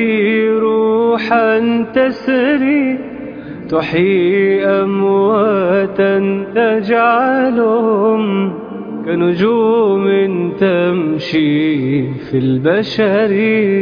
تهدي روحا تسري تحيي أمواتا تجعلهم كنجوم تمشي في البشر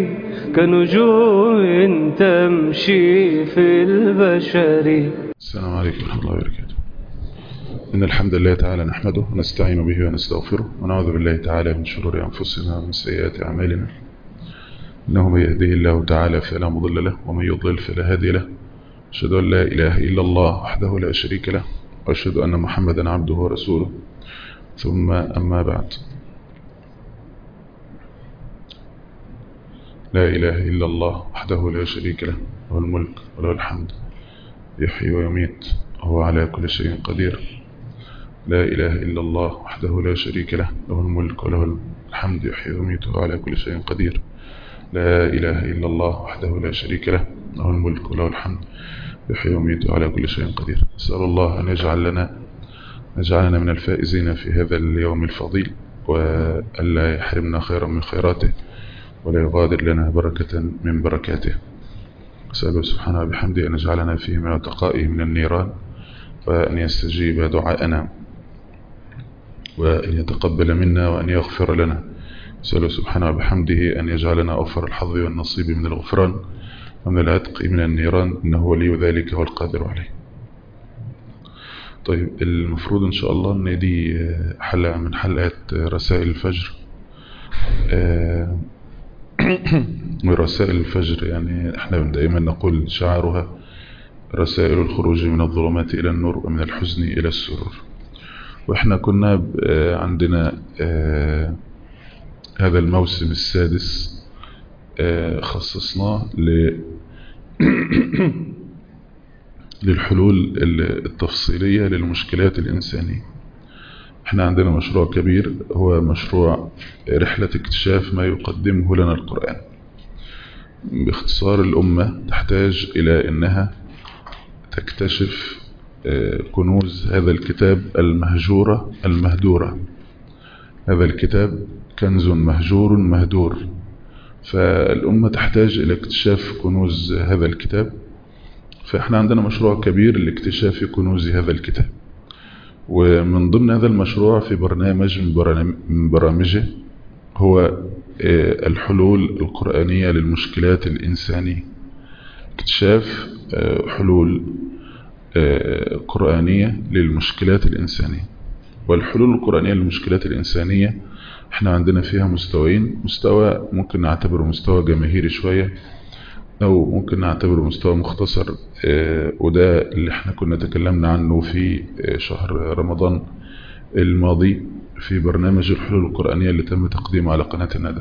كنجوم تمشي في البشر السلام عليكم ورحمة الله وبركاته إن الحمد لله تعالى نحمده ونستعين به ونستغفره ونعوذ بالله تعالى من شرور أنفسنا ومن سيئات أعمالنا إنه من يهده الله تعالى فلا مضل له ومن يضلل فلا هادي له أشهد أن لا إله إلا الله وحده لا شريك له وأشهد أن محمدا عبده ورسوله ثم أما بعد لا إله إلا الله وحده لا شريك له له الملك وله الحمد يحيي ويميت وهو على كل شيء قدير لا إله إلا الله وحده لا شريك له له الملك وله الحمد يحيي ويميت وهو على كل شيء قدير لا إله إلا الله وحده لا شريك له له الملك وله الحمد يحيي ويميت وهو على كل شيء قدير أسأل الله أن يجعل لنا يجعلنا من الفائزين في هذا اليوم الفضيل وألا يحرمنا خيرا من خيراته ولا يغادر لنا بركة من بركاته أسأله سبحانه وبحمده أن يجعلنا فيه من عتقائه من النيران وأن يستجيب دعاءنا وأن يتقبل منا وأن يغفر لنا أسأله سبحانه وبحمده أن يجعلنا أوفر الحظ والنصيب من الغفران ومن العتق من النيران إنه ولي ذلك والقادر عليه طيب المفروض إن شاء الله أن دي حلقة من حلقات رسائل الفجر ورسائل الفجر يعني احنا دائما نقول شعارها رسائل الخروج من الظلمات إلى النور ومن الحزن إلى السرور واحنا كنا عندنا هذا الموسم السادس خصصناه ل للحلول التفصيلية للمشكلات الإنسانية احنا عندنا مشروع كبير هو مشروع رحلة اكتشاف ما يقدمه لنا القرآن باختصار الأمة تحتاج إلى أنها تكتشف كنوز هذا الكتاب المهجورة المهدورة هذا الكتاب كنز مهجور مهدور فالأمة تحتاج إلى اكتشاف كنوز هذا الكتاب فإحنا عندنا مشروع كبير لاكتشاف كنوز هذا الكتاب ومن ضمن هذا المشروع في برنامج من برامجه هو الحلول القرآنية للمشكلات الإنسانية اكتشاف حلول قرآنية للمشكلات الإنسانية والحلول القرآنية للمشكلات الإنسانية احنا عندنا فيها مستويين مستوى ممكن نعتبره مستوى جماهيري شوية أو ممكن نعتبره مستوى مختصر وده اللي احنا كنا تكلمنا عنه في شهر رمضان الماضي في برنامج الحلول القرآنية اللي تم تقديمه على قناة الندى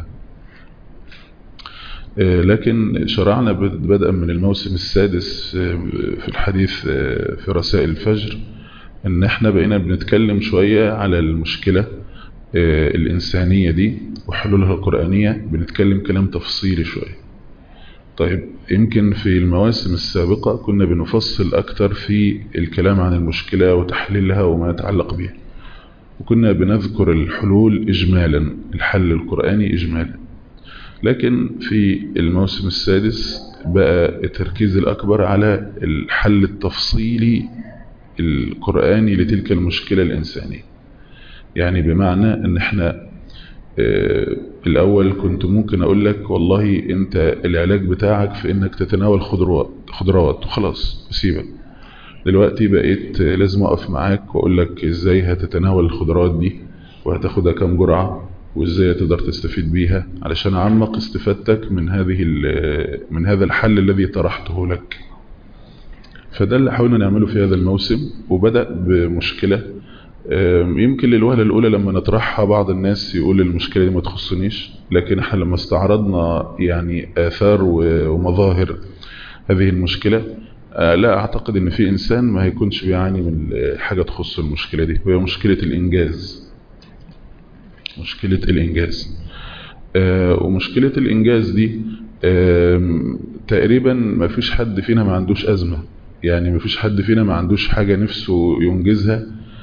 لكن شرعنا بدءا من الموسم السادس في الحديث في رسائل الفجر ان احنا بقينا بنتكلم شوية على المشكلة الإنسانية دي وحلولها القرآنية بنتكلم كلام تفصيلي شوية طيب يمكن في المواسم السابقة كنا بنفصل أكتر في الكلام عن المشكلة وتحليلها وما يتعلق بها وكنا بنذكر الحلول إجمالا الحل القرآني إجمالا لكن في الموسم السادس بقى التركيز الأكبر على الحل التفصيلي القرآني لتلك المشكلة الإنسانية يعني بمعنى ان احنا الاول كنت ممكن اقول لك والله انت العلاج بتاعك في انك تتناول خضروات خضروات وخلاص سيبك دلوقتي بقيت لازم اقف معاك واقول لك ازاي هتتناول الخضروات دي وهتاخدها كام جرعة وازاي تقدر تستفيد بيها علشان اعمق استفادتك من هذه من هذا الحل الذي طرحته لك فده اللي حاولنا نعمله في هذا الموسم وبدأ بمشكلة يمكن للوهلة الأولى لما نطرحها بعض الناس يقول المشكلة دي ما تخصنيش لكن احنا لما استعرضنا يعني آثار ومظاهر هذه المشكلة لا أعتقد أن في إنسان ما هيكونش بيعاني من حاجة تخص المشكلة دي وهي مشكلة الإنجاز مشكلة الإنجاز ومشكلة الإنجاز دي تقريبا ما فيش حد فينا ما عندوش أزمة يعني ما فيش حد فينا ما عندوش حاجة نفسه ينجزها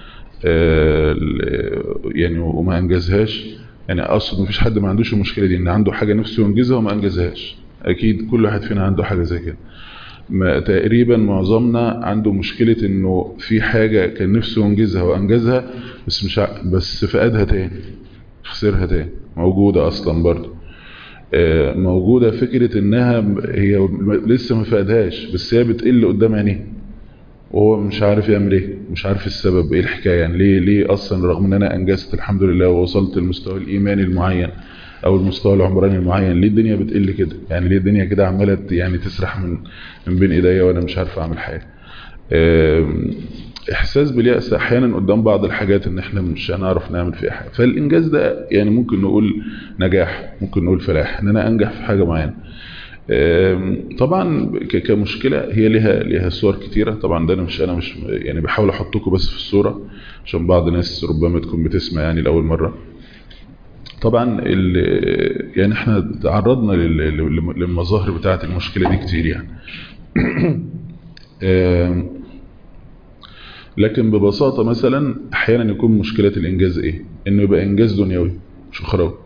يعني وما انجزهاش يعني اقصد مفيش حد ما عندوش المشكله دي ان عنده حاجه نفسه ينجزها وما انجزهاش اكيد كل واحد فينا عنده حاجة زي كده ما تقريبا معظمنا عنده مشكلة انه في حاجة كان نفسه ينجزها وانجزها بس مش ع... بس فقدها تاني خسرها تاني موجودة اصلا برضه آه، موجودة فكرة انها هي م- لسه ما فقدهاش بس هي بتقل قدام عينيه وهو مش عارف يعمل ايه مش عارف السبب ايه الحكاية يعني ليه ليه اصلا رغم ان انا انجزت الحمد لله ووصلت للمستوى الايماني المعين او المستوى العمراني المعين ليه الدنيا بتقل كده يعني ليه الدنيا كده عماله ت- يعني تسرح من من بين ايديا وانا مش عارف اعمل حاجه آم، احساس باليأس احيانا قدام بعض الحاجات ان احنا مش هنعرف نعمل فيها حاجه فالانجاز ده يعني ممكن نقول نجاح ممكن نقول فلاح ان انا انجح في حاجه معينه آم، طبعا ك- كمشكله هي لها لها صور كتيره طبعا ده انا مش انا مش يعني بحاول احطكم بس في الصوره عشان بعض الناس ربما تكون بتسمع يعني لاول مره طبعا ال- يعني احنا تعرضنا لل- لل- للمظاهر بتاعه المشكله دي كتير يعني آم، لكن ببساطه مثلا احيانا يكون مشكله الانجاز ايه انه يبقى انجاز دنيوي مش اخروي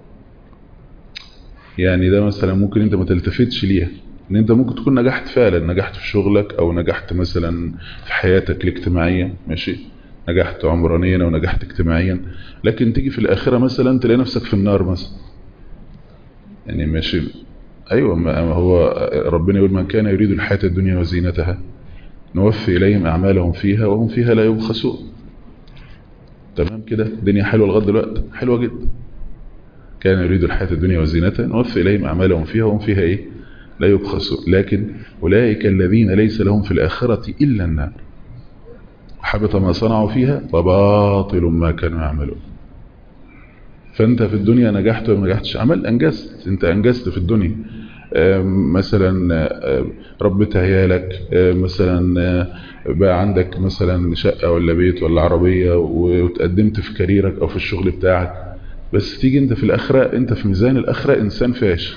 يعني ده مثلا ممكن انت ما تلتفتش ليها ان انت ممكن تكون نجحت فعلا نجحت في شغلك او نجحت مثلا في حياتك الاجتماعية ماشي نجحت عمرانيا او نجحت اجتماعيا لكن تيجي في الاخرة مثلا تلاقي نفسك في النار مثلا يعني ماشي ايوه ما ما هو ربنا يقول من كان يريد الحياة الدنيا وزينتها نوفي اليهم اعمالهم فيها وهم فيها لا يبخسون تمام كده الدنيا حلوه لغايه دلوقتي حلوه جدا كان يريد الحياة الدنيا وزينتها نوفي إليهم أعمالهم فيها وهم فيها إيه لا يبخسون لكن أولئك الذين ليس لهم في الآخرة إلا النار حبط ما صنعوا فيها وباطل ما كانوا يعملون فأنت في الدنيا نجحت ولا ما نجحتش عمل أنجزت أنت أنجزت في الدنيا آم، مثلا آم، ربيت عيالك آم، مثلا آه، بقى عندك مثلا شقة ولا بيت ولا عربية وتقدمت في كاريرك أو في الشغل بتاعك بس تيجي انت في الآخرة انت في ميزان الآخرة انسان فاشل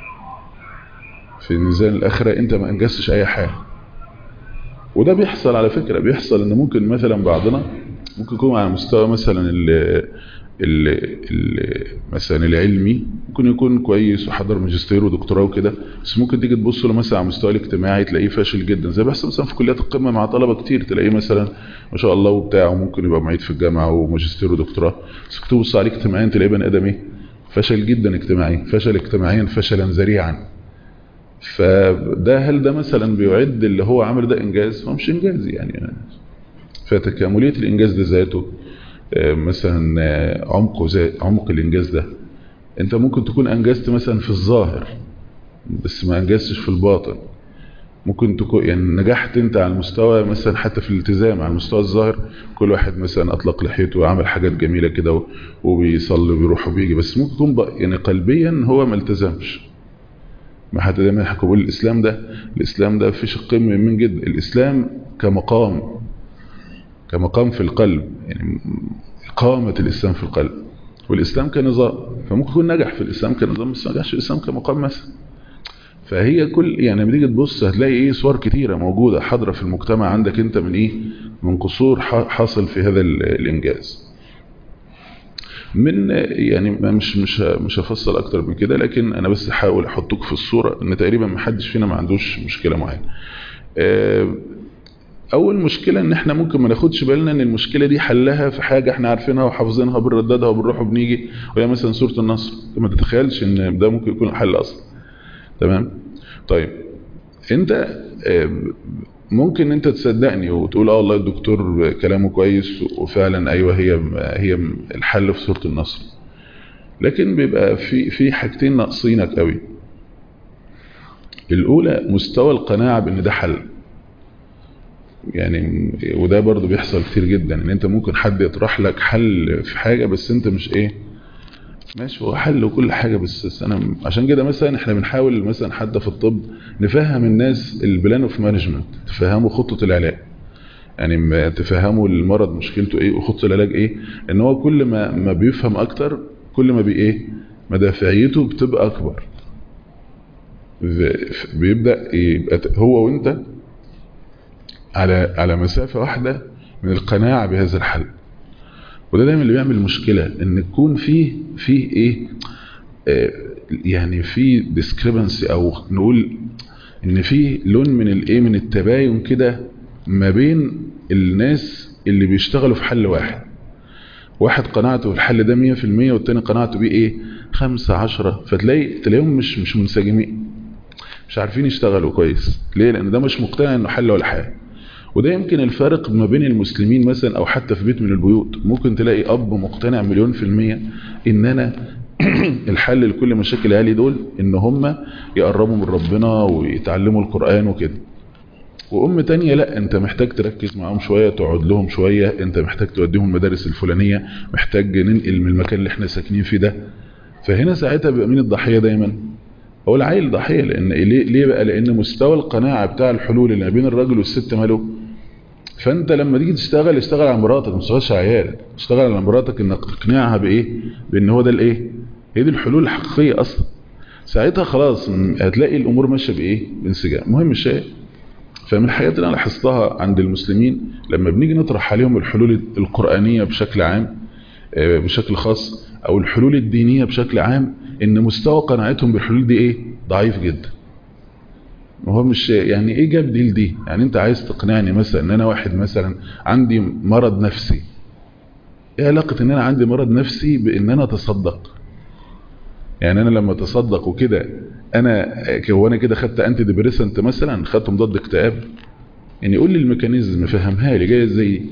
في ميزان الآخرة انت ما انجزتش اي حاجة وده بيحصل على فكرة بيحصل ان ممكن مثلا بعضنا ممكن يكون على مستوى مثلا ال ال ال مثلا العلمي ممكن يكون كويس وحضر ماجستير ودكتوراه وكده بس ممكن تيجي تبص له مثلا على المستوى الاجتماعي تلاقيه فاشل جدا زي بيحصل مثلا في كليات القمه مع طلبه كتير تلاقيه مثلا ما شاء الله وبتاع وممكن يبقى معيد في الجامعه وماجستير ودكتوراه بس تبص عليه اجتماعيا تلاقيه بني ادم ايه فشل جدا اجتماعيا فشل اجتماعيا فشلا ذريعا فده هل ده مثلا بيعد اللي هو عمل ده انجاز هو مش انجاز يعني فتكامليه الانجاز ده ذاته آه، مثلا آه، عمقه زي عمق الانجاز ده انت ممكن تكون انجزت مثلا في الظاهر بس ما انجزتش في الباطن ممكن تكون يعني نجحت انت على المستوى مثلا حتى في الالتزام على المستوى الظاهر كل واحد مثلا اطلق لحيته وعمل حاجات جميله كده و- وبيصلي وبيروح وبيجي بس ممكن يكون بق- يعني قلبيا هو ما التزمش ما حتى دايما يحكوا بيقول الاسلام ده الاسلام ده في شقين مهمين جدا الاسلام كمقام كمقام في القلب يعني إقامة الإسلام في القلب والإسلام كنظام فممكن يكون نجح في الإسلام كنظام بس ما نجحش في الإسلام كمقام مثلا فهي كل يعني لما تيجي تبص هتلاقي ايه صور كتيره موجوده حاضره في المجتمع عندك انت من ايه من قصور ح- حاصل في هذا ال- الانجاز من يعني ما مش مش ه- مش هفصل اكتر من كده لكن انا بس هحاول احطك في الصوره ان تقريبا ما حدش فينا ما عندوش مشكله معينه آه، اول مشكله ان احنا ممكن ما ناخدش بالنا ان المشكله دي حلها في حاجه احنا عارفينها وحافظينها بنرددها وبنروح وبنيجي وهي مثلا سوره النصر ما تتخيلش ان ده ممكن يكون الحل اصلا تمام طيب انت آه، ممكن انت تصدقني وتقول اه والله الدكتور كلامه كويس وفعلا ايوه هي هي الحل في سوره النصر لكن بيبقى في في حاجتين ناقصينك قوي الاولى مستوى القناعه بان ده حل يعني وده برضو بيحصل كتير جدا ان انت ممكن حد يطرح لك حل في حاجه بس انت مش ايه ماشي هو حل وكل حاجه بس بس انا عشان كده مثلا احنا بنحاول مثلا حتى في الطب نفهم الناس البلان اوف مانجمنت تفهموا خطه العلاج يعني ما تفهموا المرض مشكلته ايه وخطه العلاج ايه ان هو كل ما ما بيفهم اكتر كل ما بي ايه مدافعيته بتبقى اكبر ف- بيبدا يبقى هو وانت على على مسافه واحده من القناعه بهذا الحل وده دايما اللي بيعمل مشكله ان يكون فيه فيه ايه آه، يعني في ديسكريبنسي او نقول ان في لون من الايه من التباين كده ما بين الناس اللي بيشتغلوا في حل واحد واحد قناعته الحل ده 100% والتاني قناعته بيه ايه خمسة عشرة فتلاقي تلاقيهم مش مش منسجمين مش عارفين يشتغلوا كويس ليه لان ده مش مقتنع انه حل ولا حاجه وده يمكن الفارق ما بين المسلمين مثلا او حتى في بيت من البيوت ممكن تلاقي اب مقتنع مليون في المية ان انا الحل لكل مشاكل اهلي دول ان هم يقربوا من ربنا ويتعلموا القرآن وكده وام تانية لا انت محتاج تركز معاهم شوية تقعد لهم شوية انت محتاج توديهم المدارس الفلانية محتاج ننقل من المكان اللي احنا ساكنين فيه ده فهنا ساعتها بيبقى مين الضحية دايما هو العيل ضحية لان ليه, ليه بقى لان مستوى القناعة بتاع الحلول اللي ما بين الراجل والست ماله فانت لما تيجي تشتغل اشتغل على مراتك ما تشتغلش على عيالك اشتغل على مراتك انك تقنعها بايه بان هو ده الايه هي دي الحلول الحقيقية اصلا ساعتها خلاص هتلاقي الامور ماشيه بايه بانسجام مهم الشيء فمن الحاجات اللي انا لاحظتها عند المسلمين لما بنيجي نطرح عليهم الحلول القرآنية بشكل عام بشكل خاص او الحلول الدينية بشكل عام ان مستوى قناعتهم بالحلول دي ايه ضعيف جدا هو مش يعني ايه جاب دي لدي يعني انت عايز تقنعني مثلا ان انا واحد مثلا عندي مرض نفسي ايه علاقة ان انا عندي مرض نفسي بان انا اتصدق يعني انا لما اتصدق وكده انا وانا كده خدت انتي ديبريسنت مثلا خدت مضاد اكتئاب يعني قول لي الميكانيزم فهمها لي جايه ازاي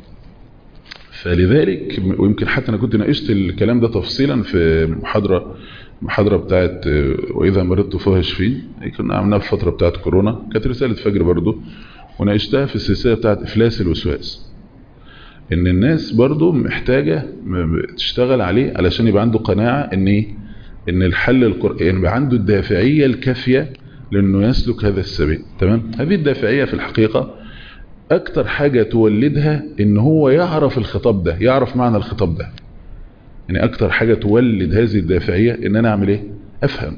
فلذلك ويمكن حتى انا كنت ناقشت الكلام ده تفصيلا في محاضره محاضره بتاعت واذا مرضت فهو يشفين كنا عملناها في الفتره بتاعت كورونا كانت رساله فجر برضو وناقشتها في السلسله بتاعت افلاس الوسواس ان الناس برضو محتاجه تشتغل عليه علشان يبقى عنده قناعه ان ايه ان الحل القرآن يعني يبقى عنده الدافعيه الكافيه لانه يسلك هذا السبيل تمام هذه الدافعيه في الحقيقه اكتر حاجة تولدها ان هو يعرف الخطاب ده يعرف معنى الخطاب ده يعني اكتر حاجة تولد هذه الدافعية ان انا اعمل ايه افهم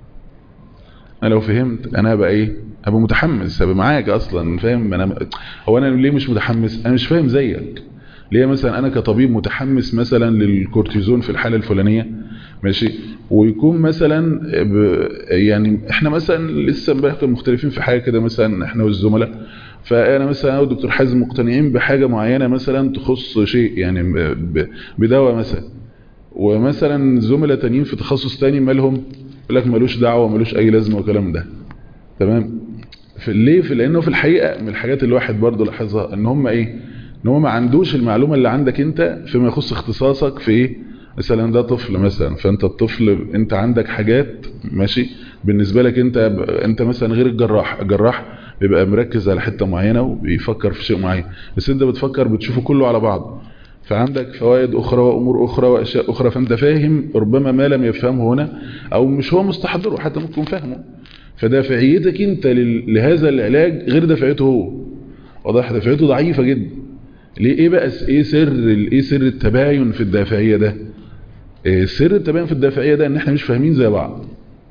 انا لو فهمت انا هبقى ايه هبقى متحمس هبقى معاك اصلا فاهم انا هو انا ليه مش متحمس انا مش فاهم زيك ليه مثلا انا كطبيب متحمس مثلا للكورتيزون في الحالة الفلانية ماشي ويكون مثلا يعني احنا مثلا لسه امبارح مختلفين في حاجة كده مثلا احنا والزملاء فانا مثلا انا والدكتور حازم مقتنعين بحاجة معينة مثلا تخص شيء يعني بدواء مثلا ومثلا زملاء تانيين في تخصص تاني مالهم يقول لك ملوش دعوة ملوش اي لازمة وكلام ده تمام في ليه في لانه في الحقيقة من الحاجات اللي الواحد برضه لاحظها ان هم ايه ان هو ما عندوش المعلومة اللي عندك انت فيما يخص اختصاصك في ايه مثلا ده طفل مثلا فانت الطفل انت عندك حاجات ماشي بالنسبة لك انت انت مثلا غير الجراح الجراح بيبقى مركز على حتة معينة وبيفكر في شيء معين بس انت بتفكر بتشوفه كله على بعض فعندك فوائد اخرى وامور اخرى واشياء اخرى فانت فاهم ربما ما لم يفهمه هنا او مش هو مستحضره حتى ممكن فهمه فدافعيتك انت لهذا العلاج غير دافعته هو واضح دافعته ضعيفة جدا ليه ايه بقى ايه سر ايه سر التباين في الدافعية ده إيه سر التباين في الدافعية ده ان احنا مش فاهمين زي بعض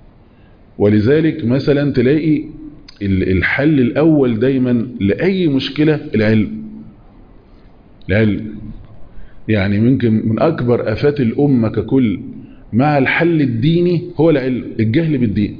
ولذلك مثلا تلاقي الحل الاول دايما لاي مشكلة العلم العلم يعني ممكن من اكبر افات الامة ككل مع الحل الديني هو العلم الجهل بالدين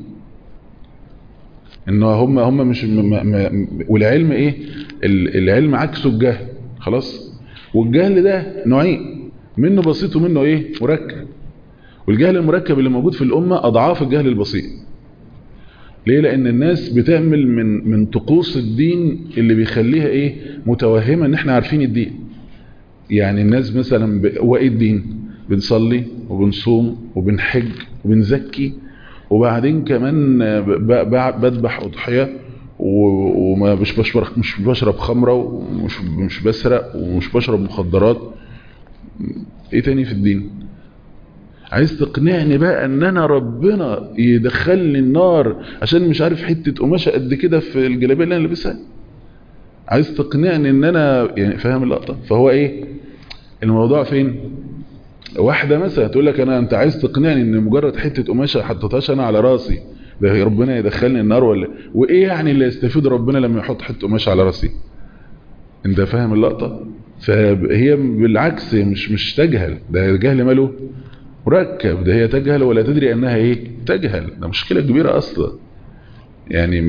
ان هم هم مش م م والعلم ايه العلم عكسه الجهل خلاص والجهل ده نوعين منه بسيط ومنه ايه مركب والجهل المركب اللي موجود في الامه اضعاف الجهل البسيط ليه لان الناس بتعمل من من طقوس الدين اللي بيخليها ايه متوهمه ان احنا عارفين الدين يعني الناس مثلا ب... هو ايه الدين بنصلي وبنصوم وبنحج وبنزكي وبعدين كمان بذبح اضحيه وما مش بشرب مش بشرب خمره ومش مش بسرق ومش بشرب مخدرات ايه تاني في الدين عايز تقنعني بقى ان انا ربنا يدخلني النار عشان مش عارف حته قماشه قد كده في الجلابيه اللي انا لابسها عايز تقنعني ان انا يعني فاهم اللقطه فهو ايه الموضوع فين واحدة مثلا تقول لك انا انت عايز تقنعني ان مجرد حتة قماشة حطيتهاش انا على راسي ده ربنا يدخلني النار ولا وايه يعني اللي يستفيد ربنا لما يحط حتة قماشة على راسي انت فاهم اللقطة فهي بالعكس مش مش تجهل ده جهل ماله مركب ده هي تجهل ولا تدري انها ايه تجهل ده مشكلة كبيرة اصلا يعني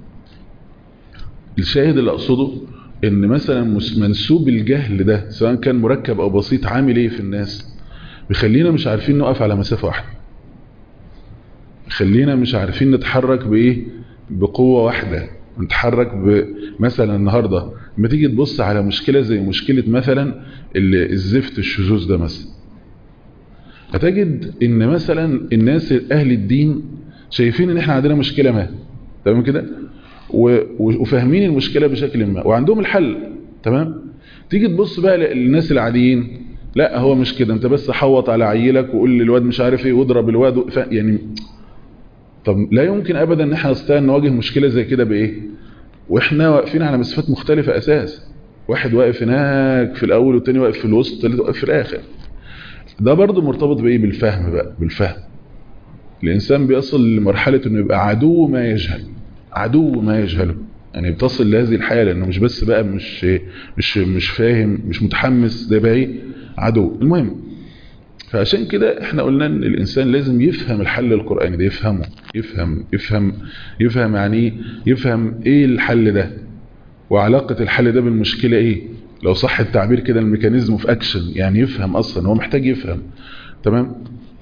الشاهد اللي اقصده ان مثلا منسوب الجهل ده سواء كان مركب او بسيط عامل ايه في الناس بيخلينا مش عارفين نقف على مسافة واحدة خلينا مش عارفين نتحرك بايه بقوة واحدة نتحرك مثلا النهاردة لما تيجي تبص على مشكلة زي مشكلة مثلا الزفت الشذوذ ده مثلا هتجد ان مثلا الناس اهل الدين شايفين ان احنا عندنا مشكلة ما تمام كده وفاهمين المشكلة بشكل ما وعندهم الحل تمام تيجي تبص بقى للناس العاديين لا هو مش كده انت بس حوط على عيلك وقول للواد مش عارف ايه واضرب الواد يعني طب لا يمكن ابدا ان احنا نستطيع نواجه مشكلة زي كده بايه واحنا واقفين على مسافات مختلفة اساس واحد واقف هناك في الاول والتاني واقف في الوسط والتالت واقف في الاخر ده برضه مرتبط بايه بالفهم بقى بالفهم الانسان بيصل لمرحلة انه يبقى عدو ما يجهل عدو ما يجهله يعني بتصل لهذه الحالة انه مش بس بقى مش مش مش فاهم مش متحمس ده بقى ايه عدو المهم فعشان كده احنا قلنا ان الانسان لازم يفهم الحل القرآني ده يفهمه يفهم يفهم يفهم يعني ايه يفهم ايه الحل ده وعلاقة الحل ده بالمشكلة ايه لو صح التعبير كده الميكانيزم في اكشن يعني يفهم اصلا هو محتاج يفهم تمام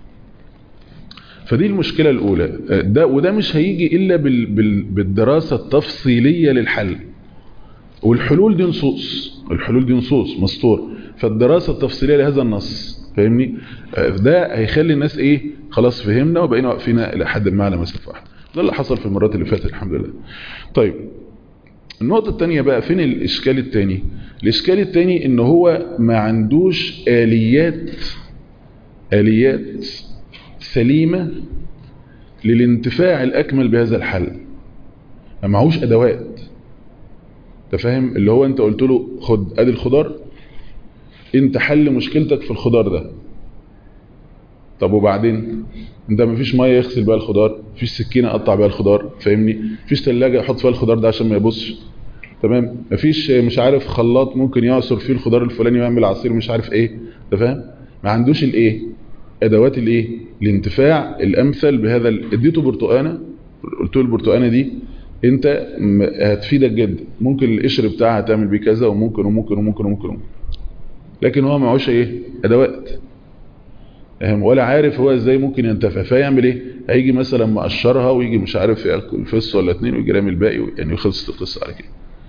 فدي المشكلة الأولى ده وده مش هيجي إلا بال بال بالدراسة التفصيلية للحل والحلول دي نصوص الحلول دي نصوص مسطور فالدراسة التفصيلية لهذا النص فاهمني ده هيخلي الناس ايه خلاص فهمنا وبقينا واقفين الى حد ما على مسافه واحده ده اللي حصل في المرات اللي فاتت الحمد لله طيب النقطة الثانية بقى فين الإشكال الثاني الإشكال الثاني إن هو ما عندوش آليات آليات سليمة للانتفاع الأكمل بهذا الحل ما معهوش أدوات تفهم اللي هو أنت قلت له خد أدي الخضار أنت حل مشكلتك في الخضار ده طب وبعدين انت مفيش ميه يغسل بيها الخضار مفيش سكينه اقطع بيها الخضار فاهمني مفيش ثلاجه احط فيها الخضار ده عشان ما يبصش تمام مفيش مش عارف خلاط ممكن يعصر فيه الخضار الفلاني ويعمل عصير مش عارف ايه انت فاهم ما عندوش الايه ادوات الايه الانتفاع الامثل بهذا اديته برتقانه قلت له البرتقانه دي انت هتفيدك جدا ممكن القشر بتاعها تعمل بيه كذا وممكن وممكن وممكن وممكن, وممكن. لكن هو معهوش ايه ادوات ولا عارف هو ازاي ممكن ينتفع فيعمل ايه هيجي مثلا مقشرها ويجي مش عارف ياكل فص ولا اتنين ويجي رامي الباقي يعني خلصت القصه على كده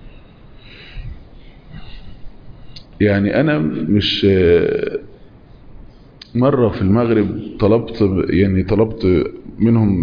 يعني انا مش مره في المغرب طلبت يعني طلبت منهم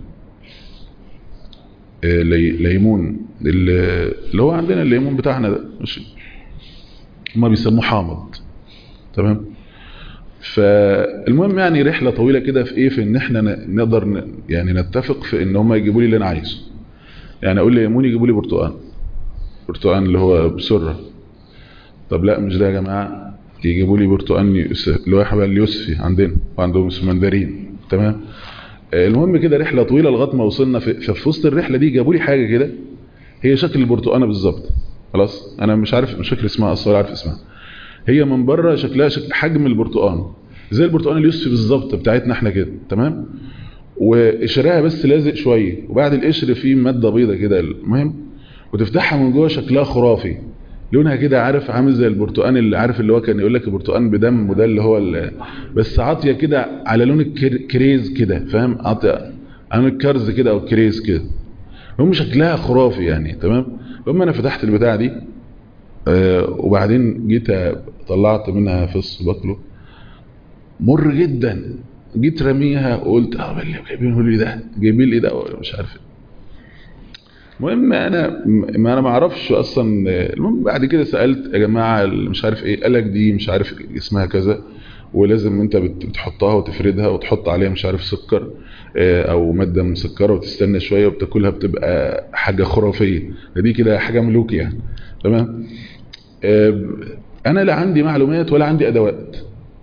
ليمون اللي هو عندنا الليمون بتاعنا ده مش هما بيسموه حامض تمام فالمهم يعني رحلة طويلة كده في ايه في ان احنا نقدر يعني نتفق في ان هم يجيبوا لي اللي انا عايزه يعني اقول ليمون يجيبوا لي برتقان برتقان اللي هو بسرة طب لا مش ده يا جماعة يجيبوا لي برتقان اللي هو حبال اليوسفي عندنا وعندهم اسمه مندرين تمام المهم كده رحلة طويلة لغايه ما وصلنا في, في وسط الرحلة دي جابوا لي حاجة كده هي شكل البرتقانة بالظبط خلاص انا مش عارف مش فاكر اسمها اصلا عارف اسمها هي من بره شكلها شكل حجم البرتقان زي البرتقان اليوسفي بالظبط بتاعتنا احنا كده تمام وقشرها بس لازق شويه وبعد القشر فيه ماده بيضه كده المهم وتفتحها من جوه شكلها خرافي لونها كده عارف عامل زي البرتقان اللي عارف اللي هو كان يقول لك البرتقان بدم وده اللي هو اللي بس عاطيه كده على لون الكريز كده فاهم عاطيه عامل الكرز كده او الكريز كده هم شكلها خرافي يعني تمام المهم انا فتحت البتاعه دي آه وبعدين جيت طلعت منها فص باكله مر جدا جيت رميها وقلت اه اللي جايبينه لي ده جايبين لي ده مش عارف المهم انا ما انا ما اعرفش اصلا المهم بعد كده سالت يا جماعه مش عارف ايه قالك دي مش عارف اسمها كذا ولازم انت بتحطها وتفردها وتحط عليها مش عارف سكر او ماده مسكره وتستنى شويه وبتاكلها بتبقى حاجه خرافيه دي كده حاجه ملوك يعني تمام انا لا عندي معلومات ولا عندي ادوات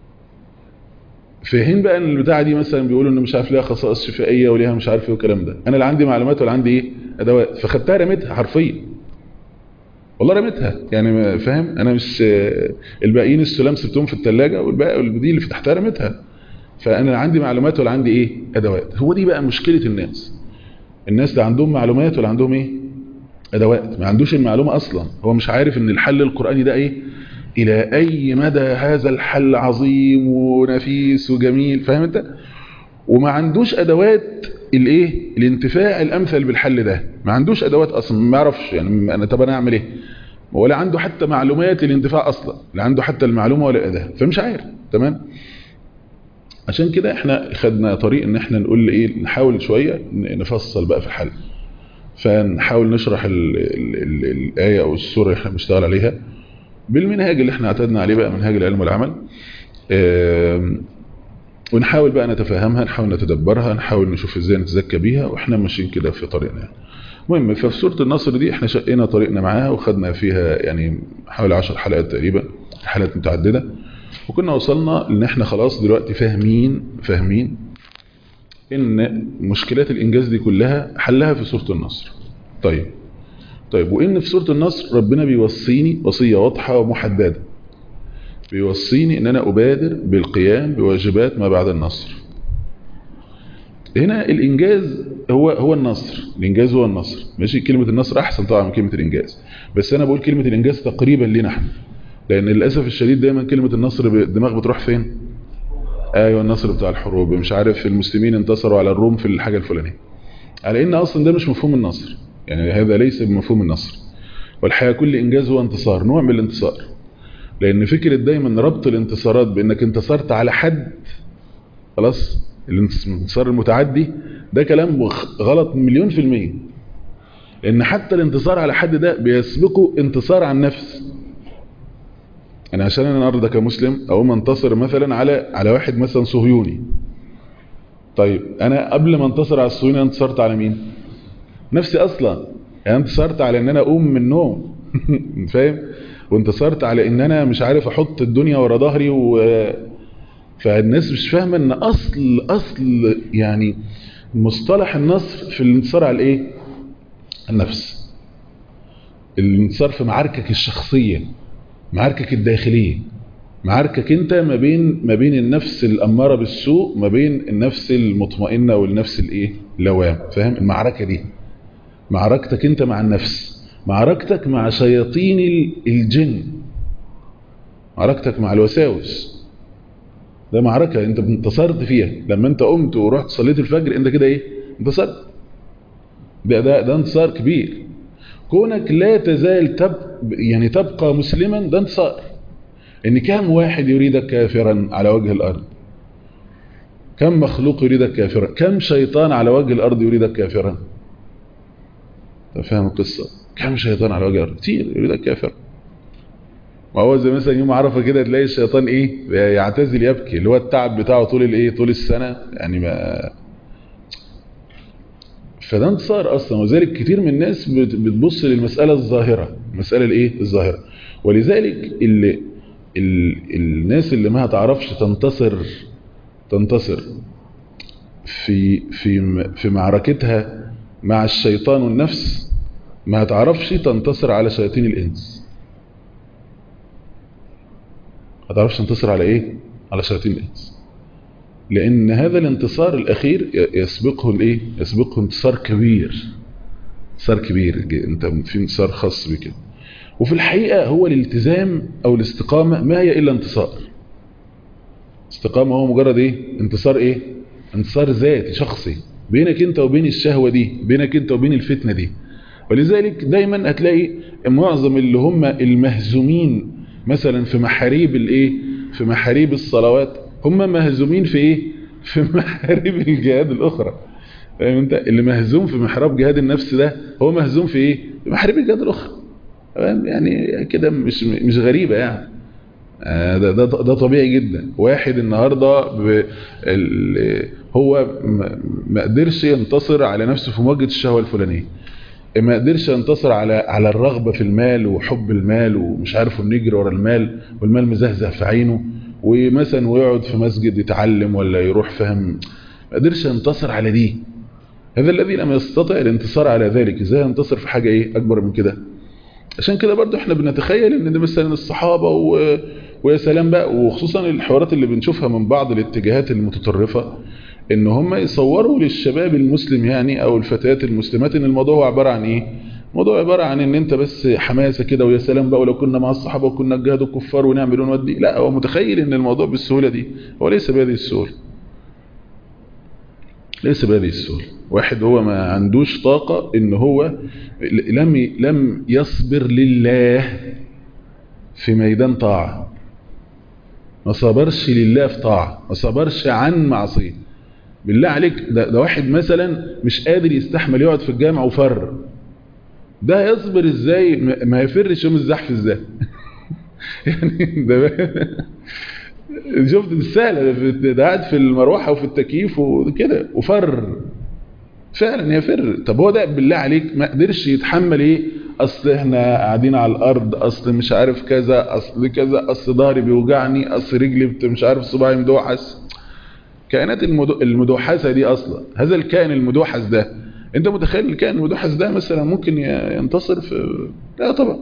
في حين بقى ان البتاعه دي مثلا بيقولوا ان مش عارف ليها خصائص شفائيه وليها مش عارف ايه والكلام ده انا لا عندي معلومات ولا عندي ايه ادوات فخدتها رميتها حرفيا والله رميتها يعني فاهم انا مش الباقيين السلام سبتهم في الثلاجه والباقي دي اللي فتحتها رميتها فانا لا عندي معلومات ولا عندي ايه ادوات هو دي بقى مشكله الناس الناس اللي عندهم معلومات ولا عندهم ايه ادوات ما عندوش المعلومه اصلا هو مش عارف ان الحل القراني ده ايه الى اي مدى هذا الحل عظيم ونفيس وجميل فاهم انت وما عندوش ادوات الايه الانتفاع الامثل بالحل ده ما عندوش ادوات اصلا ما يعرفش يعني انا طب انا اعمل ايه ولا عنده حتى معلومات الانتفاع اصلا لا عنده حتى المعلومه ولا الاداه فمش عارف تمام عشان كده احنا خدنا طريق ان احنا نقول ايه نحاول شويه نفصل بقى في الحل فنحاول نشرح ال ال ال الايه او السوره اللي احنا بنشتغل عليها بالمنهاج اللي احنا اعتدنا عليه بقى منهاج العلم والعمل ونحاول بقى نتفهمها نحاول نتدبرها نحاول نشوف ازاي نتزكى بيها واحنا ماشيين كده في طريقنا يعني. المهم ففي سوره النصر دي احنا شقينا طريقنا معاها وخدنا فيها يعني حوالي 10 حلقات تقريبا حلقات متعدده وكنا وصلنا ان احنا خلاص دلوقتي فاهمين فاهمين ان مشكلات الانجاز دي كلها حلها في سوره النصر طيب طيب وان في سوره النصر ربنا بيوصيني وصيه واضحه ومحدده بيوصيني ان انا ابادر بالقيام بواجبات ما بعد النصر هنا الانجاز هو هو النصر الانجاز هو النصر ماشي كلمه النصر احسن طبعا من كلمه الانجاز بس انا بقول كلمه الانجاز تقريبا لينا احنا لان للاسف الشديد دايما كلمه النصر الدماغ بتروح فين ايوه النصر بتاع الحروب مش عارف المسلمين انتصروا على الروم في الحاجه الفلانيه على ان اصلا ده مش مفهوم النصر يعني هذا ليس بمفهوم النصر والحقيقه كل انجاز هو انتصار نوع من الانتصار لان فكره دايما ربط الانتصارات بانك انتصرت على حد خلاص الانتصار المتعدي ده كلام غلط مليون في المية لان حتى الانتصار على حد ده بيسبقه انتصار عن نفس انا عشان انا النهارده كمسلم اقوم انتصر مثلا على على واحد مثلا صهيوني طيب انا قبل ما انتصر على الصهيوني انتصرت على مين نفسي اصلا يعني انتصرت على ان انا اقوم من النوم فاهم وانتصرت على ان انا مش عارف احط الدنيا ورا ظهري و فالناس مش فاهمه ان اصل اصل يعني مصطلح النصر في الانتصار على الايه النفس الانتصار في معاركك الشخصيه معاركك الداخليه معاركك انت ما بين ما بين النفس الاماره بالسوء ما بين النفس المطمئنه والنفس الايه اللوام فاهم المعركه دي معركتك انت مع النفس معركتك مع شياطين الجن معركتك مع الوساوس ده معركة انت انتصرت فيها لما انت قمت ورحت صليت الفجر انت كده ايه انتصرت ده, ده, ده انتصار كبير كونك لا تزال تب يعني تبقى مسلما ده انتصار ان كم واحد يريدك كافرا على وجه الارض كم مخلوق يريدك كافرا كم شيطان على وجه الارض يريدك كافرا فاهم القصة كم شيطان على وجه الارض كتير يريدك كافرا ما هو زي مثلا يوم عرفه كده تلاقي الشيطان ايه يعتزل يبكي اللي هو التعب بتاعه طول الايه طول السنه يعني ما فده انتصار اصلا وذلك كتير من الناس بتبص للمساله الظاهره المساله الايه الظاهره ولذلك اللي ال الناس اللي ما هتعرفش تنتصر تنتصر في في في معركتها مع الشيطان والنفس ما هتعرفش تنتصر على شياطين الانس ما تعرفش تنتصر على ايه على شياطين الانس لان هذا الانتصار الاخير يسبقه الايه يسبقه انتصار كبير انتصار كبير انت في انتصار خاص بك وفي الحقيقه هو الالتزام او الاستقامه ما هي الا انتصار استقامه هو مجرد ايه انتصار ايه انتصار ذاتي شخصي بينك انت وبين الشهوه دي بينك انت وبين الفتنه دي ولذلك دايما هتلاقي معظم اللي هم المهزومين مثلا في محاريب الايه في محاريب الصلوات هم مهزومين في ايه في محاريب الجهاد الاخرى فاهم انت اللي مهزوم في محراب جهاد النفس ده هو مهزوم في ايه في محاريب الجهاد الاخرى يعني كده مش مش غريبه يعني ده ده ده طبيعي جدا واحد النهارده هو ما قدرش ينتصر على نفسه في مواجهه الشهوه الفلانيه ما قدرش ينتصر على على الرغبة في المال وحب المال ومش عارف نجري ورا المال والمال مزهزه في عينه ومثلا ويقعد في مسجد يتعلم ولا يروح فهم ما قدرش ينتصر على دي هذا الذي لم يستطع الانتصار على ذلك ازاي ينتصر في حاجة ايه اكبر من كده عشان كده برضو احنا بنتخيل ان ده مثلا الصحابة و... ويا سلام بقى وخصوصا الحوارات اللي بنشوفها من بعض الاتجاهات المتطرفة ان هم يصوروا للشباب المسلم يعني او الفتيات المسلمات ان الموضوع هو عبارة عن ايه الموضوع عبارة عن ان انت بس حماسة كده ويا سلام بقى ولو كنا مع الصحابة وكنا نجاهد الكفار ونعمل ونودي لا هو متخيل ان الموضوع بالسهولة دي هو ليس بهذه السهولة ليس بهذه السهولة واحد هو ما عندوش طاقة ان هو لم لم يصبر لله في ميدان طاعة ما صبرش لله في طاعة ما صبرش عن معصية بالله عليك ده, ده واحد مثلا مش قادر يستحمل يقعد في الجامع وفر ده يصبر ازاي ما يفرش يوم الزحف ازاي يعني ده شفت السهلة ده قاعد في المروحة وفي التكييف وكده وفر فعلا يفر طب هو ده بالله عليك ما قدرش يتحمل ايه اصل احنا قاعدين على الارض اصل مش عارف كذا اصل كذا اصل ظهري بيوجعني اصل رجلي مش عارف صباعي مدوحس كائنات المدوحسة دي اصلا هذا الكائن المدوحس ده انت متخيل الكائن المدوحس ده مثلا ممكن ينتصر في لا طبعا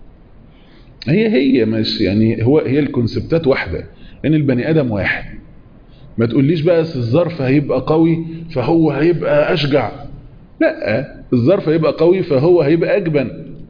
هي هي مش يعني هو هي الكونسبتات واحدة ان البني ادم واحد ما تقوليش بقى الظرف هيبقى قوي فهو هيبقى اشجع لا الظرف هيبقى قوي فهو هيبقى اجبن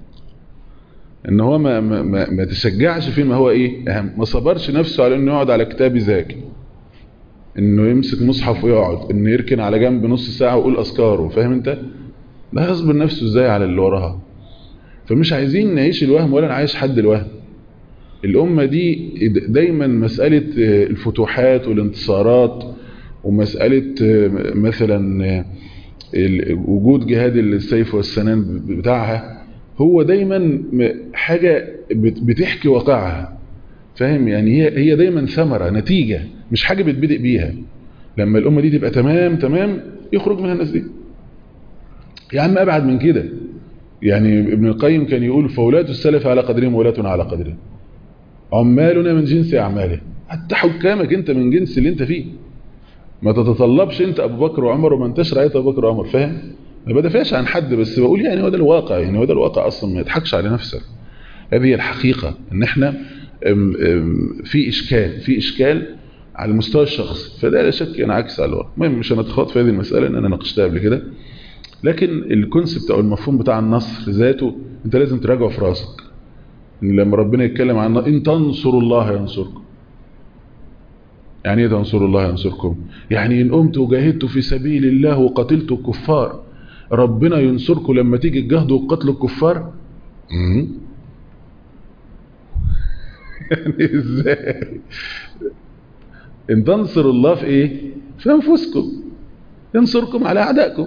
ان هو ما, ما, ما, ما تشجعش فيما هو ايه اهم ما صبرش نفسه على انه يقعد على كتاب يذاكر انه يمسك مصحف ويقعد انه يركن على جنب نص ساعة ويقول اذكاره فاهم انت لا يصبر نفسه ازاي على اللي وراها فمش عايزين نعيش الوهم ولا نعيش حد الوهم الأمة دي دايما مسألة الفتوحات والانتصارات ومسألة مثلا وجود جهاد السيف والسنان بتاعها هو دايما حاجة بتحكي واقعها فاهم يعني هي هي دايما ثمرة نتيجة مش حاجة بتبدأ بيها لما الأمة دي تبقى تمام تمام يخرج منها الناس دي يا عم أبعد من كده يعني ابن القيم كان يقول فولاة السلف على قدرهم ولاة على قدرهم عمالنا من جنس أعماله حتى حكامك انت من جنس اللي انت فيه ما تتطلبش انت ابو بكر وعمر وما انتش رأيت ابو بكر وعمر فاهم ما بدافعش عن حد بس بقول يعني هو ده الواقع يعني هو ده الواقع اصلا ما يضحكش على نفسك هذه هي الحقيقة ان احنا ام ام في اشكال في اشكال على المستوى الشخصي فده لا شك ينعكس على الواقع المهم مش هنتخاط في هذه المسألة ان انا ناقشتها قبل كده لكن الكونسبت او المفهوم بتاع النصر ذاته انت لازم تراجعه في راسك ان لما ربنا يتكلم عن ان تنصروا الله ينصركم يعني ايه تنصروا الله ينصركم يعني ان قمت وجاهدت في سبيل الله وقتلت الكفار ربنا ينصركم لما تيجي تجاهدوا وقتلوا الكفار يعني ازاي ان تنصروا الله في ايه في انفسكم ينصركم على اعدائكم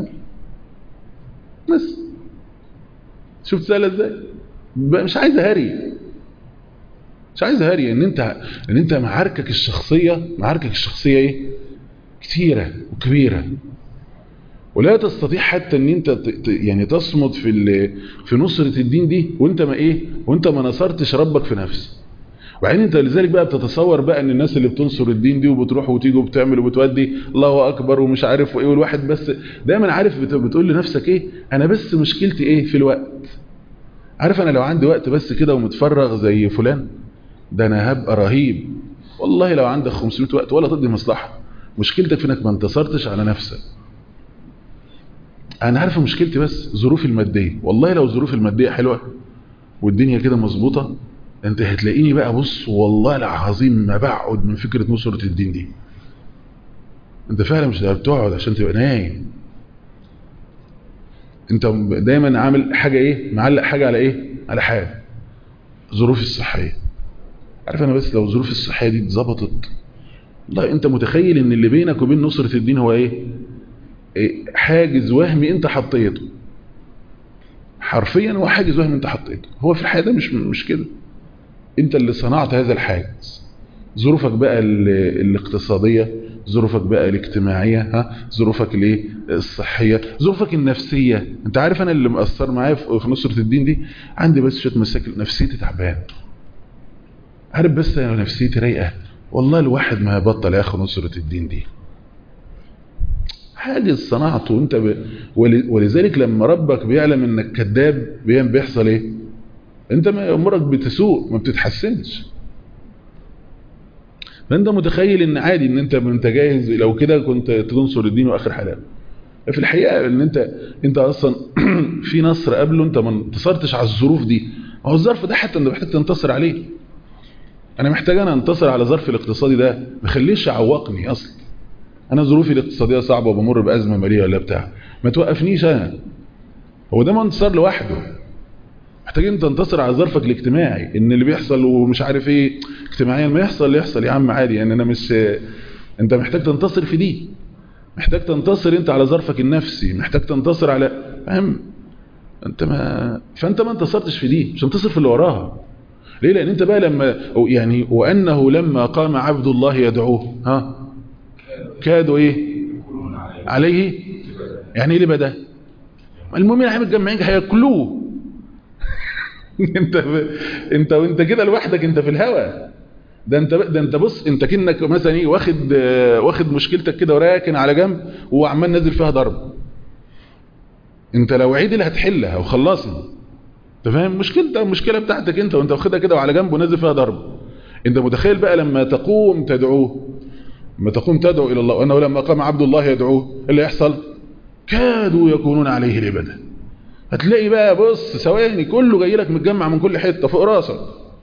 بس شفت سهله ازاي مش عايز هري مش عايز هري ان انت ان انت معاركك الشخصيه معاركك الشخصيه ايه كتيره وكبيره ولا تستطيع حتى ان انت يعني تصمد في في نصره الدين دي وانت ما ايه وانت ما نصرتش ربك في نفسك وبعدين انت لذلك بقى بتتصور بقى ان الناس اللي بتنصر الدين دي وبتروح وتيجي وبتعمل وبتودي الله اكبر ومش عارف وايه والواحد بس دايما عارف بتقول لنفسك ايه انا بس مشكلتي ايه في الوقت عارف انا لو عندي وقت بس كده ومتفرغ زي فلان ده انا هبقى رهيب والله لو عندك 500 وقت ولا تقضي مصلحة مشكلتك في انك ما انتصرتش على نفسك انا عارف مشكلتي بس ظروفي المادية والله لو ظروفي المادية حلوة والدنيا كده مظبوطة انت هتلاقيني بقى بص والله العظيم ما بقعد من فكرة نصرة الدين دي انت فعلا مش بتقعد عشان تبقى نايم انت دايما عامل حاجة ايه معلق حاجة على ايه على حاجة ظروف الصحية عارف انا بس لو ظروف الصحية دي اتظبطت والله انت متخيل ان اللي بينك وبين نصرة الدين هو ايه, إيه حاجز وهمي انت حطيته حرفيا هو حاجز وهمي انت حطيته هو في الحياة ده مش مش كده انت اللي صنعت هذا الحاجز ظروفك بقى الاقتصادية ظروفك بقى الاجتماعية ها ظروفك الايه الصحية ظروفك النفسية انت عارف انا اللي مأثر معايا في نصرة الدين دي عندي بس شوية مشاكل نفسيتي تعبان عارف بس انا نفسيتي رايقة والله الواحد ما يبطل ياخد نصرة الدين دي حاجة صنعته وانت ب... ولذلك لما ربك بيعلم انك كذاب بيحصل ايه انت ما امورك بتسوء ما بتتحسنش فانت متخيل ان عادي ان انت انت جاهز لو كده كنت تنصر الدين واخر حلاوه في الحقيقه ان انت انت اصلا في نصر قبله انت ما انتصرتش على الظروف دي هو الظرف ده حتى انت محتاج تنتصر عليه انا محتاج انا انتصر على ظرف الاقتصادي ده ما خليش يعوقني اصلا انا ظروفي الاقتصاديه صعبه وبمر بازمه ماليه ولا بتاع ما توقفنيش انا هو ده ما انتصار لوحده محتاج انت تنتصر على ظرفك الاجتماعي ان اللي بيحصل ومش عارف ايه اجتماعيا ما يحصل اللي يحصل يا عم عادي يعني انا مش انت محتاج تنتصر في دي محتاج تنتصر انت على ظرفك النفسي محتاج تنتصر على فاهم انت ما فانت ما انتصرتش في دي مش هتنتصر في اللي وراها ليه لان انت بقى لما يعني وانه لما قام عبد الله يدعوه ها كادوا ايه عليه يعني ايه اللي بدا المؤمنين اللي متجمعين هياكلوه انت انت وانت كده لوحدك انت في الهوا ده انت ده انت بص انت كانك مثلا ايه واخد واخد مشكلتك كده وراكن على جنب وعمال نازل فيها ضرب انت لو عدل هتحلها وخلصنا انت فاهم مشكلتك المشكله بتاعتك انت وانت واخدها كده وعلى جنب ونازل فيها ضرب انت متخيل بقى لما تقوم تدعوه لما تقوم تدعو الى الله وانه لما قام عبد الله يدعوه اللي يحصل كادوا يكونون عليه لبدا هتلاقي بقى بص ثواني كله جاي لك متجمع من كل حته فوق راسك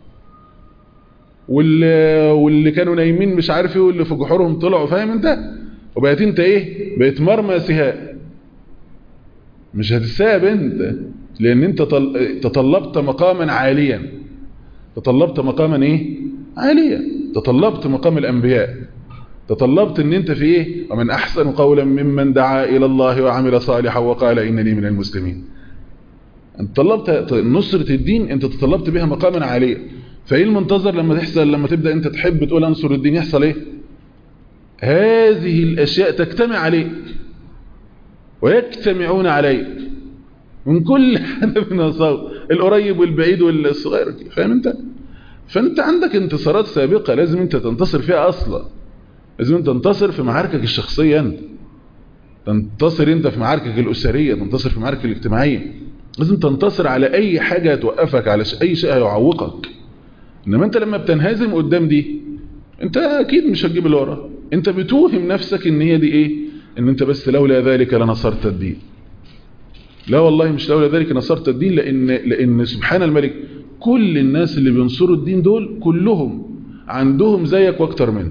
واللي, واللي كانوا نايمين مش عارف ايه واللي في جحورهم طلعوا فاهم انت وبقيت انت ايه بقيت مرمى سهاء مش هتساب انت لان انت تطلبت مقاما عاليا تطلبت مقاما ايه عاليا تطلبت مقام الانبياء تطلبت ان انت في ايه ومن احسن قولا ممن دعا الى الله وعمل صالحا وقال انني من المسلمين انت طلبت نصرة الدين انت تطلبت بها مقاما عاليا فايه المنتظر لما تحصل لما تبدأ انت تحب تقول انصر الدين يحصل ايه هذه الاشياء تجتمع عليك ويجتمعون عليك من كل حدث من الصوت القريب والبعيد والصغير فاهم انت فانت عندك انتصارات سابقة لازم انت تنتصر فيها اصلا لازم انت تنتصر في معاركك الشخصية انت تنتصر انت في معاركك الاسرية تنتصر في معاركك الاجتماعية لازم تنتصر على اي حاجة توقفك على اي شيء يعوقك انما انت لما بتنهزم قدام دي انت اكيد مش هتجيب اللي وراه انت بتوهم نفسك ان هي دي ايه ان انت بس لولا ذلك لنصرت الدين لا والله مش لولا ذلك نصرت الدين لان لان سبحان الملك كل الناس اللي بينصروا الدين دول كلهم عندهم زيك واكتر منك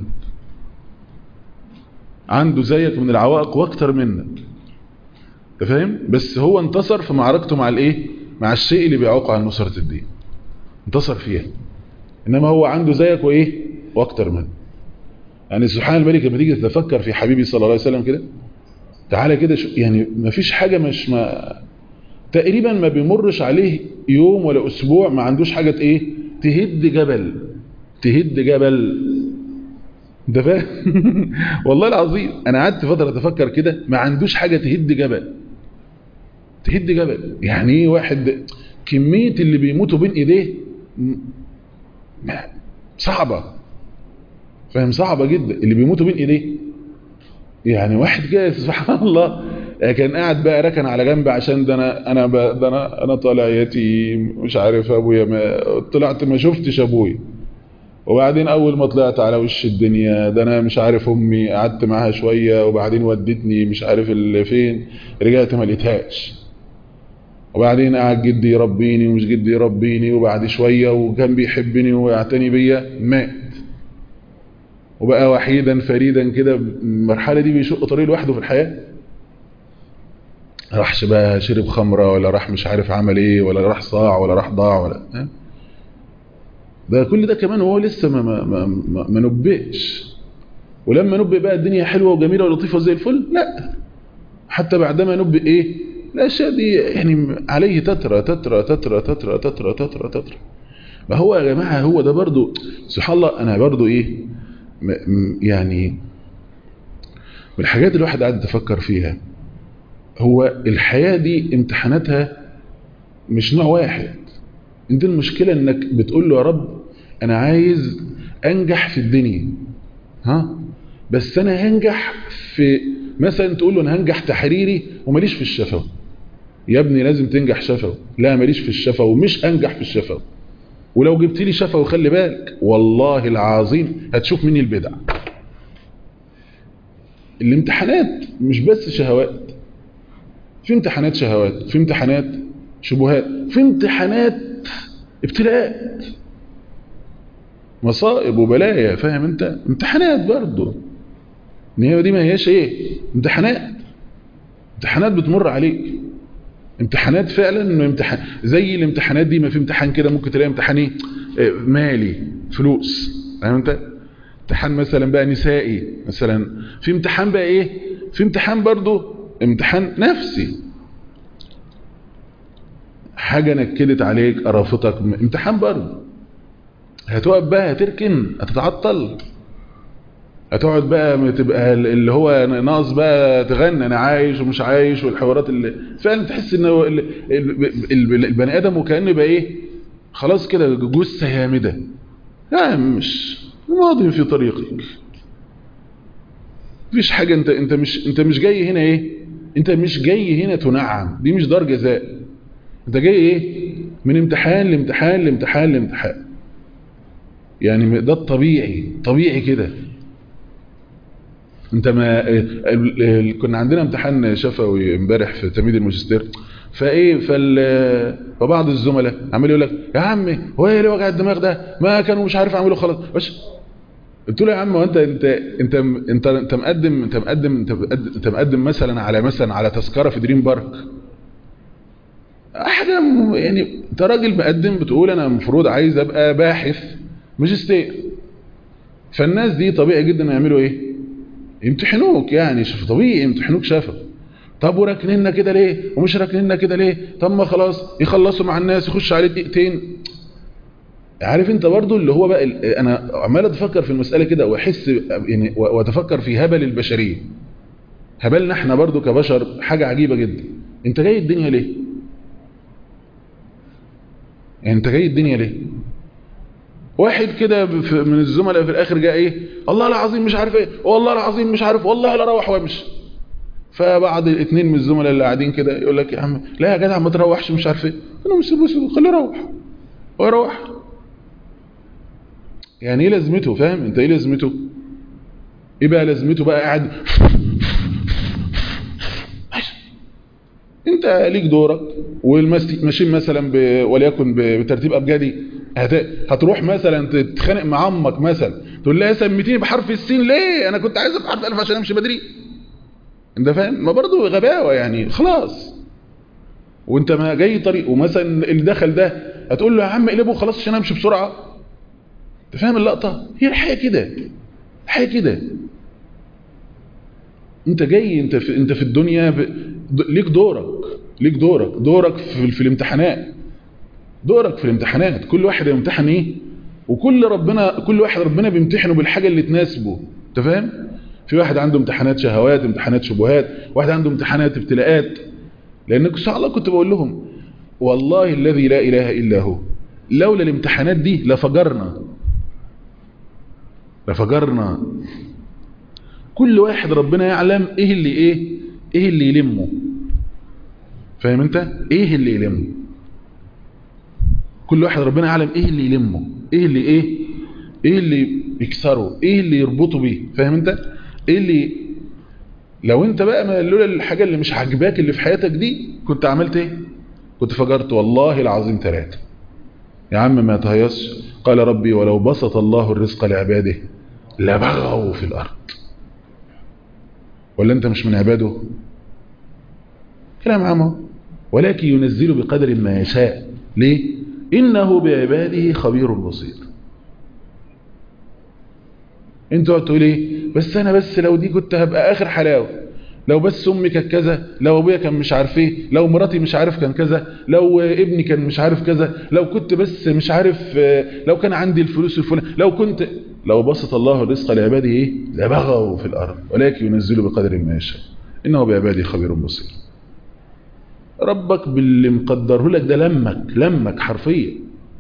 عنده زيك من العوائق واكتر منك انت فاهم بس هو انتصر في معركته مع الايه مع الشيء اللي بيعوق عن نصرة الدين انتصر فيها انما هو عنده زيك وايه واكتر منك يعني سبحان الملك لما تيجي تتفكر في حبيبي صلى الله عليه وسلم كده تعالى كده يعني ما فيش حاجة مش ما تقريبا ما بيمرش عليه يوم ولا اسبوع ما عندوش حاجة ايه تهد جبل تهد جبل ده فاهم والله العظيم انا قعدت فتره اتفكر كده ما عندوش حاجه تهد جبل تهد جبل يعني ايه واحد كميه اللي بيموتوا بين ايديه صعبه فاهم صعبه جدا اللي بيموتوا بين ايديه يعني واحد جاي سبحان الله كان قاعد بقى ركن على جنب عشان ده انا انا ده انا انا طالع يتيم مش عارف ابويا ما طلعت ما شفتش ابويا وبعدين اول ما طلعت على وش الدنيا ده انا مش عارف امي قعدت معاها شوية وبعدين ودتني مش عارف اللي فين رجعت ما لقيتهاش وبعدين قعد جدي يربيني ومش جدي يربيني وبعد شوية وكان بيحبني ويعتني بيا مات وبقى وحيدا فريدا كده المرحلة دي بيشق طريق لوحده في الحياة راحش بقى شرب خمرة ولا راح مش عارف عمل ايه ولا راح صاع ولا راح ضاع ولا ها؟ ده كل ده كمان وهو لسه ما, ما, ما, ما, ما نبئش ولما نبئ بقى الدنيا حلوة وجميلة ولطيفة زي الفل لا حتى بعدما نبئ ايه الاشياء دي يعني عليه تترى تترى تترى تترى تترى تترى تترى ما هو يا جماعة هو ده برضو سبحان الله انا برضو ايه يعني من الحاجات اللي الواحد قاعد يتفكر فيها هو الحياة دي امتحاناتها مش نوع واحد انت المشكلة انك بتقول له يا رب انا عايز انجح في الدنيا ها بس انا هنجح في مثلا تقول له انا هنجح تحريري وماليش في الشفوي يا ابني لازم تنجح شفوي لا ماليش في الشفوي ومش انجح في الشفوي ولو جبت لي شفوي خلي بالك والله العظيم هتشوف مني البدع الامتحانات مش بس شهوات في امتحانات شهوات في امتحانات شبهات في امتحانات ابتلاءات مصائب وبلايا فاهم انت امتحانات برضه ان هي دي ما هياش ايه امتحانات امتحانات بتمر عليك امتحانات فعلا انه امتحان زي الامتحانات دي ما في امتحان كده ممكن تلاقي امتحان ايه اه مالي فلوس فاهم انت امتحان مثلا بقى نسائي مثلا في امتحان بقى ايه في امتحان برضه امتحان نفسي حاجة نكدت عليك قرفتك امتحان برضه هتقعد بقى هتركن هتتعطل هتقعد بقى تبقى اللي هو ناقص بقى تغني انا عايش ومش عايش والحوارات اللي فعلا تحس ان البني ادم وكانه يبقى ايه خلاص كده جثه هامده لا مش ماضي في طريقك مفيش حاجه انت انت مش انت مش جاي هنا ايه انت مش جاي هنا تنعم دي مش دار جزاء انت جاي ايه من امتحان لامتحان لامتحان لامتحان يعني ده الطبيعي طبيعي كده انت ما كنا عندنا امتحان شفوي امبارح في تمهيد الماجستير فايه فال فبعض الزملاء عمال يقول لك يا عمي هو ايه اللي وجع الدماغ ده ما كانوا مش عارف اعمله خلاص بس قلت له يا عم هو انت انت انت انت انت مقدم انت مقدم انت مقدم, انت مقدم مثلا على مثلا على تذكره في دريم بارك حاجه يعني انت راجل مقدم بتقول انا المفروض عايز ابقى باحث ماجستير فالناس دي طبيعي جدا يعملوا ايه يمتحنوك يعني شوف طبيعي يمتحنوك شافك طب وراكنيننا كده ليه ومش راكنيننا كده ليه طب ما خلاص يخلصوا مع الناس يخش عليه دقيقتين عارف انت برضو اللي هو بقى انا عمال اتفكر في المساله كده واحس يعني واتفكر في هبل البشريه هبلنا احنا برضو كبشر حاجه عجيبه جدا انت جاي الدنيا ليه يعني انت جاي الدنيا ليه واحد كده من الزملاء في الاخر جاء ايه الله العظيم مش عارف ايه والله العظيم مش عارف والله لا اروح وامشي فبعض الاثنين من الزملاء اللي قاعدين كده يقول لك يا عم لا يا جدع ما تروحش مش عارف ايه انا مش سيبه خليه يروح هو يروح يعني ايه لازمته فاهم انت ايه لازمته ايه بقى لازمته بقى قاعد انت ليك دورك والماشيين مثلا ب... وليكن بترتيب ابجدي هت... هتروح مثلا تتخانق مع امك مثلا تقول لها سميتيني بحرف السين ليه انا كنت عايز بحرف الالف عشان امشي بدري انت فاهم ما برضه غباوه يعني خلاص وانت ما جاي طريق ومثلا اللي دخل ده هتقول له يا عم اقلبه خلاص عشان امشي بسرعه انت فاهم اللقطه هي الحياه كده الحياه كده انت جاي انت في انت في الدنيا ب... ليك دورك ليك دورك دورك في, في الامتحانات دورك في الامتحانات كل واحد يمتحن ايه وكل ربنا كل واحد ربنا بيمتحنه بالحاجه اللي تناسبه انت فاهم في واحد عنده امتحانات شهوات امتحانات شبهات واحد عنده امتحانات ابتلاءات لان ان شاء الله كنت بقول لهم والله الذي لا اله الا هو لولا الامتحانات دي لفجرنا لفجرنا كل واحد ربنا يعلم ايه اللي ايه ايه اللي يلمه فاهم انت ايه اللي يلمه كل واحد ربنا يعلم ايه اللي يلمه ايه اللي ايه ايه اللي يكسره ايه اللي يربطه بيه فاهم انت ايه اللي لو انت بقى لولا الحاجه اللي مش عاجباك اللي في حياتك دي كنت عملت ايه كنت فجرت والله العظيم ثلاثه يا عم ما تهيصش قال ربي ولو بسط الله الرزق لعباده لبغوا في الارض ولا انت مش من عباده كلام عامه ولكن ينزل بقدر ما يشاء ليه إنه بعباده خبير بصير انت تقعد تقول ايه بس انا بس لو دي كنت هبقى اخر حلاوه لو بس امي كانت كذا لو ابويا كان مش عارف ايه لو مراتي مش عارف كان كذا لو ابني كان مش عارف كذا لو كنت بس مش عارف لو كان عندي الفلوس الفلانيه لو كنت لو بسط الله الرزق لعباده ايه لبغوا في الارض ولكن ينزل بقدر ما يشاء انه بعباده خبير بصير ربك باللي مقدره لك ده لمك لمك حرفيا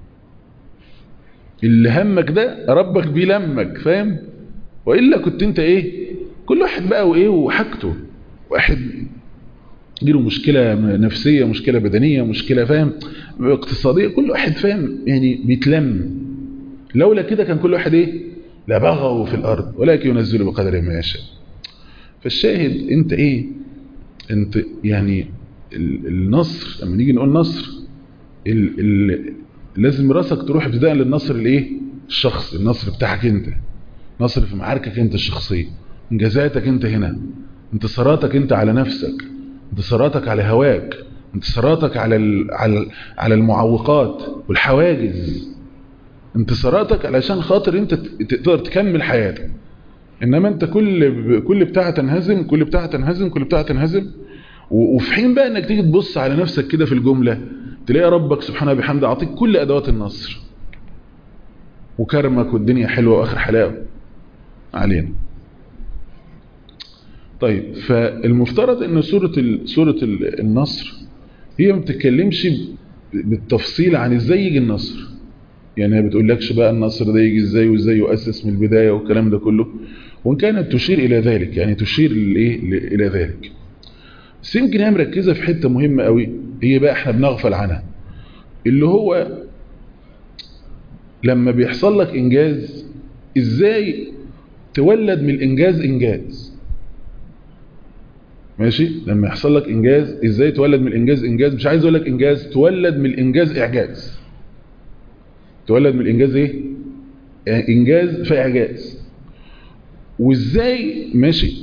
اللي همك ده ربك بيه لمك فاهم والا كنت انت ايه كل واحد بقى وايه وحاجته واحد تجيله مشكلة نفسية مشكلة بدنية مشكلة فاهم اقتصادية كل واحد فاهم يعني بيتلم لولا كده كان كل واحد ايه لبغوا في الارض ولكن ينزل بقدر ما يشاء فالشاهد انت ايه انت يعني النصر لما نيجي نقول نصر ال ال لازم راسك تروح ابتداء للنصر الايه الشخص النصر بتاعك انت نصر في معاركك انت الشخصيه انجازاتك انت هنا انتصاراتك انت على نفسك انتصاراتك على هواك انتصاراتك على ال على ال على المعوقات والحواجز انتصاراتك علشان خاطر انت تقدر تكمل حياتك انما انت كل كل بتاعه تنهزم كل بتاعه تنهزم كل بتاعه تنهزم وفي حين بقى انك تيجي تبص على نفسك كده في الجمله تلاقي ربك سبحانه وبحمده اعطيك كل ادوات النصر وكرمك والدنيا حلوه واخر حلاوه علينا طيب فالمفترض ان سوره سوره النصر هي ما بتتكلمش بالتفصيل عن ازاي يجي النصر يعني ما بتقولكش بقى النصر ده يجي ازاي وازاي يؤسس من البدايه والكلام ده كله وان كانت تشير الى ذلك يعني تشير لايه الى ذلك بس يمكن هي مركزه في حته مهمه قوي هي بقى احنا بنغفل عنها اللي هو لما بيحصل لك انجاز ازاي تولد من الانجاز انجاز ماشي لما يحصل لك انجاز ازاي تولد من الانجاز انجاز مش عايز اقول لك انجاز تولد من الانجاز اعجاز تولد من الانجاز ايه يعني انجاز في اعجاز وازاي ماشي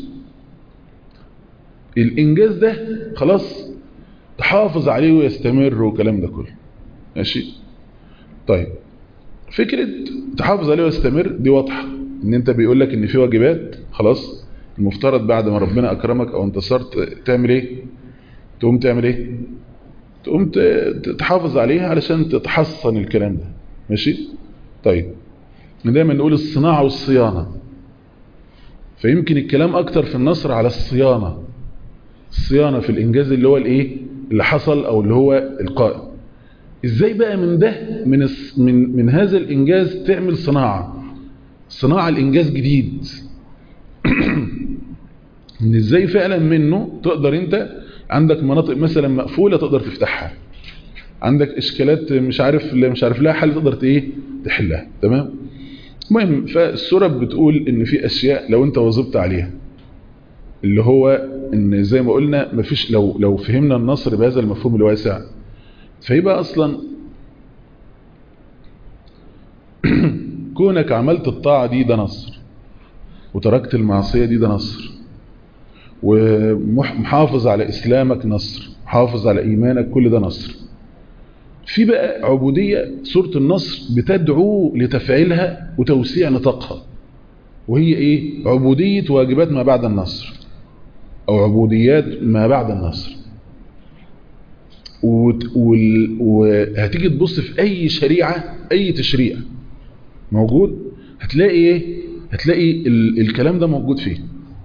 الانجاز ده خلاص تحافظ عليه ويستمر والكلام ده كله ماشي طيب فكرة تحافظ عليه ويستمر دي واضحة ان انت بيقول لك ان في واجبات خلاص المفترض بعد ما ربنا اكرمك او انتصرت تعمل ايه تقوم تعمل ايه تقوم تحافظ عليها علشان تتحصن الكلام ده ماشي طيب دايما نقول الصناعة والصيانة فيمكن الكلام اكتر في النصر على الصيانة الصيانة في الانجاز اللي هو الايه اللي حصل او اللي هو القائم ازاي بقى من ده من من من هذا الانجاز تعمل صناعة صناعة الانجاز جديد ان ازاي فعلا منه تقدر انت عندك مناطق مثلا مقفولة تقدر تفتحها عندك اشكالات مش عارف مش عارف لها حل تقدر ايه تحلها تمام المهم فالسورة بتقول ان في اشياء لو انت واظبت عليها اللي هو ان زي ما قلنا مفيش لو لو فهمنا النصر بهذا المفهوم الواسع فيبقى اصلا كونك عملت الطاعة دي ده نصر وتركت المعصية دي ده نصر ومحافظ على إسلامك نصر محافظ على إيمانك كل ده نصر في بقى عبودية سورة النصر بتدعو لتفعيلها وتوسيع نطاقها وهي إيه عبودية واجبات ما بعد النصر أو عبوديات ما بعد النصر وهتيجي تبص في أي شريعة أي تشريع موجود هتلاقي إيه هتلاقي ال الكلام ده موجود فيه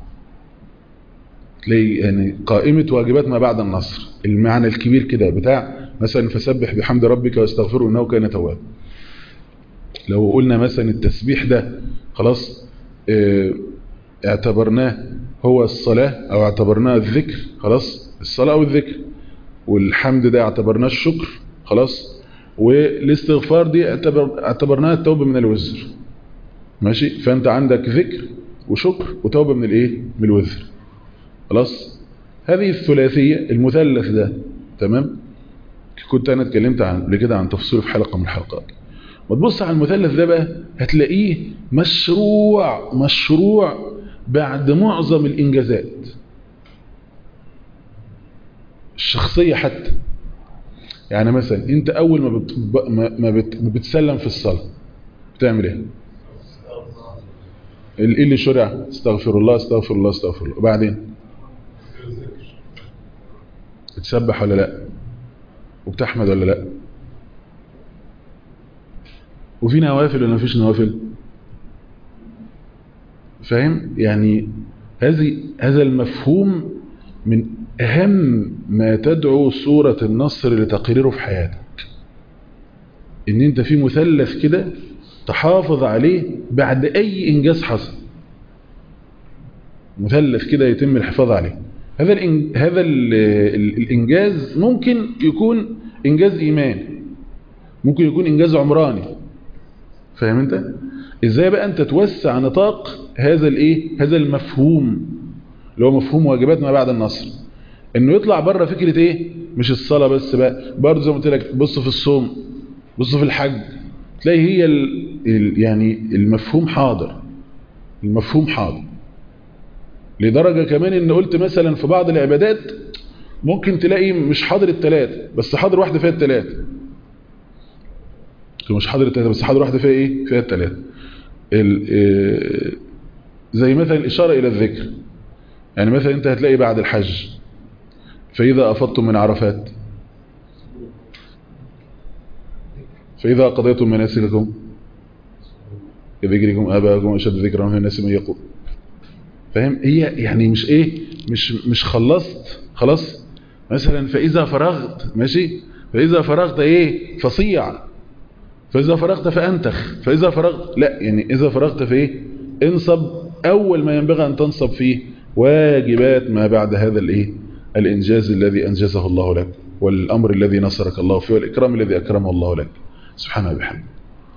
تلاقي يعني قائمة واجبات ما بعد النصر المعنى الكبير كده بتاع مثلا فسبح بحمد ربك واستغفره انه كان توابا لو قلنا مثلا التسبيح ده خلاص اه اعتبرناه هو الصلاة او اعتبرناه الذكر خلاص الصلاة او الذكر والحمد ده اعتبرناه الشكر خلاص والاستغفار دي اعتبر اعتبرناها التوبة من الوزر ماشي فانت عندك ذكر وشكر وتوبة من الايه من الوزر خلاص هذه الثلاثية المثلث ده تمام كنت انا اتكلمت عن قبل كده عن تفصيله في حلقة من الحلقات وتبص على المثلث ده بقى هتلاقيه مشروع مشروع بعد معظم الانجازات الشخصية حتى يعني مثلا انت اول ما, بت... ما, بت... ما بتسلم في الصلاة بتعمل ايه ايه اللي شرع استغفر الله استغفر الله استغفر الله وبعدين بتسبح ولا لا وبتحمد ولا لا وفي نوافل ولا مفيش نوافل فاهم يعني هذه هذا المفهوم من أهم ما تدعو سورة النصر لتقريره في حياتك ان انت في مثلث كده تحافظ عليه بعد اي انجاز حصل مثلث كده يتم الحفاظ عليه هذا الإن... هذا ال... ال... الانجاز ممكن يكون انجاز ايماني ممكن يكون انجاز عمراني فاهم انت ازاي بقى انت توسع نطاق هذا الايه هذا المفهوم اللي هو مفهوم واجبات ما بعد النصر انه يطلع بره فكره ايه مش الصلاه بس بقى برضه زي ما قلت لك بص في الصوم بص في الحج تلاقي هي ال... ال... يعني المفهوم حاضر المفهوم حاضر لدرجة كمان ان قلت مثلا في بعض العبادات ممكن تلاقي مش حاضر التلاتة بس حاضر واحدة فيها التلاتة مش حاضر التلاتة بس حاضر واحدة فيها ايه فيها التلاتة زي مثلا الإشارة إلى الذكر يعني مثلا انت هتلاقي بعد الحج فإذا أفضتم من عرفات فإذا قضيتم مناسككم كذكركم آباءكم أشد ذكرا من الناس من يقول فاهم هي يعني مش ايه مش مش خلصت خلاص مثلا فاذا فرغت ماشي فاذا فرغت ايه فصيع فاذا فرغت فانتخ فاذا فرغت لا يعني اذا فرغت في ايه انصب اول ما ينبغي ان تنصب فيه واجبات ما بعد هذا الايه الانجاز الذي انجزه الله لك والامر الذي نصرك الله فيه والاكرام الذي اكرمه الله لك سبحانه وبحمده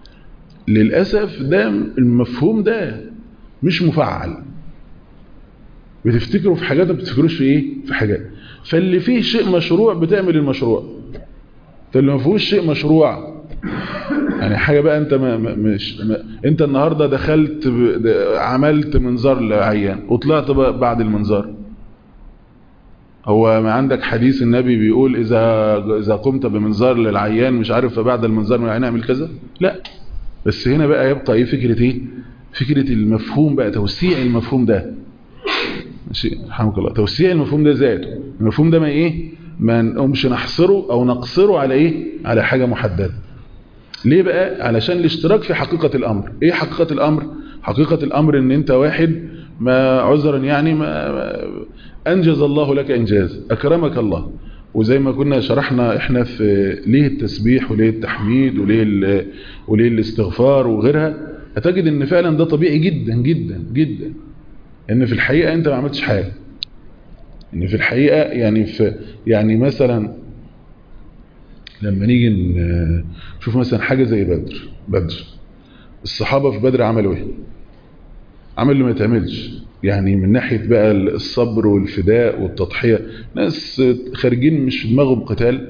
للاسف ده المفهوم ده مش مفعل بتفتكروا في حاجات ما بتفتكروش في ايه في حاجات فاللي فيه شيء مشروع بتعمل المشروع فاللي ما فيهوش شيء مشروع يعني حاجه بقى انت ما مش ما انت النهارده دخلت عملت منظار لعيان وطلعت بعد المنظار هو ما عندك حديث النبي بيقول اذا اذا قمت بمنظار للعيان مش عارف فبعد المنظار من العيان اعمل كذا لا بس هنا بقى يبقى ايه فكره ايه فكره المفهوم بقى توسيع المفهوم ده ماشي رحمك الله توسيع المفهوم ده ذاته المفهوم ده ما ايه ما نقومش نحصره او نقصره على ايه على حاجة محددة ليه بقى علشان الاشتراك في حقيقة الامر ايه حقيقة الامر حقيقة الامر ان انت واحد ما عذرا يعني ما, ما انجز الله لك انجاز اكرمك الله وزي ما كنا شرحنا احنا في ليه التسبيح وليه التحميد وليه وليه الاستغفار وغيرها هتجد ان فعلا ده طبيعي جدا جدا جدا ان في الحقيقة انت ما عملتش حاجة ان في الحقيقة يعني في يعني مثلا لما نيجي نشوف مثلا حاجة زي بدر بدر الصحابة في بدر عملوا ايه عملوا اللي ما يتعملش يعني من ناحية بقى الصبر والفداء والتضحية ناس خارجين مش في دماغهم قتال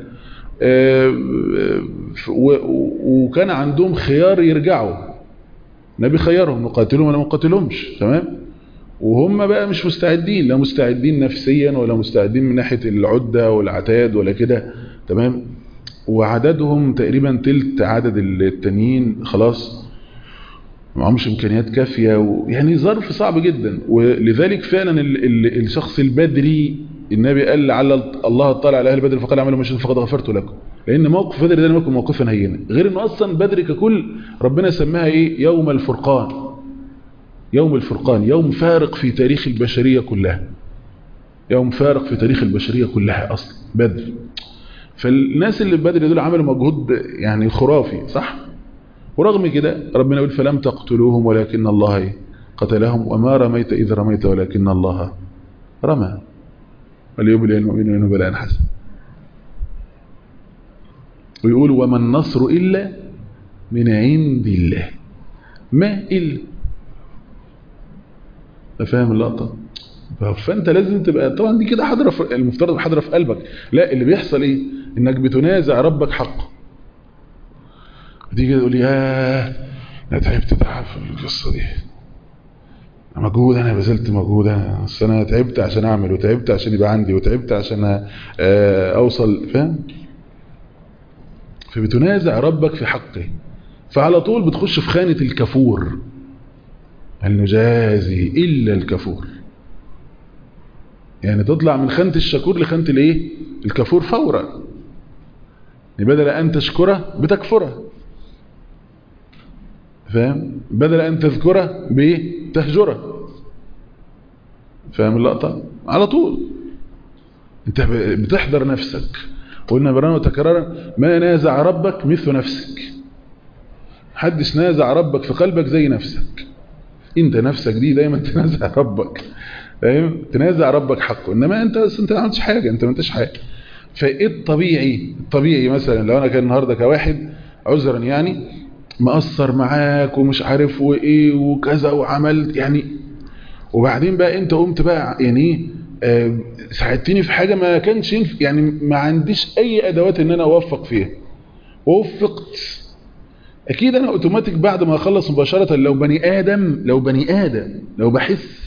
وكان عندهم خيار يرجعوا النبي خيرهم نقاتلهم ولا ما نقاتلهمش تمام وهم بقى مش مستعدين لا مستعدين نفسيا ولا مستعدين من ناحية العدة والعتاد ولا كده تمام وعددهم تقريبا تلت عدد التانيين خلاص معهمش امكانيات كافية ويعني ظرف صعب جدا ولذلك فعلا ال ال الشخص البدري النبي قال لعل الله اطلع على اهل بدر فقال اعملوا ما شئتم فقد غفرت لكم لان موقف بدر ده موقف موقفا هينا غير انه اصلا بدر ككل ربنا سماها ايه يوم الفرقان يوم الفرقان يوم فارق في تاريخ البشرية كلها يوم فارق في تاريخ البشرية كلها أصلا بدر فالناس اللي في بدر دول عملوا مجهود يعني خرافي صح ورغم كده ربنا يقول فلم تقتلوهم ولكن الله قتلهم وما رميت إذ رميت ولكن الله رمى وليبلي المؤمنين بلاء حسن ويقول وما النصر إلا من عند الله ما إلا فاهم اللقطة فانت لازم تبقى طبعا دي كده حاضره في المفترض حاضره في قلبك لا اللي بيحصل ايه انك بتنازع ربك حقه بتيجي تقول ياه انا تعبت تعب في القصه دي مجهود انا بذلت مجهود انا اصل انا تعبت عشان اعمل وتعبت عشان يبقى عندي وتعبت عشان اوصل فاهم فبتنازع ربك في حقه فعلى طول بتخش في خانه الكفور هل نجازي إلا الكفور يعني تطلع من خانة الشكور لخانة الايه الكفور فورا يعني بدل أن تشكره بتكفره فاهم بدل أن تذكره بتهجره فاهم اللقطة على طول انت بتحضر نفسك قلنا برانا وتكرارا ما نازع ربك مثل نفسك حدش نازع ربك في قلبك زي نفسك انت نفسك دي دايما تنازع ربك فاهم تنازع ربك حقه انما انت بس انت ما عملتش حاجه انت ما انتش حاجه فايه الطبيعي الطبيعي مثلا لو انا كان النهارده كواحد عذرا يعني مقصر معاك ومش عارف وايه وكذا وعملت يعني وبعدين بقى انت قمت بقى يعني ايه آه، ساعدتني في حاجه ما كانش ينف- يعني ما عنديش اي ادوات ان انا اوفق فيها ووفقت اكيد انا اوتوماتيك بعد ما اخلص مباشره لو بني ادم لو بني ادم لو بحس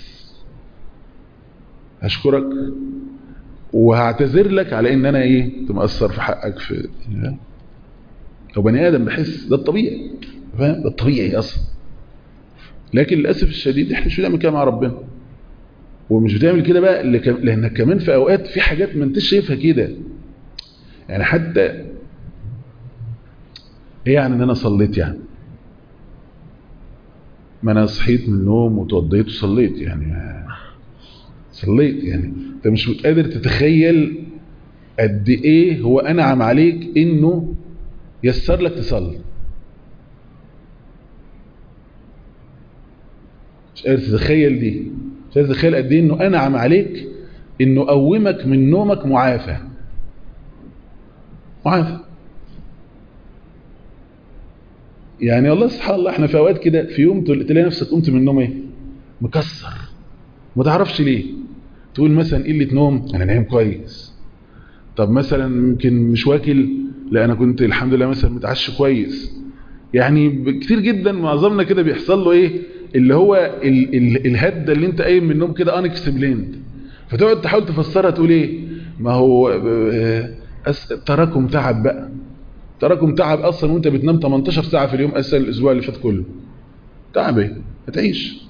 هشكرك وهعتذر لك على ان انا ايه كنت مقصر في حقك في لو بني ادم بحس ده الطبيعي فاهم ده الطبيعي اصلا لكن للاسف الشديد احنا مش بنعمل كده مع ربنا ومش بتعمل كده بقى لك- لانك كمان في اوقات في حاجات ما انتش شايفها كده يعني حتى ايه يعني ان انا صليت يعني ما انا صحيت من النوم وتوضيت وصليت يعني ما- صليت يعني انت مش قادر تتخيل قد ايه هو انعم عليك انه يسر لك تصلي مش قادر تتخيل دي مش قادر تتخيل قد ايه انه انعم عليك انه قومك من نومك معافى معافى يعني والله سبحان الله احنا في اوقات كده في يوم تل- تلاقي نفسك قمت من النوم ايه مكسر ما تعرفش ليه تقول مثلا قله نوم انا نايم كويس طب مثلا يمكن مش واكل لا انا كنت الحمد لله مثلا متعشى كويس يعني ب- كتير جدا معظمنا كده بيحصل له ايه اللي هو ال ال الهده اللي انت قايم من النوم كده انكسبليند فتقعد تحاول تفسرها تقول ايه ما هو آه، أس- تراكم تعب بقى تراكم تعب اصلا وانت بتنام 18 ساعه في اليوم اسال الاسبوع اللي فات كله تعب ايه هتعيش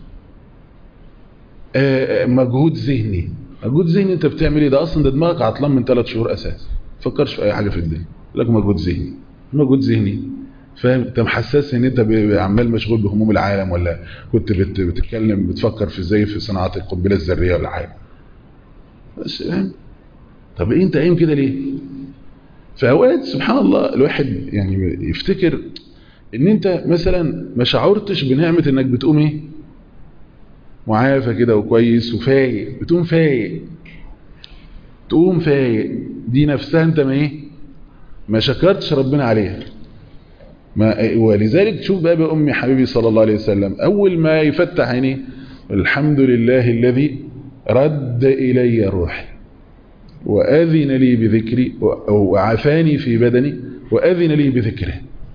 آه، مجهود ذهني مجهود ذهني انت بتعمل ايه ده اصلا ده دماغك عطلان من ثلاث شهور اساس فكرش في اي حاجه في الدنيا يقول لك مجهود ذهني مجهود ذهني فاهم انت محسس ان انت ب- عمال مشغول بهموم العالم ولا كنت بت- بتتكلم بتفكر في ازاي في صناعه القنبله الذريه ولا حاجه بس فاهم طب ايه انت قايم كده ليه في اوقات سبحان الله الواحد يعني يفتكر ان انت مثلا ما شعرتش بنعمه انك بتقوم ايه معافى كده وكويس وفايق بتقوم فايق تقوم فايق دي نفسها انت ما ايه ما شكرتش ربنا عليها ما ولذلك تشوف بقى بأم حبيبي صلى الله عليه وسلم أول ما يفتح عينيه الحمد لله الذي رد إلي روحي وأذن لي بذكري وعافاني في بدني وأذن لي بذكره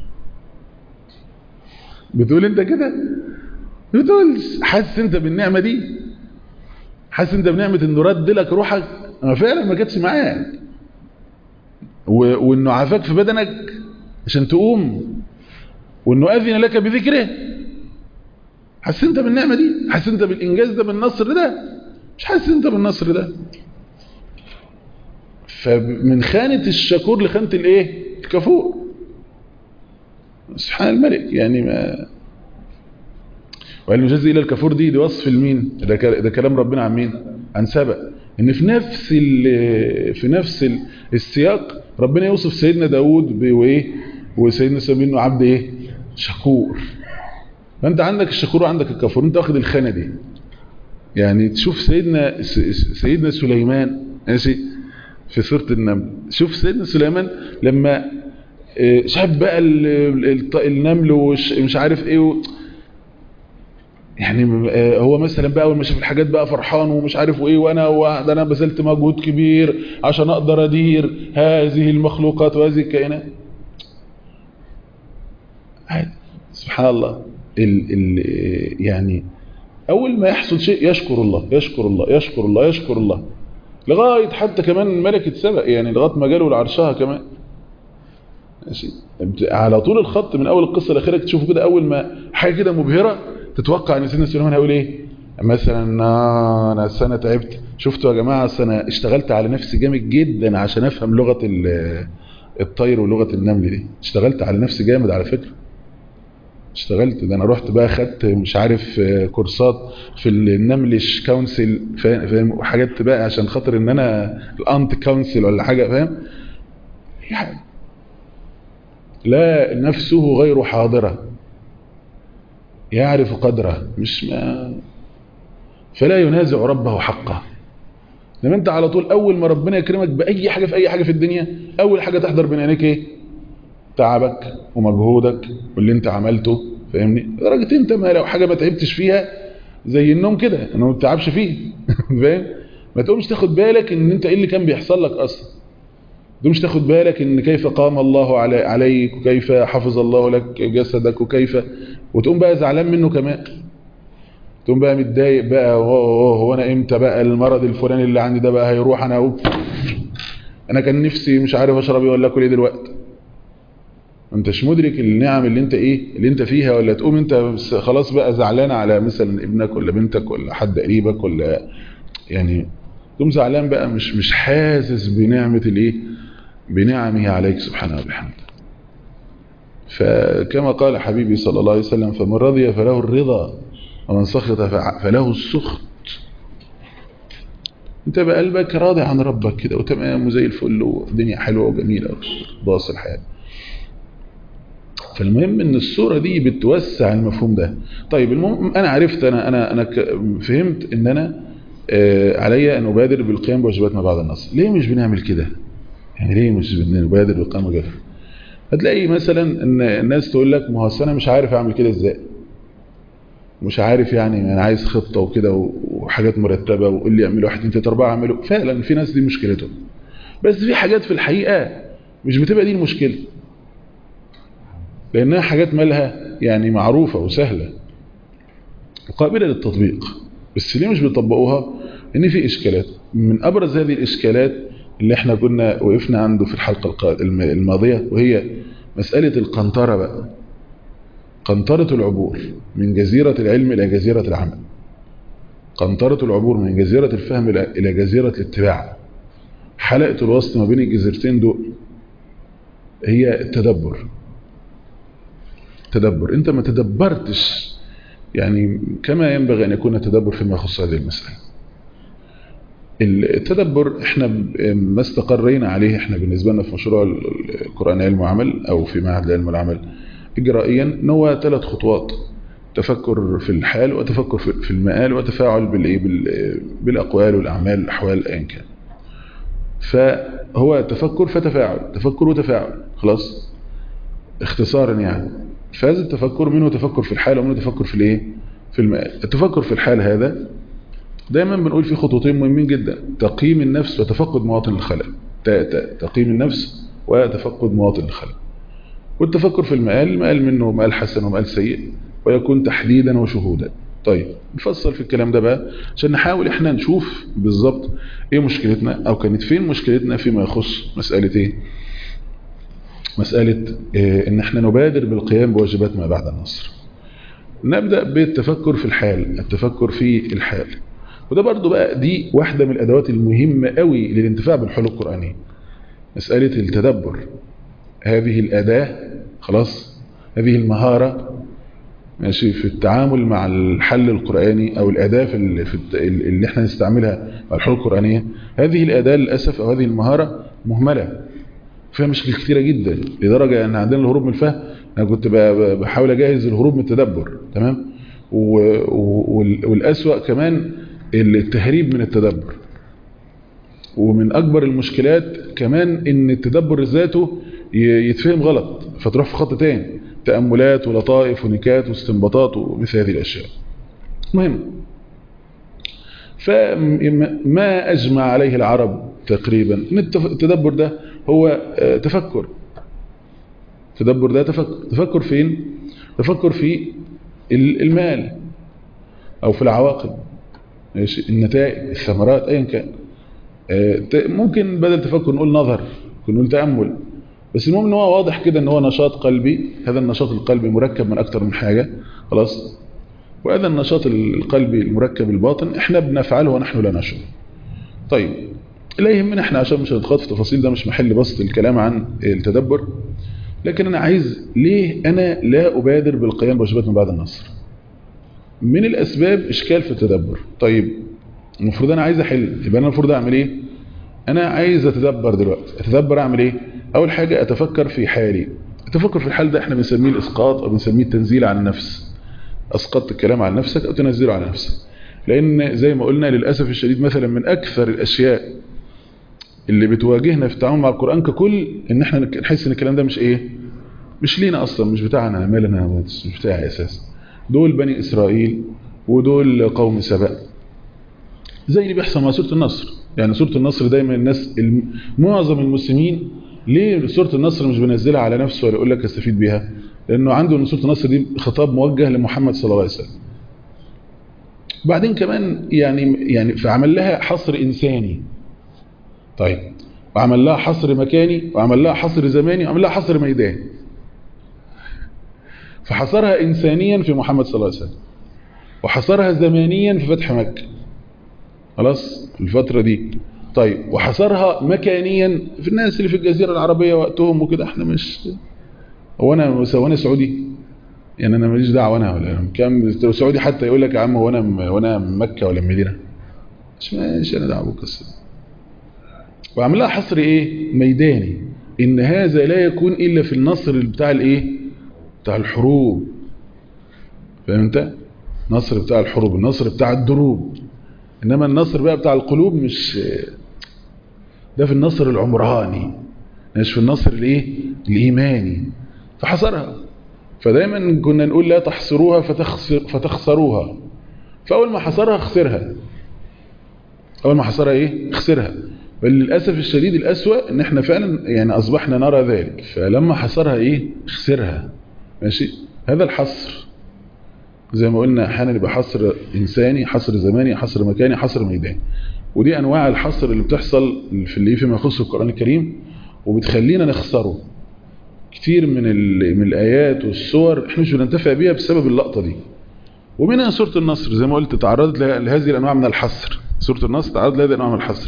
بتقول انت كده بتقول حاسس انت بالنعمة دي حاسس انت بنعمة انه رد لك روحك انا فعلا ما كانتش معاك و- وانه عافاك في بدنك عشان تقوم وانه اذن لك بذكره حاسس انت بالنعمة دي حاسس انت بالانجاز ده بالنصر ده مش حاسس انت بالنصر ده فمن خانة الشكور لخانة الايه الكفور سبحان الملك يعني ما والمجاز الى الكفور دي دي وصف المين ده ك- ده كلام ربنا عن مين عن سبأ ان في نفس ال- في نفس ال- السياق ربنا يوصف سيدنا داود وايه وسيدنا سليمان انه عبد ايه شكور فانت عندك الشكور وعندك الكفور انت واخد الخانه دي يعني تشوف سيدنا س- س- سيدنا سليمان ماشي في سوره النمل شوف سيدنا سليمان لما آه، شاف بقى ال- ال- النمل ومش عارف ايه و... يعني آه، هو مثلا بقى اول ما شاف الحاجات بقى فرحان ومش عارف ايه وانا ده انا بذلت مجهود كبير عشان اقدر ادير هذه المخلوقات وهذه الكائنات عادي سبحان الله ال ال يعني اول ما يحصل شيء يشكر الله يشكر الله يشكر الله يشكر الله لغايه حتى كمان ملكه سبق يعني لغايه ما جاله لعرشها كمان ماشي على طول الخط من اول القصه لاخرها تشوفوا كده اول ما حاجه كده مبهره تتوقع ان سيدنا سليمان هيقول ايه مثلا آه، انا السنه تعبت شفتوا يا جماعه أصل انا اشتغلت على نفسي جامد جدا عشان افهم لغه ال- الطير ولغه النمل دي اشتغلت على نفسي جامد على فكره اشتغلت ده انا رحت بقى خدت مش عارف آه، كورسات في النملش كونسل فاهم فاهم؟ وحاجات بقى عشان خاطر ان انا الانت كونسل ولا حاجه فاهم يعني لا نفسه غير حاضرة يعرف قدره مش ما فلا ينازع ربه حقه لما انت على طول اول ما ربنا يكرمك باي حاجه في اي حاجه في الدنيا اول حاجه تحضر بين عينيك ايه تعبك ومجهودك واللي انت عملته فاهمني لدرجه انت ما لو حاجه ما تعبتش فيها زي النوم كده انه ما بتتعبش فيه فاهم ما تقومش تاخد بالك ان انت ايه اللي كان بيحصل لك اصلا ما تقومش تاخد بالك ان كيف قام الله علي عليك وكيف حفظ الله لك جسدك وكيف وتقوم بقى زعلان منه كمان تقوم بقى متضايق بقى هو, هو انا امتى بقى المرض الفلاني اللي عندي ده بقى هيروح انا أقول انا كان نفسي مش عارف اشرب ايه ولا اكل ايه دلوقتي ما انتش مدرك النعم اللي انت ايه اللي انت فيها ولا تقوم انت بس خلاص بقى زعلان على مثلا ابنك ولا بنتك ولا حد قريبك ولا يعني تقوم زعلان بقى مش مش حاسس بنعمة الايه بنعمه عليك سبحانه وبحمده فكما قال حبيبي صلى الله عليه وسلم فمن رضي فله الرضا ومن سخط فله السخط انت بقلبك راضي عن ربك كده وتمام وزي الفل والدنيا حلوه وجميله وباص الحياه فالمهم ان الصورة دي بتوسع المفهوم ده طيب المهم انا عرفت انا انا انا فهمت ان انا آه عليا ان ابادر بالقيام بواجبات ما بعد النصر ليه مش بنعمل كده يعني ليه مش بنبادر بالقيام بواجبات هتلاقي مثلا ان الناس تقول لك ما هو انا مش عارف اعمل كده ازاي مش عارف يعني انا عايز خطه وكده وحاجات مرتبه وقول لي اعمل واحد اثنين ثلاثه اربعه اعمله فعلا في ناس دي مشكلتهم بس في حاجات في الحقيقه مش بتبقى دي المشكله لأنها حاجات مالها يعني معروفة وسهلة وقابلة للتطبيق بس ليه مش بيطبقوها ان في إشكالات من أبرز هذه الإشكالات اللي احنا كنا وقفنا عنده في الحلقة الماضية وهي مسألة القنطرة بقى قنطرة العبور من جزيرة العلم إلى جزيرة العمل قنطرة العبور من جزيرة الفهم إلى جزيرة الاتباع حلقة الوسط ما بين الجزيرتين دول هي التدبر تدبر انت ما تدبرتش يعني كما ينبغي ان يكون التدبر فيما يخص هذه المسألة التدبر احنا ما استقرينا عليه احنا بالنسبة لنا في مشروع القرآن علم وعمل او في معهد العلم والعمل اجرائيا ان هو ثلاث خطوات تفكر في الحال وتفكر في المآل وتفاعل بالايه بالاقوال والاعمال الاحوال ايا كان فهو تفكر فتفاعل تفكر وتفاعل خلاص اختصارا يعني فهذا التفكر منه تفكر في الحال ومنه تفكر في الايه في المآل التفكر في الحال هذا دايما بنقول في خطوتين مهمين جدا تقييم النفس وتفقد مواطن الخلل تقييم النفس وتفقد مواطن الخلل والتفكر في المآل المآل منه مآل حسن ومآل سيء ويكون تحديدا وشهودا طيب نفصل في الكلام ده بقى عشان نحاول احنا نشوف بالظبط ايه مشكلتنا او كانت فين مشكلتنا فيما يخص مسألة ايه مسألة إيه ان احنا نبادر بالقيام بواجبات ما بعد النصر نبدأ بالتفكر في الحال التفكر في الحال وده برضو بقى دي واحدة من الأدوات المهمة قوي للانتفاع بالحلول القرآنية مسألة التدبر هذه الأداة خلاص هذه المهارة ماشي في التعامل مع الحل القرآني أو الأداة في اللي, في اللي احنا نستعملها مع الحلول القرآنية هذه الأداة للأسف أو هذه المهارة مهملة فيها مشكلة كثيرة جدا لدرجة أن عندنا الهروب من الفهم أنا كنت بحاول أجهز الهروب من التدبر تمام والأسوأ كمان التهريب من التدبر ومن أكبر المشكلات كمان ان التدبر ذاته يتفهم غلط فتروح في خط تاني تأملات ولطائف ونكات واستنباطات ومثل هذه الأشياء مهم فما أجمع عليه العرب تقريبا ان التدبر ده هو تفكر التدبر ده تفكر تفكر فين تفكر في المال أو في العواقب النتائج الثمرات ايا كان ممكن بدل تفكر نقول نظر ممكن نقول تأمل بس المهم ان هو واضح كده ان هو نشاط قلبي هذا النشاط القلبي مركب من اكتر من حاجة خلاص وهذا النشاط القلبي المركب الباطن احنا بنفعله ونحن لا نشعر طيب لا يهمنا احنا عشان مش هنتخاط في تفاصيل ده مش محل بسط الكلام عن التدبر لكن انا عايز ليه انا لا ابادر بالقيام بواجبات من بعد النصر من الاسباب اشكال في التدبر طيب المفروض انا عايز احل يبقى انا المفروض اعمل ايه انا عايز اتدبر دلوقتي اتدبر اعمل ايه اول حاجة اتفكر في حالي التفكر في الحال ده احنا بنسميه الاسقاط او بنسميه التنزيل عن النفس اسقطت الكلام عن نفسك او تنزله على نفسك لان زي ما قلنا للاسف الشديد مثلا من اكثر الاشياء اللي بتواجهنا في التعامل مع القران ككل ان احنا نحس ان الكلام ده مش ايه مش لينا اصلا مش بتاعنا مالنا مش بتاعي اساسا دول بني اسرائيل ودول قوم سبأ زي اللي بيحصل مع سوره النصر يعني سوره النصر دايما الناس معظم المسلمين ليه سوره النصر مش بينزلها على نفسه ولا يقول لك استفيد بيها لانه عنده ان سوره النصر دي خطاب موجه لمحمد صلى الله عليه وسلم بعدين كمان يعني يعني فعمل لها حصر انساني طيب وعمل لها حصر مكاني وعمل لها حصر زماني وعمل لها حصر ميداني فحصرها انسانيا في محمد صلى الله عليه وسلم وحصرها زمانيا في فتح مكه خلاص الفتره دي طيب وحصرها مكانيا في الناس اللي في الجزيره العربيه وقتهم وكده احنا مش هو انا هو انا سعودي يعني انا ماليش دعوه انا ولا كام سعودي حتى يقول لك يا عم هو انا وانا مكه ولا مدينه مش ماشي انا دعوه بالقصه وعمل لها حصر ايه ميداني ان هذا لا يكون الا في النصر بتاع الايه بتاع الحروب فاهم انت نصر بتاع الحروب النصر بتاع الدروب انما النصر بقى بتاع القلوب مش ده في النصر العمراني مش في النصر الايه الايماني فحصرها فدايما كنا نقول لا تحصروها فتخسر فتخسروها فاول ما حصرها خسرها اول ما حصرها ايه خسرها بل للاسف الشديد الاسوا ان احنا فعلا يعني اصبحنا نرى ذلك فلما حصرها ايه خسرها ماشي هذا الحصر زي ما قلنا احيانا يبقى حصر انساني حصر زماني حصر مكاني حصر ميداني ودي انواع الحصر اللي بتحصل في اللي فيما يخص القران الكريم وبتخلينا نخسره كتير من من الايات والصور احنا مش بننتفع بيها بسبب اللقطه دي ومنها سوره النصر زي ما قلت تعرضت لهذه الانواع من الحصر سوره النصر تعرضت لهذه الانواع من الحصر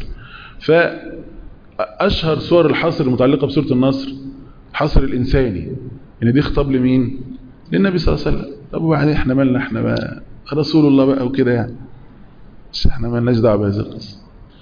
فاشهر صور الحصر المتعلقه بسوره النصر الحصر الانساني ان دي خطاب لمين للنبي صلى الله عليه وسلم طب وبعدين احنا مالنا احنا بقى رسول الله بقى وكده يعني مش احنا مالناش دعوه بهذه القصه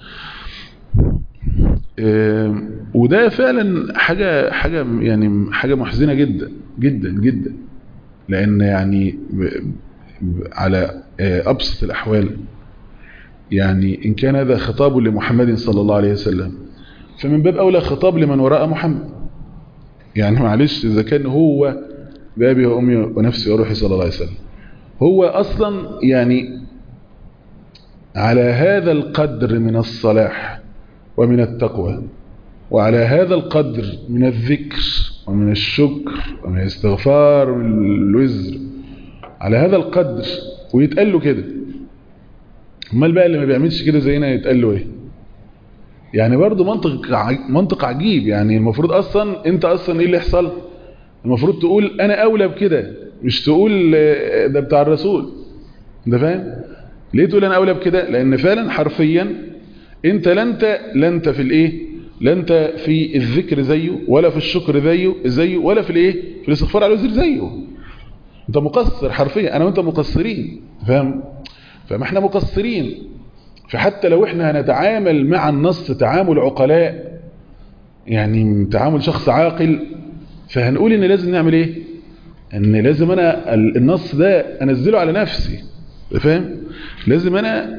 اه وده فعلا حاجه حاجه يعني حاجه محزنه جدا جدا جدا لان يعني على ابسط الاحوال يعني ان كان هذا خطاب لمحمد صلى الله عليه وسلم فمن باب اولى خطاب لمن وراء محمد يعني معلش اذا كان هو بابي وامي ونفسي وروحي صلى الله عليه وسلم هو اصلا يعني على هذا القدر من الصلاح ومن التقوى وعلى هذا القدر من الذكر ومن الشكر ومن الاستغفار ومن الوزر على هذا القدر ويتقال له كده امال بقى اللي ما بيعملش كده زينا يتقال له ايه يعني برضه منطق منطق عجيب يعني المفروض اصلا انت اصلا ايه اللي يحصل المفروض تقول انا اولى بكده مش تقول ده بتاع الرسول انت فاهم ليه تقول انا اولى بكده لان فعلا حرفيا انت لا انت لا انت في الايه لا انت في الذكر زيه ولا في الشكر زيه زيه ولا في الايه في الاستغفار على الوزر زيه انت مقصر حرفيا انا وانت مقصرين فاهم فما احنا مقصرين فحتى لو احنا هنتعامل مع النص تعامل عقلاء يعني تعامل شخص عاقل فهنقول ان لازم نعمل ايه ان لازم انا النص ده انزله على نفسي فاهم لازم انا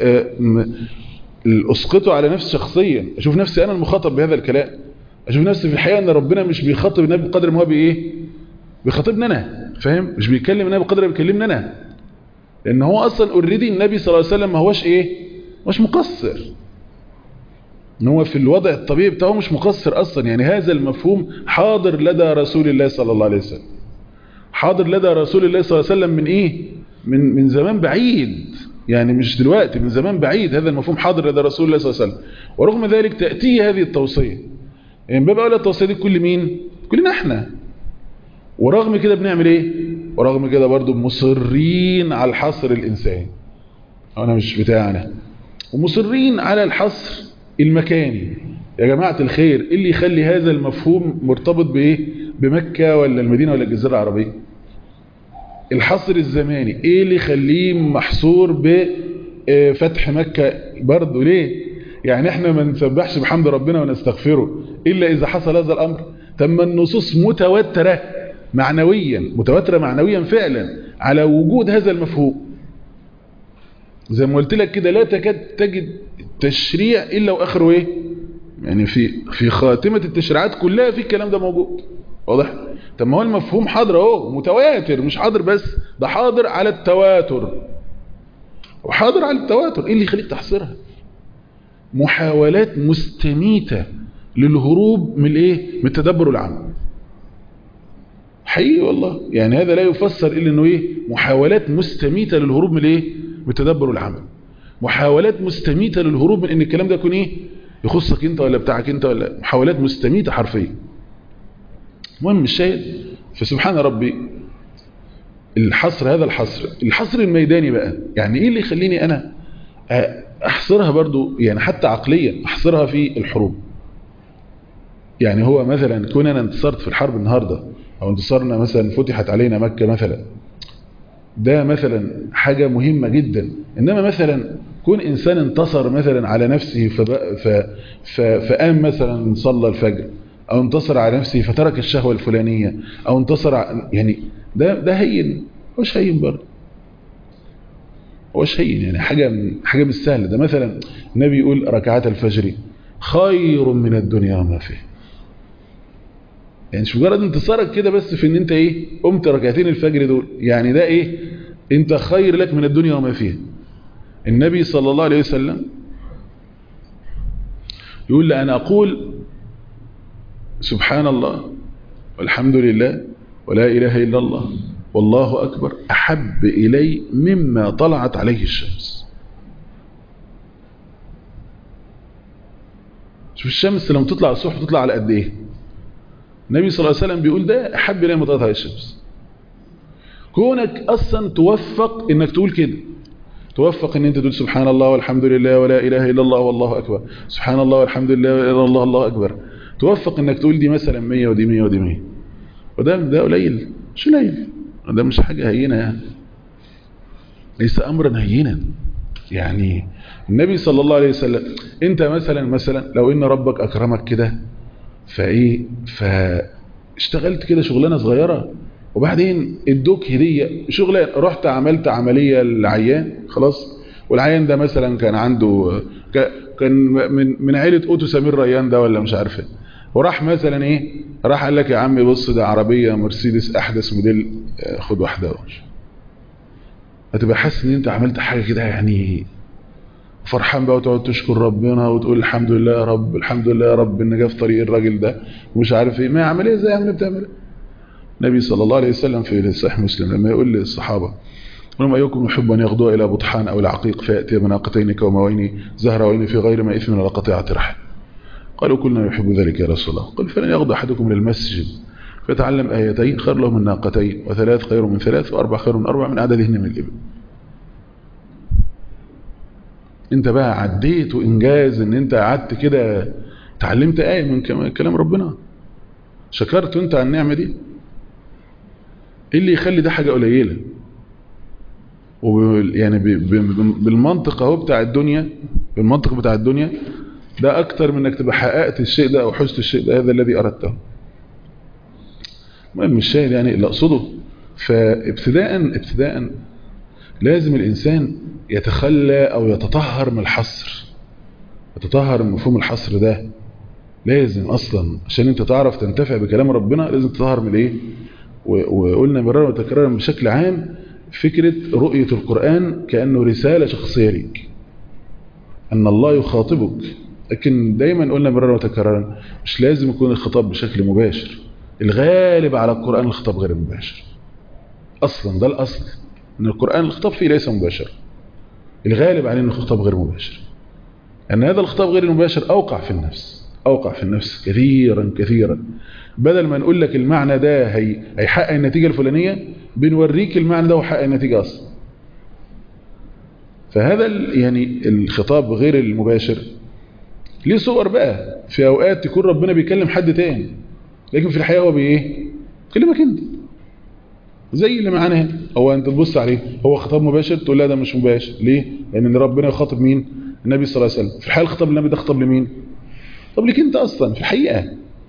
اسقطه على نفسي شخصيا اشوف نفسي انا المخاطب بهذا الكلام اشوف نفسي في الحقيقه ان ربنا مش بيخاطب النبي بقدر ما هو بايه بيخاطبني انا فاهم مش بيكلم النبي بقدر ما بيكلمني انا لان هو اصلا اوريدي النبي صلى الله عليه وسلم ما هوش ايه مش مقصر ان هو في الوضع الطبيعي بتاعه مش مقصر اصلا يعني هذا المفهوم حاضر لدى رسول الله صلى الله عليه وسلم حاضر لدى رسول الله صلى الله عليه وسلم من ايه من من زمان بعيد يعني مش دلوقتي من زمان بعيد هذا المفهوم حاضر لدى رسول الله صلى الله عليه وسلم ورغم ذلك تأتي هذه التوصية يعني باب أولى التوصية دي كل مين كلنا احنا ورغم كده بنعمل ايه ورغم كده برضو مصرين على الحصر الإنساني أنا مش بتاعنا ومصرين على الحصر المكاني يا جماعة الخير إيه اللي يخلي هذا المفهوم مرتبط بإيه بمكة ولا المدينة ولا الجزيرة العربية الحصر الزماني ايه اللي يخليه محصور بفتح مكة برضه ليه يعني احنا ما نسبحش بحمد ربنا ونستغفره الا اذا حصل هذا الامر تم النصوص متوترة معنويا متوترة معنويا فعلا على وجود هذا المفهوم زي ما قلت لك كده لا تكاد تجد تشريع الا واخره ايه يعني في في خاتمه التشريعات كلها في الكلام ده موجود واضح طب ما هو المفهوم حاضر اهو متواتر مش حاضر بس ده حاضر على التواتر وحاضر على التواتر ايه اللي يخليك تحصرها محاولات مستميتة للهروب من الايه من التدبر العام حقيقي والله يعني هذا لا يفسر الا انه ايه محاولات مستميتة للهروب من الايه من التدبر العام محاولات مستميتة للهروب من ان الكلام ده يكون ايه يخصك انت ولا بتاعك انت ولا محاولات مستميتة حرفيا المهم الشاهد فسبحان ربي الحصر هذا الحصر الحصر الميداني بقى يعني ايه اللي يخليني انا احصرها برضو يعني حتى عقليا احصرها في الحروب يعني هو مثلا كون انا انتصرت في الحرب النهاردة او انتصرنا مثلا فتحت علينا مكة مثلا ده مثلا حاجة مهمة جدا انما مثلا كون انسان انتصر مثلا على نفسه فبقى ف ف فقام مثلا صلى الفجر او انتصر على نفسه فترك الشهوة الفلانية او انتصر يعني ده ده هين مش هين برضه هوش هين يعني حاجة حاجة مش سهلة ده مثلا النبي يقول ركعات الفجر خير من الدنيا وما فيه يعني مش مجرد انتصارك كده بس في ان انت ايه قمت ركعتين الفجر دول يعني ده ايه انت خير لك من الدنيا وما فيها النبي صلى الله عليه وسلم يقول لأنا أقول سبحان الله والحمد لله ولا إله إلا الله والله أكبر أحب إلي مما طلعت عليه الشمس شوف الشمس لما تطلع الصبح تطلع على قد إيه النبي صلى الله عليه وسلم بيقول ده أحب إلي مما طلعت عليه الشمس كونك أصلا توفق إنك تقول كده توفق ان انت تقول سبحان الله والحمد لله ولا اله الا الله والله اكبر سبحان الله والحمد لله ولا اله الا الله الله اكبر توفق انك تقول دي مثلا 100 ودي 100 ودي 100 وده ده قليل مش قليل ده مش حاجه هينه يعني ليس امرا هينا يعني النبي صلى الله عليه وسلم انت مثلا مثلا لو ان ربك اكرمك كده فايه فاشتغلت كده شغلانه صغيره وبعدين ادوك هدية شغلان رحت عملت عملية للعيان خلاص والعيان ده مثلا كان عنده كان من من عيلة اوتو سمير ريان ده ولا مش عارف ايه وراح مثلا ايه راح قال لك يا عمي بص ده عربية مرسيدس احدث موديل خد واحدة هتبقى حاسس ان انت عملت حاجة كده يعني فرحان بقى وتقعد تشكر ربنا وتقول الحمد لله يا رب الحمد لله يا رب ان جه في طريق الراجل ده ومش عارف ايه ما عمليه ازاي عمليه بتعمل النبي صلى الله عليه وسلم في صحيح مسلم لما يقول للصحابة ولم أيكم يحب أن يغدو إلى بطحان أو العقيق فيأتي بناقتين كوموين زهروين في غير ما إثم ولا قطيعة رحم قالوا كلنا يحب ذلك يا رسول الله قال فلن يغدو أحدكم للمسجد فيتعلم آيتين خير له من ناقتين وثلاث خير من ثلاث وأربع خير من أربع من عددهن من الإبل انت بقى عديت وإنجاز ان انت قعدت كده تعلمت آية من كلام ربنا شكرت انت على النعمة دي ايه اللي يخلي ده حاجة قليلة يعني بالمنطق اهو بتاع الدنيا بالمنطق بتاع الدنيا ده اكتر من انك تبقى حققت الشيء ده او حزت الشيء ده هذا الذي اردته المهم الشاهد يعني اللي اقصده فابتداء ابتداء لازم الانسان يتخلى او يتطهر من الحصر يتطهر من مفهوم الحصر ده لازم اصلا عشان انت تعرف تنتفع بكلام ربنا لازم تطهر من ايه وقلنا مرارا وتكرارا بشكل عام فكرة رؤية القرآن كأنه رسالة شخصية ليك أن الله يخاطبك لكن دايما قلنا مرارا وتكرارا مش لازم يكون الخطاب بشكل مباشر الغالب على القرآن الخطاب غير مباشر أصلا ده الأصل أن القرآن الخطاب فيه ليس مباشر الغالب عليه أنه خطاب غير مباشر أن هذا الخطاب غير المباشر أوقع في النفس أوقع في النفس كثيرا كثيرا بدل ما نقول لك المعنى ده هي هيحقق النتيجة الفلانية بنوريك المعنى ده وحقق النتيجة أصلا فهذا يعني الخطاب غير المباشر ليه صور بقى في أوقات تكون ربنا بيكلم حد تاني لكن في الحقيقة هو بإيه كلمك انت زي اللي معانا هنا هو انت تبص عليه هو خطاب مباشر تقول لا ده مش مباشر ليه لان ربنا يخاطب مين النبي صلى الله عليه وسلم في الحقيقة الخطاب النبي ده خطاب لمين طب ليك انت اصلا في الحقيقة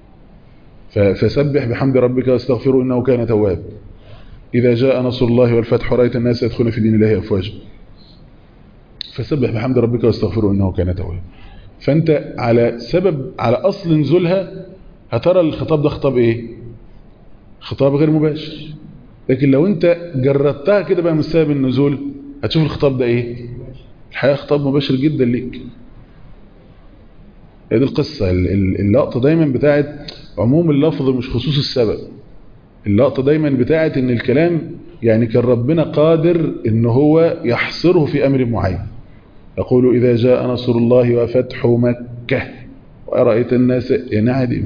فسبح بحمد ربك واستغفره إنه كان تواب إذا جاء نصر الله والفتح ورأيت الناس يدخلون في دين الله أفواجا فسبح بحمد ربك واستغفره انه كان توابا فانت على سبب على اصل نزولها هترى الخطاب ده خطاب ايه خطاب غير مباشر لكن لو انت جردتها كده بقى من سبب النزول هتشوف الخطاب ده ايه الحقيقه خطاب مباشر جدا ليك هي دي القصة اللقطة دايما بتاعت عموم اللفظ مش خصوص السبب اللقطة دايما بتاعت ان الكلام يعني كان ربنا قادر ان هو يحصره في امر معين يقول اذا جاء نصر الله وفتح مكة ورأيت الناس يعني عادي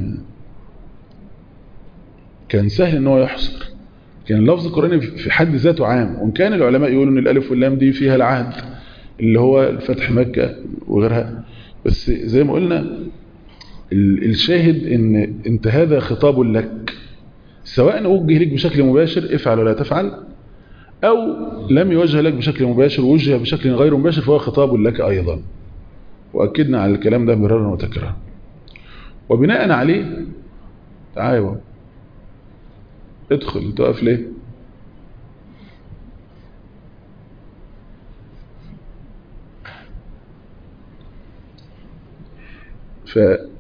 كان سهل ان هو يحصر كان اللفظ القرآني في حد ذاته عام وان كان العلماء يقولوا ان الالف واللام دي فيها العهد اللي هو فتح مكة وغيرها بس زي ما قلنا الشاهد ان انت هذا خطاب لك سواء وجه لك بشكل مباشر افعل ولا تفعل او لم يوجه لك بشكل مباشر ووجه بشكل غير مباشر فهو خطاب لك ايضا واكدنا على الكلام ده مرارا وتكرارا وبناء عليه تعالوا ادخل تقف ليه ف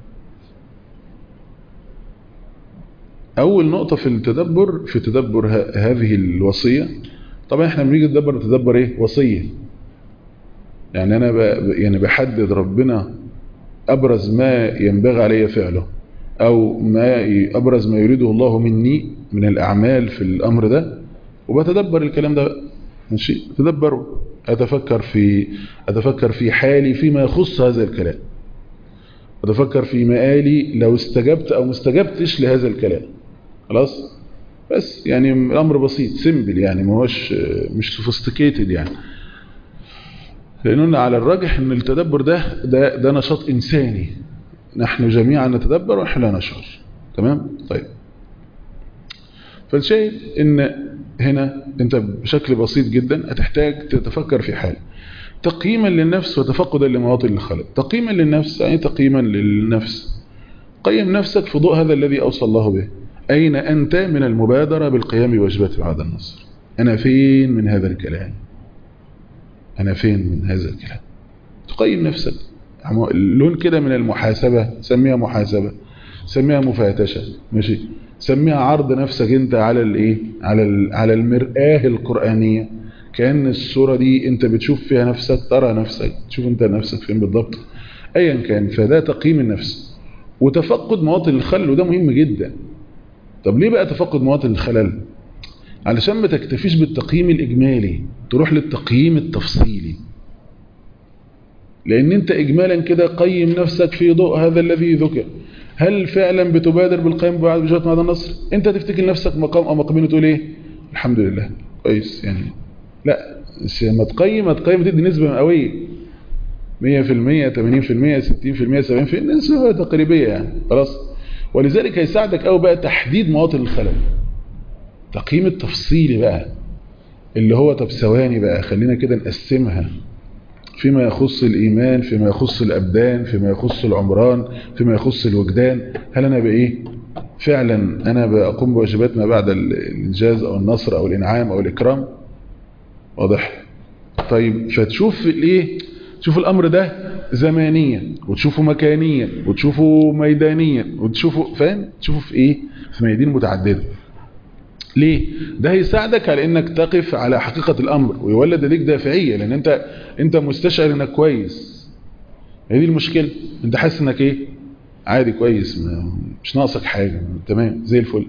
أول نقطة في التدبر في تدبر هذه الوصية طبعا احنا بنيجي نتدبر نتدبر ايه وصية يعني انا ب... يعني بحدد ربنا ابرز ما ينبغي علي فعله او ما ي... ابرز ما يريده الله مني من الاعمال في الامر ده وبتدبر الكلام ده ماشي تدبره اتفكر في اتفكر في حالي فيما يخص هذا الكلام أتفكر في مآلي لو استجبت أو ما استجبتش لهذا الكلام خلاص بس يعني الأمر بسيط سيمبل يعني ما هوش مش سوفيستيكيتد يعني لأننا على الراجح أن التدبر ده ده, ده نشاط إنساني نحن جميعا نتدبر ونحن لا نشعر تمام طيب فالشيء ان هنا انت بشكل بسيط جدا هتحتاج تتفكر في حال تقييما للنفس وتفقدا لمواطن الخلق تقييما للنفس يعني تقييما للنفس قيم نفسك في ضوء هذا الذي أوصى الله به أين أنت من المبادرة بالقيام بواجبات بعد النصر أنا فين من هذا الكلام أنا فين من هذا الكلام تقيم نفسك لون كده من المحاسبة سميها محاسبة سميها مفاتشة ماشي سميها عرض نفسك انت على الايه على على المرآة القرآنية كأن الصورة دي انت بتشوف فيها نفسك ترى نفسك تشوف انت نفسك فين بالضبط ايا كان فده تقييم النفس وتفقد مواطن الخلل وده مهم جدا طب ليه بقى تفقد مواطن الخلل علشان ما تكتفيش بالتقييم الإجمالي تروح للتقييم التفصيلي لأن أنت إجمالا كده قيم نفسك في ضوء هذا الذي ذكر هل فعلا بتبادر بالقيام بعد بجوة مع النصر أنت تفتكر نفسك مقام أو مقامين وتقول إيه الحمد لله كويس يعني لا ما تقيم ما تقيم تدي نسبة مئوية 100% 80% 60% 70% نسبة تقريبية يعني خلاص ولذلك هيساعدك قوي بقى تحديد مواطن الخلل تقييم التفصيلي بقى اللي هو طب ثواني بقى خلينا كده نقسمها فيما يخص الإيمان فيما يخص الأبدان فيما يخص العمران فيما يخص الوجدان هل أنا بإيه فعلا أنا بقوم بواجبات ما بعد الإنجاز أو النصر أو الإنعام أو الإكرام واضح طيب فتشوف الإيه تشوف الأمر ده زمانيا وتشوفه مكانيا وتشوفه ميدانيا وتشوفه فاهم تشوفه في إيه في ميادين متعددة ليه ده هيساعدك على انك تقف على حقيقة الامر ويولد ليك دافعية لان انت انت مستشعر انك كويس هي دي المشكلة انت حاسس انك ايه عادي كويس مش ناقصك حاجة تمام زي الفل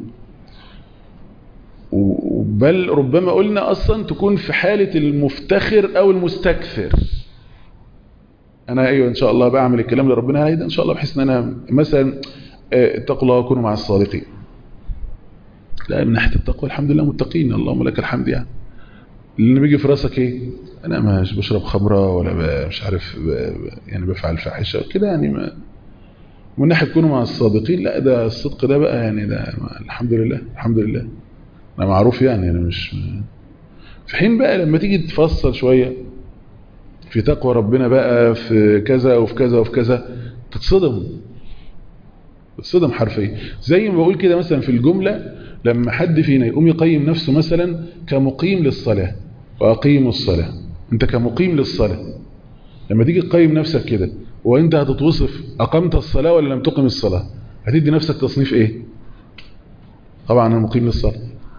بل ربما قلنا اصلا تكون في حالة المفتخر او المستكثر انا ايوه ان شاء الله بعمل الكلام اللي ربنا هيدا ان شاء الله بحيث ان انا مثلا اتقوا الله وكونوا مع الصادقين لا من ناحيه التقوى الحمد لله متقين اللهم لك الحمد يعني اللي بيجي في راسك ايه انا مش بشرب خمره ولا مش عارف يعني بفعل فاحشه كده يعني ما من ناحيه تكونوا مع الصادقين لا ده الصدق ده بقى يعني ده الحمد لله الحمد لله انا معروف يعني انا مش في حين بقى لما تيجي تفصل شويه في تقوى ربنا بقى في كذا وفي كذا وفي كذا تتصدم تتصدم حرفيا زي ما بقول كده مثلا في الجمله لما حد فينا يقوم يقيم نفسه مثلا كمقيم للصلاة وأقيموا الصلاة أنت كمقيم للصلاة لما تيجي تقيم نفسك كده وانت هتتوصف اقمت الصلاة ولا لم تقم الصلاة هتدي نفسك تصنيف ايه طبعا انا مقيم للصلاة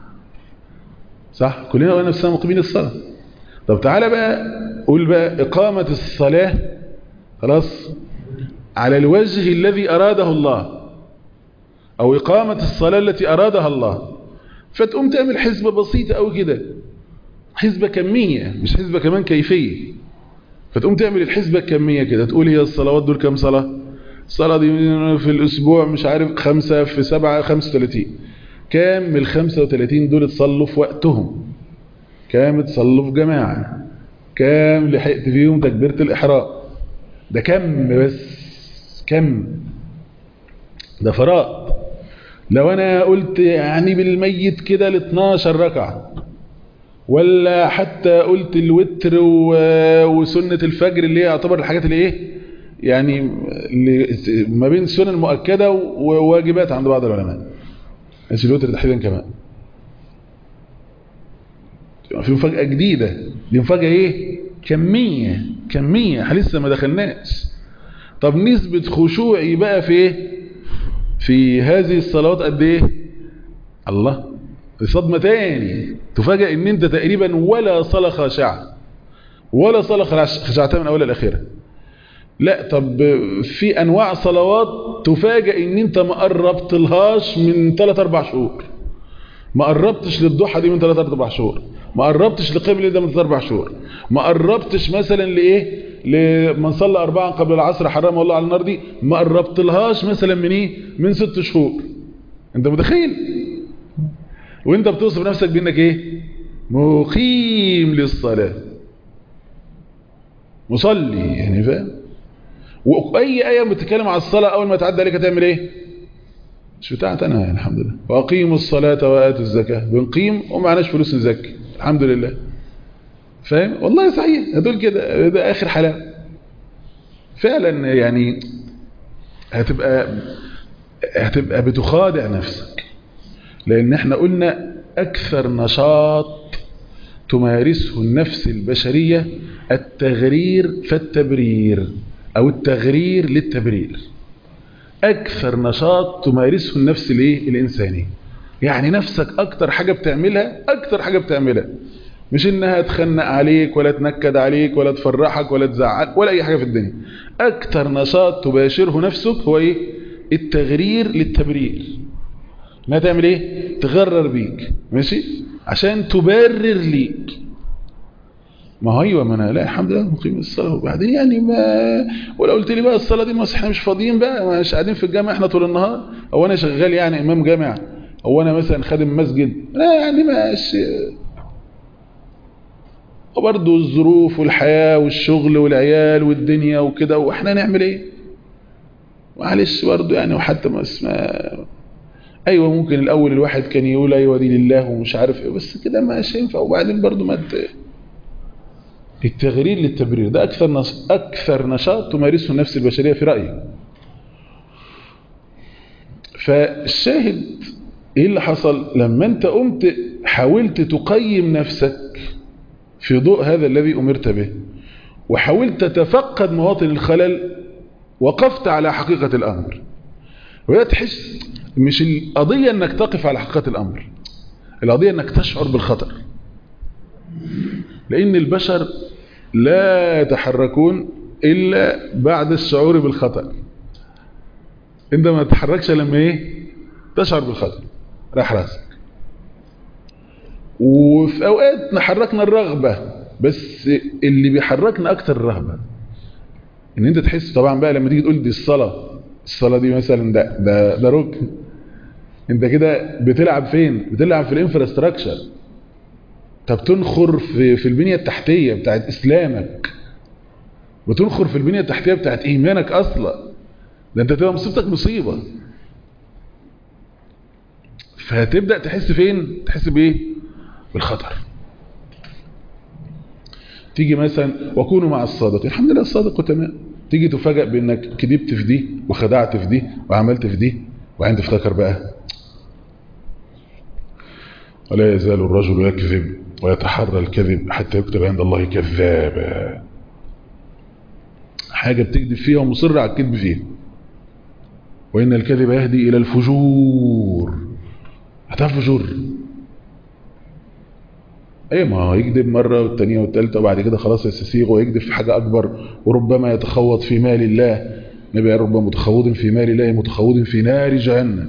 صح كلنا قلنا نفسنا مقيمين للصلاة طب تعالى بقى قول بقى اقامة الصلاة خلاص على الوجه الذي اراده الله او اقامة الصلاة التي ارادها الله فتقوم تعمل حسبة بسيطة او كده حسبة كمية مش حسبة كمان كيفية فتقوم تعمل الحسبة الكمية كده تقول هي الصلوات دول كام صلاة الصلاة دي في الأسبوع مش عارف خمسة في سبعة خمسة وثلاثين كام من الخمسة وثلاثين دول تصلوا في وقتهم كام تصلوا في جماعة كام لحقت فيهم تكبيرة الإحرام ده كم بس كم ده فراغ لو أنا قلت يعني بالميت كده ل 12 ركعة ولا حتى قلت الوتر وسنة الفجر اللي هي يعتبر الحاجات اللي ايه يعني اللي ما بين السنن المؤكدة وواجبات عند بعض العلماء مش الوتر تحديدا كمان في مفاجأة جديدة دي مفاجأة ايه كمية كمية لسه ما دخلناش طب نسبة خشوعي بقى في ايه في هذه الصلوات قد ايه الله صدمة تاني تفاجأ ان انت تقريبا ولا صلاة خاشعة ولا صلاة خشعتها من اولها لاخرها لا طب في انواع صلوات تفاجأ ان انت ما قربت لهاش من 3 4 شهور ما قربتش للضحى دي من 3 4 شهور ما قربتش لقبل ده من 3 4 شهور ما قربتش مثلا لايه لمن صلى أربعا قبل العصر حرمه الله على النار دي ما قربت لهاش مثلا من ايه من ست شهور انت متخيل وانت بتوصف نفسك بانك ايه مقيم للصلاة مصلي يعني فاهم واي ايه بتتكلم على الصلاة اول ما تعدي عليك هتعمل ايه مش بتاعت انا يعني الحمد لله واقيموا الصلاة واتوا الزكاة بنقيم ومعناش فلوس نزكي الحمد لله فاهم والله صحيح هدول كده ده اخر حلاوه فعلا يعني هتبقى هتبقى بتخادع نفسك لان احنا قلنا اكثر نشاط تمارسه النفس البشرية التغرير فالتبرير او التغرير للتبرير اكثر نشاط تمارسه النفس الايه الانسانيه يعني نفسك اكتر حاجة بتعملها اكتر حاجة بتعملها مش انها تخنق عليك ولا تنكد عليك ولا تفرحك ولا تزعلك ولا اي حاجة في الدنيا اكتر نشاط تباشره نفسك هو ايه التغرير للتبرير انها تعمل ايه تغرر بيك ماشي عشان تبرر ليك ما هو ايوه ما انا لا الحمد لله مقيم الصلاه وبعدين يعني ما ولا قلت لي بقى الصلاه دي ما احنا مش فاضيين بقى مش قاعدين في الجامع احنا طول النهار او انا شغال يعني امام جامع او انا مثلا خادم مسجد لا يعني ماشي وبرضه الظروف والحياه والشغل والعيال والدنيا وكده واحنا نعمل ايه معلش برضه يعني وحتى ما اسمها ايوه ممكن الاول الواحد كان يقول ايوه دي لله ومش عارف ايه بس كده مش هينفع وبعدين برضه ما ت... التغرير للتبرير ده اكثر نش... اكثر نشاط تمارسه النفس البشريه في رايي فالشاهد ايه اللي حصل لما انت قمت حاولت تقيم نفسك في ضوء هذا الذي امرت به وحاولت تتفقد مواطن الخلل وقفت على حقيقة الامر وهي تحس مش القضية انك تقف على حقيقة الامر القضية انك تشعر بالخطر لان البشر لا يتحركون الا بعد الشعور بالخطر انت ما تتحركش لما ايه تشعر بالخطر راح راسك وفي اوقات نحركنا الرغبة بس اللي بيحركنا اكتر الرهبة ان انت تحس طبعا بقى لما تيجي تقول دي الصلاة الصلاة دي مثلا ده ده ده ركن انت كده بتلعب فين بتلعب في الانفراستراكشر طب تنخر في في البنية التحتية بتاعت اسلامك بتنخر في البنية التحتية بتاعت ايمانك اصلا ده انت تبقى مصيبتك مصيبة فهتبدأ تحس فين تحس بايه بالخطر تيجي مثلا وكونوا مع الصادقين الحمد لله الصادق تمام تيجي تفاجأ بانك كذبت في دي وخدعت في دي وعملت في دي وبعدين تفتكر بقى ولا يزال الرجل يكذب ويتحرى الكذب حتى يكتب عند الله كذابا حاجة بتكذب فيها ومصر على الكذب فيها وإن الكذب يهدي إلى الفجور هتفجر ايه ما هو يكذب مرة والتانية والتالتة وبعد كده خلاص يستسيغ ويكذب في حاجة أكبر وربما يتخوض في مال الله نبي رب متخوض في مال الله متخوض في نار جهنم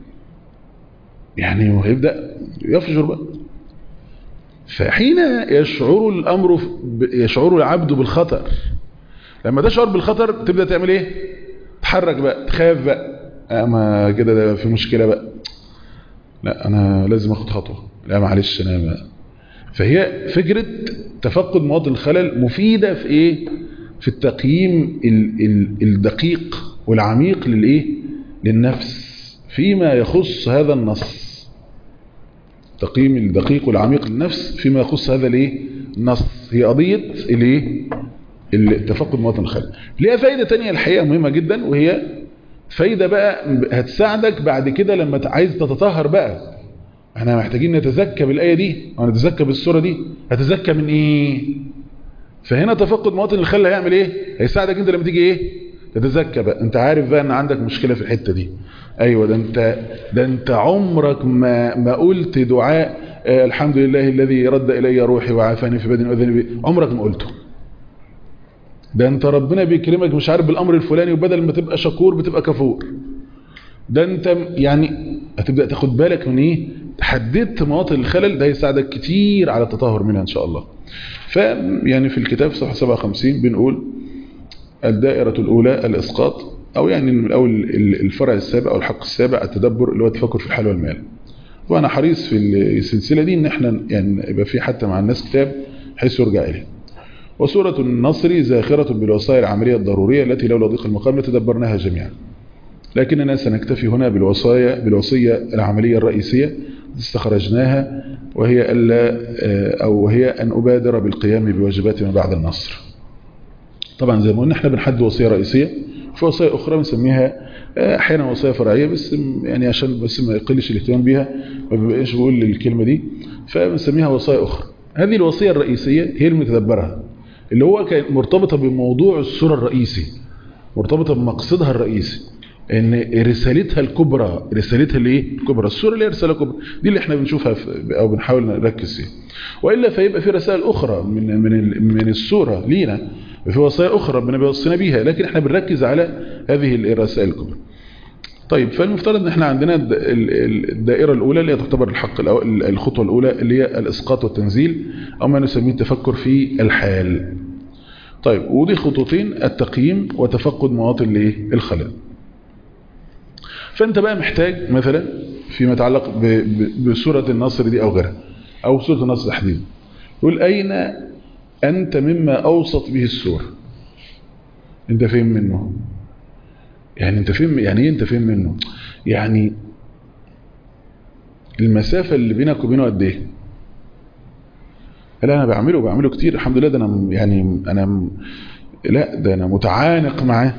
يعني هو هيبدأ يفجر بقى فحين يشعر الأمر يشعر العبد بالخطر لما تشعر بالخطر تبدأ تعمل ايه تحرك بقى تخاف بقى اما كده ده في مشكلة بقى لا انا لازم اخد خطوة لا معلش انا ما. فهي فكرة تفقد مواطن الخلل مفيدة في ايه في التقييم ال ال الدقيق والعميق للايه للنفس فيما يخص هذا النص تقييم الدقيق والعميق للنفس فيما يخص هذا الايه النص هي قضية الايه التفقد مواطن الخلل ليها فايدة تانية الحقيقة مهمة جدا وهي فايدة بقى هتساعدك بعد كده لما عايز تتطهر بقى احنا محتاجين نتزكى بالآية دي او نتزكى بالسورة دي هتزكى من ايه فهنا تفقد مواطن الخلل هيعمل ايه هيساعدك انت لما تيجي ايه تتزكى بقى انت عارف بقى ان عندك مشكلة في الحتة دي ايوه ده انت ده انت عمرك ما ما قلت دعاء آه الحمد لله الذي رد الي روحي وعافاني في بدني واذني عمرك ما قلته ده انت ربنا بيكرمك مش عارف بالامر الفلاني وبدل ما تبقى شكور بتبقى كفور ده انت يعني هتبدأ تاخد بالك من ايه حددت مواطن الخلل ده يساعدك كتير على التطهر منها ان شاء الله ف يعني في الكتاب صفحه 57 بنقول الدائرة الأولى الإسقاط أو يعني من أول الفرع السابع أو الحق السابع التدبر اللي هو التفكر في الحال والمال وأنا حريص في السلسلة دي إن إحنا يعني يبقى في حتى مع الناس كتاب حيث يرجع إليه وسورة النصر زاخرة بالوصايا العملية الضرورية التي لولا ضيق المقام لتدبرناها جميعا لكننا سنكتفي هنا بالوصايا بالوصية العملية الرئيسية استخرجناها وهي ألا أو هي أن أبادر بالقيام بواجبات ما بعد النصر طبعا زي ما قلنا احنا بنحدد وصية رئيسية في وصايا أخرى بنسميها أحيانا وصايا فرعية بس يعني عشان بس ما يقلش الاهتمام بيها ما بيبقاش بقول الكلمة دي فبنسميها وصايا أخرى هذه الوصية الرئيسية هي المتدبرها اللي هو كانت مرتبطة بموضوع السورة الرئيسي مرتبطة بمقصدها الرئيسي ان رسالتها الكبرى رسالتها الايه الكبرى السوره اللي هي رساله كبرى دي اللي احنا بنشوفها او بنحاول نركز فيها والا فيبقى في رسائل اخرى من من من السوره لينا في وصايا اخرى ربنا بيوصينا بيها لكن احنا بنركز على هذه الرسائل الكبرى طيب فالمفترض ان احنا عندنا الدائره الاولى اللي هي تعتبر الحق الخطوه الاولى اللي هي الاسقاط والتنزيل او ما نسميه التفكر في الحال طيب ودي خطوتين التقييم وتفقد مواطن الايه الخلل فانت بقى محتاج مثلا فيما يتعلق بسورة النصر دي او غيرها او سورة النصر تحديدا يقول اين انت مما اوصت به السورة انت فين منه يعني انت فين يعني ايه انت فين منه يعني المسافة اللي بينك وبينه قد ايه لا انا بعمله بعمله كتير الحمد لله ده انا يعني انا لا ده انا متعانق معاه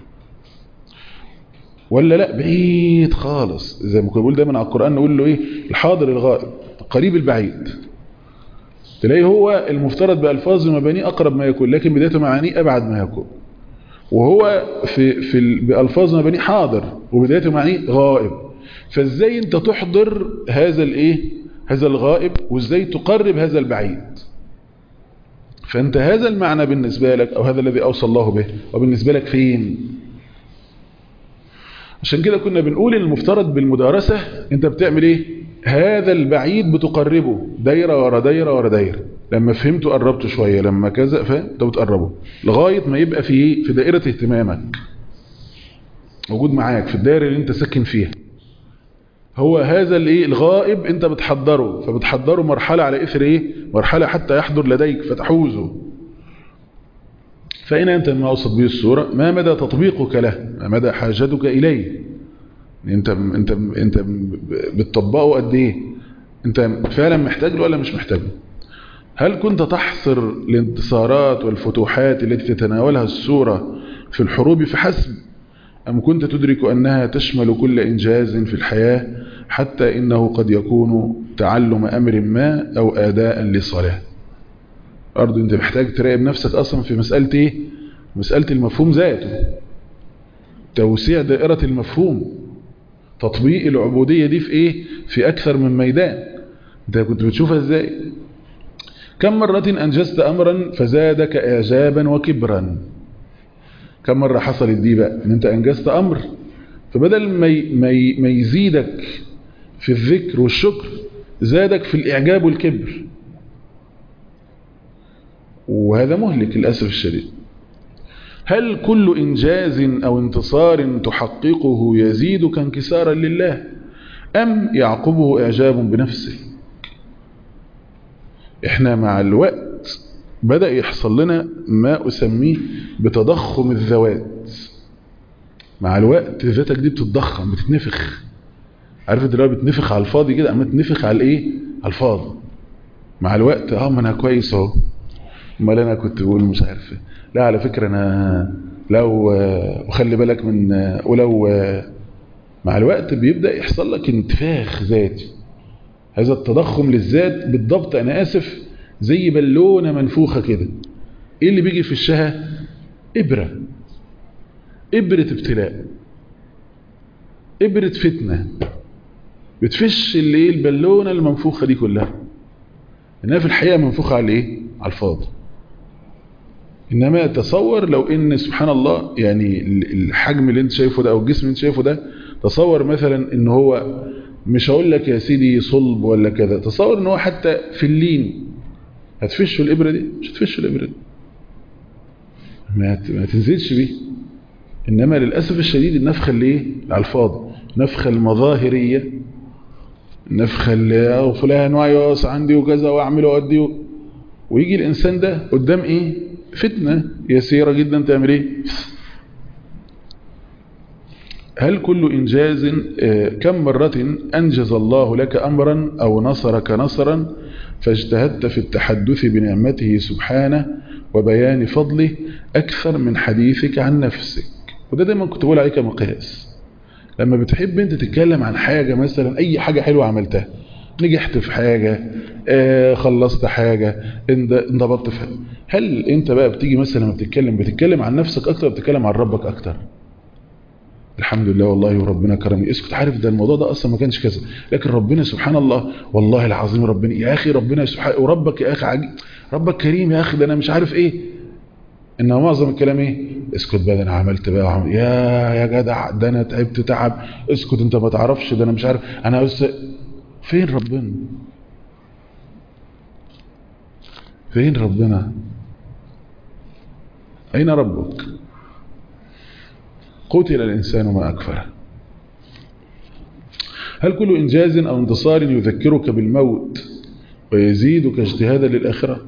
ولا لا بعيد خالص زي ما كنا بنقول دايما على القرآن نقول له ايه الحاضر الغائب القريب البعيد تلاقيه هو المفترض بألفاظ ومبانيه أقرب ما يكون لكن بدايته معانيه أبعد ما يكون وهو في في بألفاظ ومبانيه حاضر وبدايته معانيه غائب فازاي انت تحضر هذا الايه هذا الغائب وازاي تقرب هذا البعيد فانت هذا المعنى بالنسبة لك او هذا الذي اوصى الله به وبالنسبة لك فين عشان كده كنا بنقول ان المفترض بالمدارسة انت بتعمل ايه هذا البعيد بتقربه دايرة ورا دايرة ورا دايرة لما فهمته قربته شوية لما كذا فانت بتقربه لغاية ما يبقى في ايه في دائرة اهتمامك موجود معاك في الدائرة اللي انت ساكن فيها هو هذا الايه الغائب انت بتحضره فبتحضره مرحلة على اثر ايه مرحلة حتى يحضر لديك فتحوزه فإن أنت ما أوصد به السورة ما مدى تطبيقك له ما مدى حاجتك إليه أنت, أنت, أنت بتطبقه قد إيه أنت فعلا محتاج له ولا مش محتاج له هل كنت تحصر الانتصارات والفتوحات التي تتناولها السورة في الحروب فحسب أم كنت تدرك أنها تشمل كل إنجاز في الحياة حتى إنه قد يكون تعلم أمر ما أو آداء لصلاة برضه انت محتاج تراقب نفسك اصلا في مسألة ايه مسألة المفهوم ذاته توسيع دائرة المفهوم تطبيق العبودية دي في ايه في اكثر من ميدان انت كنت بتشوفها ازاي كم مرة انجزت امرا فزادك اعجابا وكبرا كم مرة حصلت دي بقى ان انت انجزت امر فبدل ما ما ما يزيدك في الذكر والشكر زادك في الاعجاب والكبر وهذا مهلك للاسف الشديد هل كل إنجاز أو انتصار تحققه يزيدك انكسارا لله أم يعقبه إعجاب بنفسه إحنا مع الوقت بدأ يحصل لنا ما أسميه بتضخم الذوات مع الوقت ذاتك دي بتتضخم بتتنفخ عارف دلوقتي بتنفخ على الفاضي كده أما تنفخ على الإيه على الفاضي مع الوقت اه ما انا كويس اهو امال انا كنت بقول مش عارف لا على فكرة انا لو وخلي بالك من ولو مع الوقت بيبدأ يحصل لك انتفاخ ذاتي هذا التضخم للذات بالضبط انا اسف زي بالونة منفوخة كده ايه اللي بيجي في الشهى ابرة ابرة ابتلاء ابرة فتنة بتفش اللي ايه البالونة المنفوخة دي كلها انها في الحقيقة منفوخة على ايه على الفاضي انما تصور لو ان سبحان الله يعني الحجم اللي انت شايفه ده او الجسم اللي انت شايفه ده تصور مثلا ان هو مش هقول لك يا سيدي صلب ولا كذا تصور ان هو حتى في اللين هتفشه الابره دي مش هتفشه الابره دي ما ما تنزلش بيه انما للاسف الشديد النفخه اللي ايه على الفاضي النفخه المظاهريه النفخه اللي فلان وعيوس عندي وكذا واعمل وادي ويجي الانسان ده قدام ايه فتنة يسيرة جدا تعمل ايه هل كل إنجاز كم مرة أنجز الله لك أمرا أو نصرك نصرا فاجتهدت في التحدث بنعمته سبحانه وبيان فضله أكثر من حديثك عن نفسك وده دايما كنت بقول عليك مقياس لما بتحب انت تتكلم عن حاجة مثلا أي حاجة حلوة عملتها نجحت في حاجة آه خلصت حاجة انضبطت في حاجة هل انت بقى بتيجي مثلا لما بتتكلم بتتكلم عن نفسك اكتر بتتكلم عن ربك اكتر الحمد لله والله وربنا كرمني اسكت عارف ده الموضوع ده اصلا ما كانش كذا لكن ربنا سبحان الله والله العظيم ربنا يا اخي ربنا سبحانه وربك يا اخي عجيب ربك كريم يا اخي ده انا مش عارف ايه انما معظم الكلام ايه اسكت بقى ده انا عملت بقى وعمل يا يا جدع ده انا تعبت تعب اسكت انت ما تعرفش ده انا مش عارف انا بس فين ربنا فين ربنا أين ربك قتل الإنسان ما أكفره هل كل إنجاز أو انتصار يذكرك بالموت ويزيدك اجتهادا للآخرة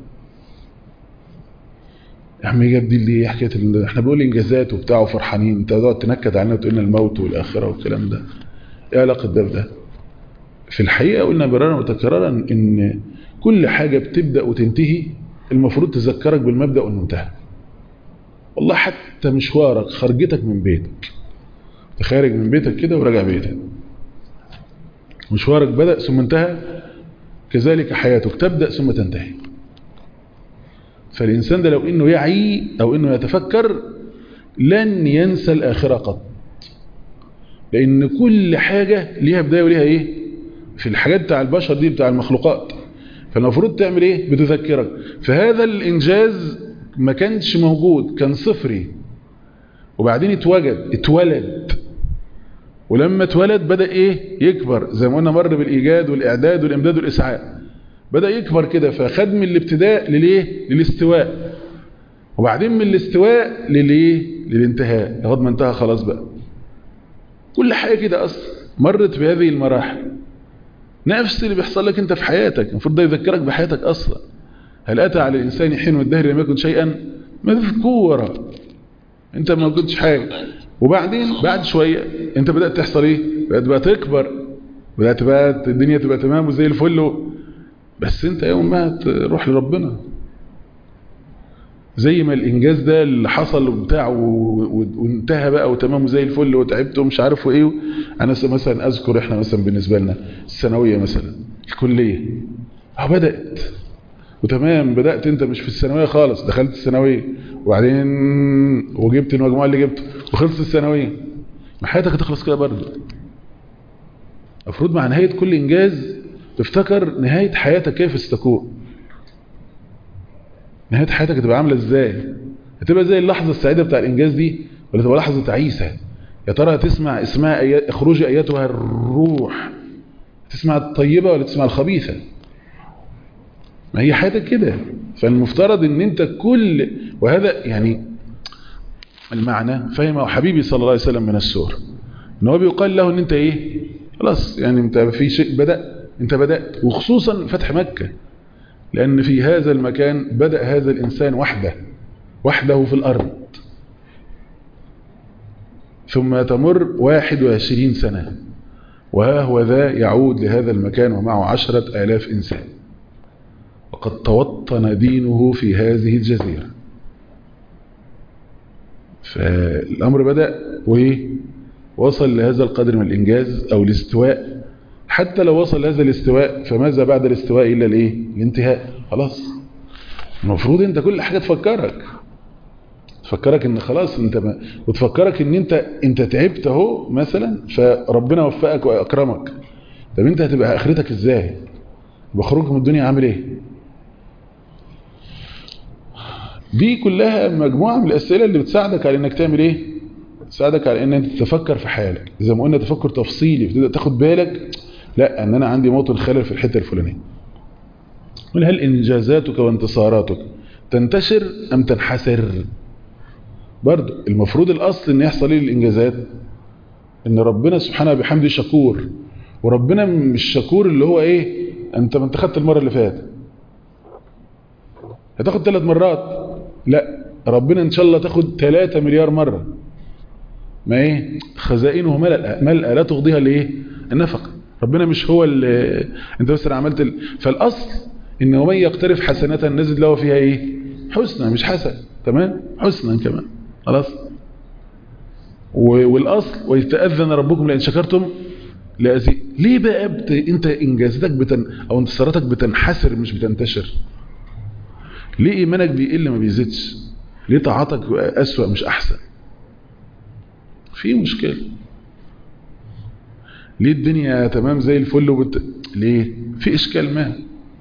يا عم جاب دي اللي حكايه ال... احنا بنقول انجازات وبتاع وفرحانين انت تقعد تنكد علينا وتقول لنا الموت والاخره والكلام ده ايه علاقه ده بده في الحقيقه قلنا مرارا وتكرارا ان كل حاجه بتبدا وتنتهي المفروض تذكرك بالمبدا والمنتهى والله حتى مشوارك خرجتك من بيتك تخارج من بيتك كده وراجع بيتك مشوارك بدأ ثم انتهى كذلك حياتك تبدأ ثم تنتهي فالإنسان ده لو إنه يعي أو إنه يتفكر لن ينسى الآخرة قط لأن كل حاجة ليها بداية وليها إيه في الحاجات بتاع البشر دي بتاع المخلوقات فالمفروض تعمل إيه بتذكرك فهذا الإنجاز ما كانش موجود كان صفري وبعدين اتوجد اتولد ولما اتولد بدأ ايه يكبر زي ما قلنا مر بالايجاد والاعداد والامداد والاسعاء بدأ يكبر كده فخد من الابتداء لليه للاستواء وبعدين من الاستواء لليه للانتهاء لغايه ما انتهى خلاص بقى كل حاجه كده اصلا مرت بهذه المراحل نفس اللي بيحصل لك انت في حياتك المفروض ده يذكرك بحياتك اصلا هل أتى على الإنسان حين والدهر لم يكن شيئا مذكورا أنت ما كنتش حاجة وبعدين بعد شوية أنت بدأت تحصل إيه بدأت بقى تكبر بدأت بقى الدنيا تبقى تمام وزي الفل بس أنت يوم ما تروح لربنا زي ما الإنجاز ده اللي حصل وبتاع وانتهى بقى وتمام وزي الفل وتعبت ومش عارف وإيه أنا مثلا أذكر إحنا مثلا بالنسبة لنا الثانوية مثلا الكلية بدأت وتمام بدأت انت مش في الثانوية خالص دخلت الثانوية وبعدين وجبت المجموع اللي جبته وخلصت الثانوية ما حياتك هتخلص كده برضه المفروض مع نهاية كل إنجاز تفتكر نهاية حياتك كيف ستكون نهاية حياتك هتبقى عاملة ازاي هتبقى زي اللحظة السعيدة بتاع الإنجاز دي ولا تبقى لحظة تعيسة يا ترى هتسمع اسمها أي... اخرجي أيتها الروح تسمع الطيبة ولا تسمع الخبيثة ما هي حياتك كده فالمفترض ان انت كل وهذا يعني المعنى فهمه حبيبي صلى الله عليه وسلم من السور ان هو بيقال له ان انت ايه خلاص يعني انت في شيء بدأ انت بدأت وخصوصا فتح مكة لان في هذا المكان بدأ هذا الانسان وحده وحده في الارض ثم تمر واحد وعشرين سنة وها هو ذا يعود لهذا المكان ومعه عشرة آلاف إنسان وقد توطن دينه في هذه الجزيرة فالأمر بدأ وإيه وصل لهذا القدر من الإنجاز أو الاستواء حتى لو وصل لهذا الاستواء فماذا بعد الاستواء إلا الإيه الانتهاء خلاص المفروض أنت كل حاجة تفكرك تفكرك ان خلاص انت ما وتفكرك ان انت انت تعبت اهو مثلا فربنا وفقك واكرمك طب انت هتبقى اخرتك ازاي بخروجك من الدنيا عامل ايه دي كلها مجموعة من الاسئله اللي بتساعدك على انك تعمل ايه تساعدك على ان انت تفكر في حالك زي ما قلنا تفكر تفصيلي وتبدا تاخد بالك لا ان انا عندي موطن خلل في الحته الفلانيه قل هل انجازاتك وانتصاراتك تنتشر ام تنحسر برضه المفروض الاصل ان يحصل ايه الانجازات ان ربنا سبحانه بحمده شكور وربنا مش شكور اللي هو ايه انت ما انت خدت المره اللي فاتت هتاخد ثلاث مرات لا ربنا ان شاء الله تاخد 3 مليار مره ما ايه خزائنه ملأ ملأ لا تغضيها لايه النفقه ربنا مش هو اللي انت بس عملت ال... فالاصل ان ومن يقترف حسنه نزد له فيها ايه حسنى مش حسن تمام حسنا كمان خلاص والاصل ويتاذن ربكم لان شكرتم لأزي ليه بقى بت... انت انجازاتك بتن... او انتصاراتك بتنحسر مش بتنتشر ليه ايمانك بيقل ما بيزيدش ليه طاعتك اسوأ مش احسن في مشكله ليه الدنيا تمام زي الفل وبت... ليه في اشكال ما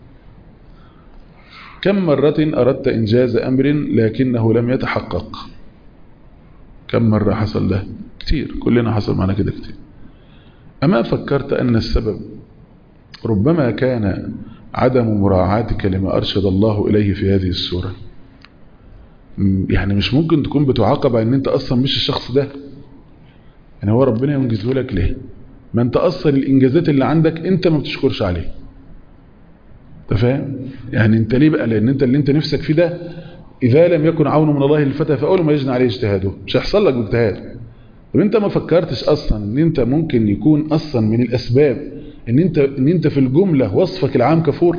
كم مرة أردت إنجاز أمر لكنه لم يتحقق كم مرة حصل ده كتير كلنا حصل معنا كده كتير أما فكرت أن السبب ربما كان عدم مراعاتك لما أرشد الله إليه في هذه السورة يعني مش ممكن تكون بتعاقب على أن أنت أصلا مش الشخص ده يعني هو ربنا ينجزه لك ليه ما أنت أصلا الإنجازات اللي عندك أنت ما بتشكرش عليه انت فاهم يعني انت ليه بقى لان انت اللي انت نفسك فيه ده اذا لم يكن عون من الله للفتى فاول ما يجنى عليه اجتهاده مش هيحصل لك باجتهاد طب انت ما فكرتش اصلا ان انت ممكن يكون اصلا من الاسباب ان انت ان انت في الجمله وصفك العام كفور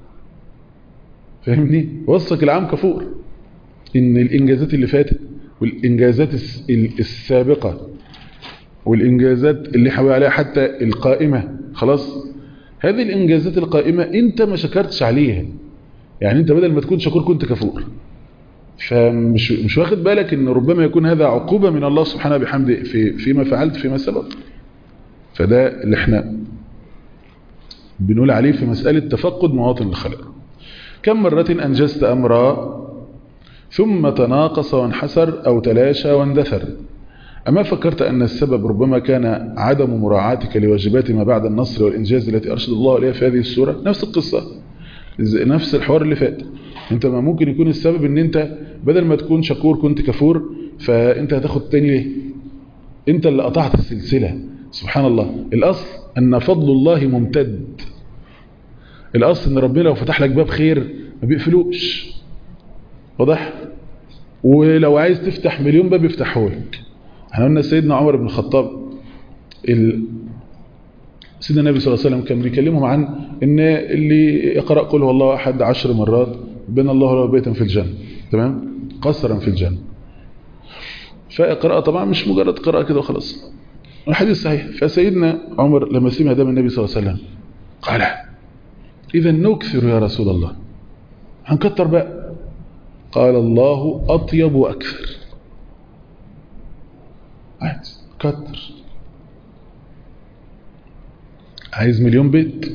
فاهمني وصفك العام كفور ان الانجازات اللي فاتت والانجازات السابقه والانجازات اللي حوالي عليها حتى القائمه خلاص هذه الإنجازات القائمة أنت ما شكرتش عليها يعني أنت بدل ما تكون شكور كنت كفور فمش مش واخد بالك أن ربما يكون هذا عقوبة من الله سبحانه بحمده في فيما فعلت فيما سبق فده اللي احنا بنقول عليه في مسألة تفقد مواطن الخلق كم مرة أنجزت أمرا ثم تناقص وانحسر أو تلاشى واندثر أما فكرت أن السبب ربما كان عدم مراعاتك لواجبات ما بعد النصر والإنجاز التي أرشد الله إليها في هذه السورة نفس القصة نفس الحوار اللي فات انت ما ممكن يكون السبب ان انت بدل ما تكون شكور كنت كفور فانت هتاخد تاني ليه انت اللي قطعت السلسلة سبحان الله الأصل أن فضل الله ممتد الأصل أن ربنا لو فتح لك باب خير ما بيقفلوش واضح ولو عايز تفتح مليون باب يفتحه لك احنا قلنا سيدنا عمر بن الخطاب ال... سيدنا النبي صلى الله عليه وسلم كان بيكلمهم عن ان اللي يقرأ قل هو الله احد عشر مرات بين الله له بيتا في الجنة تمام قصرا في الجنة فقراءة طبعا مش مجرد قراءة كده وخلاص الحديث صحيح فسيدنا عمر لما سمع ده من النبي صلى الله عليه وسلم قال إذا نكثر يا رسول الله هنكتر بقى قال الله أطيب وأكثر عادي كتر عايز مليون بيت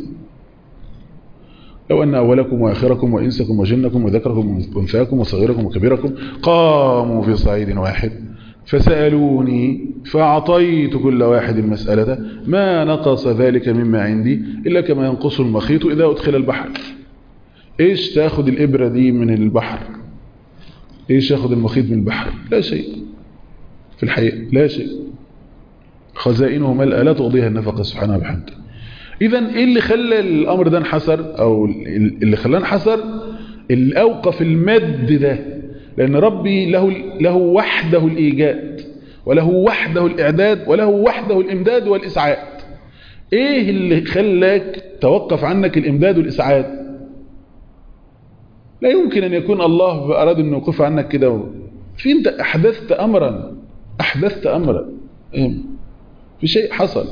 لو أن أولكم وآخركم وإنسكم وجنكم وذكركم وأنثاكم وصغيركم وكبيركم قاموا في صعيد واحد فسألوني فأعطيت كل واحد مسألة ما نقص ذلك مما عندي إلا كما ينقص المخيط إذا أدخل البحر إيش تأخذ الإبرة دي من البحر إيش يأخذ المخيط من البحر لا شيء في الحقيقة لا شيء خزائنه ملأ لا تغضيها النفقة سبحانه وبحمده إذا إيه اللي خلى الأمر ده انحسر أو اللي خلاه انحسر اللي أوقف المد ده لأن ربي له, له وحده الإيجاد وله وحده الإعداد وله وحده الإمداد والإسعاد إيه اللي خلاك توقف عنك الإمداد والإسعاد لا يمكن أن يكون الله أراد أن يوقف عنك كده في أنت أحدثت أمرا أحدثت أمرا في شيء حصل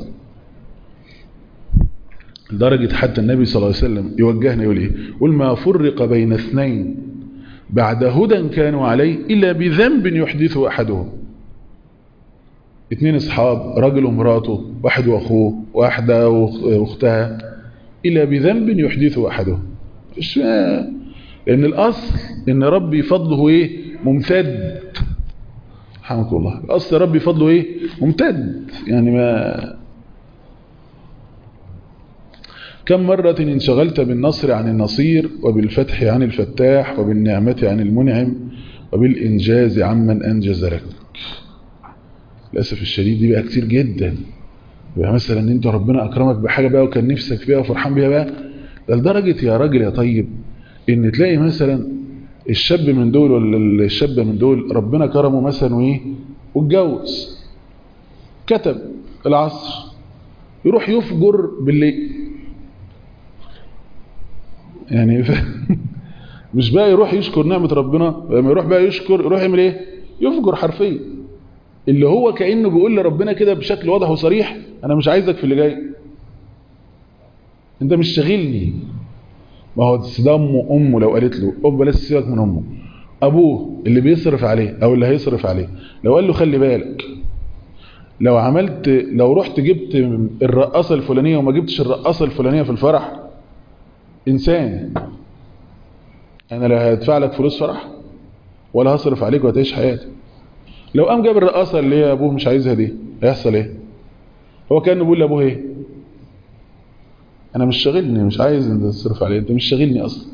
لدرجة حتى النبي صلى الله عليه وسلم يوجهنا يقول إيه قل ما فرق بين اثنين بعد هدى كانوا عليه إلا بذنب يحدثه أحدهم اثنين اصحاب رجل ومراته واحد واخوه واحدة واختها إلا بذنب يحدثه أحدهم لأن الأصل إن ربي فضله إيه ممتد حمد الله الأصل ربي فضله إيه ممتد يعني ما كم مرة انشغلت بالنصر عن النصير وبالفتح عن الفتاح وبالنعمة عن المنعم وبالإنجاز عمن أنجز لك للأسف الشديد دي بقى كتير جدا يبقى مثلا ان انت ربنا اكرمك بحاجة بقى وكان نفسك فيها وفرحان بيها بقى ده لدرجة يا راجل يا طيب ان تلاقي مثلا الشاب من دول ولا الشابة من دول ربنا كرمه مثلا وايه واتجوز كتب العصر يروح يفجر بالليل يعني مش بقى يروح يشكر نعمة ربنا لما يروح بقى يشكر يروح يعمل ايه يفجر حرفيا اللي هو كأنه بيقول لربنا كده بشكل واضح وصريح انا مش عايزك في اللي جاي انت مش شاغلني ما هو ده امه امه لو قالت له اب بلاش سيبك من امه ابوه اللي بيصرف عليه او اللي هيصرف عليه لو قال له خلي بالك لو عملت لو رحت جبت الرقاصه الفلانيه وما جبتش الرقاصه الفلانيه في الفرح انسان انا لا هدفع لك فلوس فرح ولا هصرف عليك وهتعيش حياتك لو قام جاب الرقاصه اللي هي ابوه مش عايزها دي هيحصل ايه هو كان بيقول لابوه ايه انا مش شاغلني مش عايز انت تصرف عليه انت مش شاغلني اصلا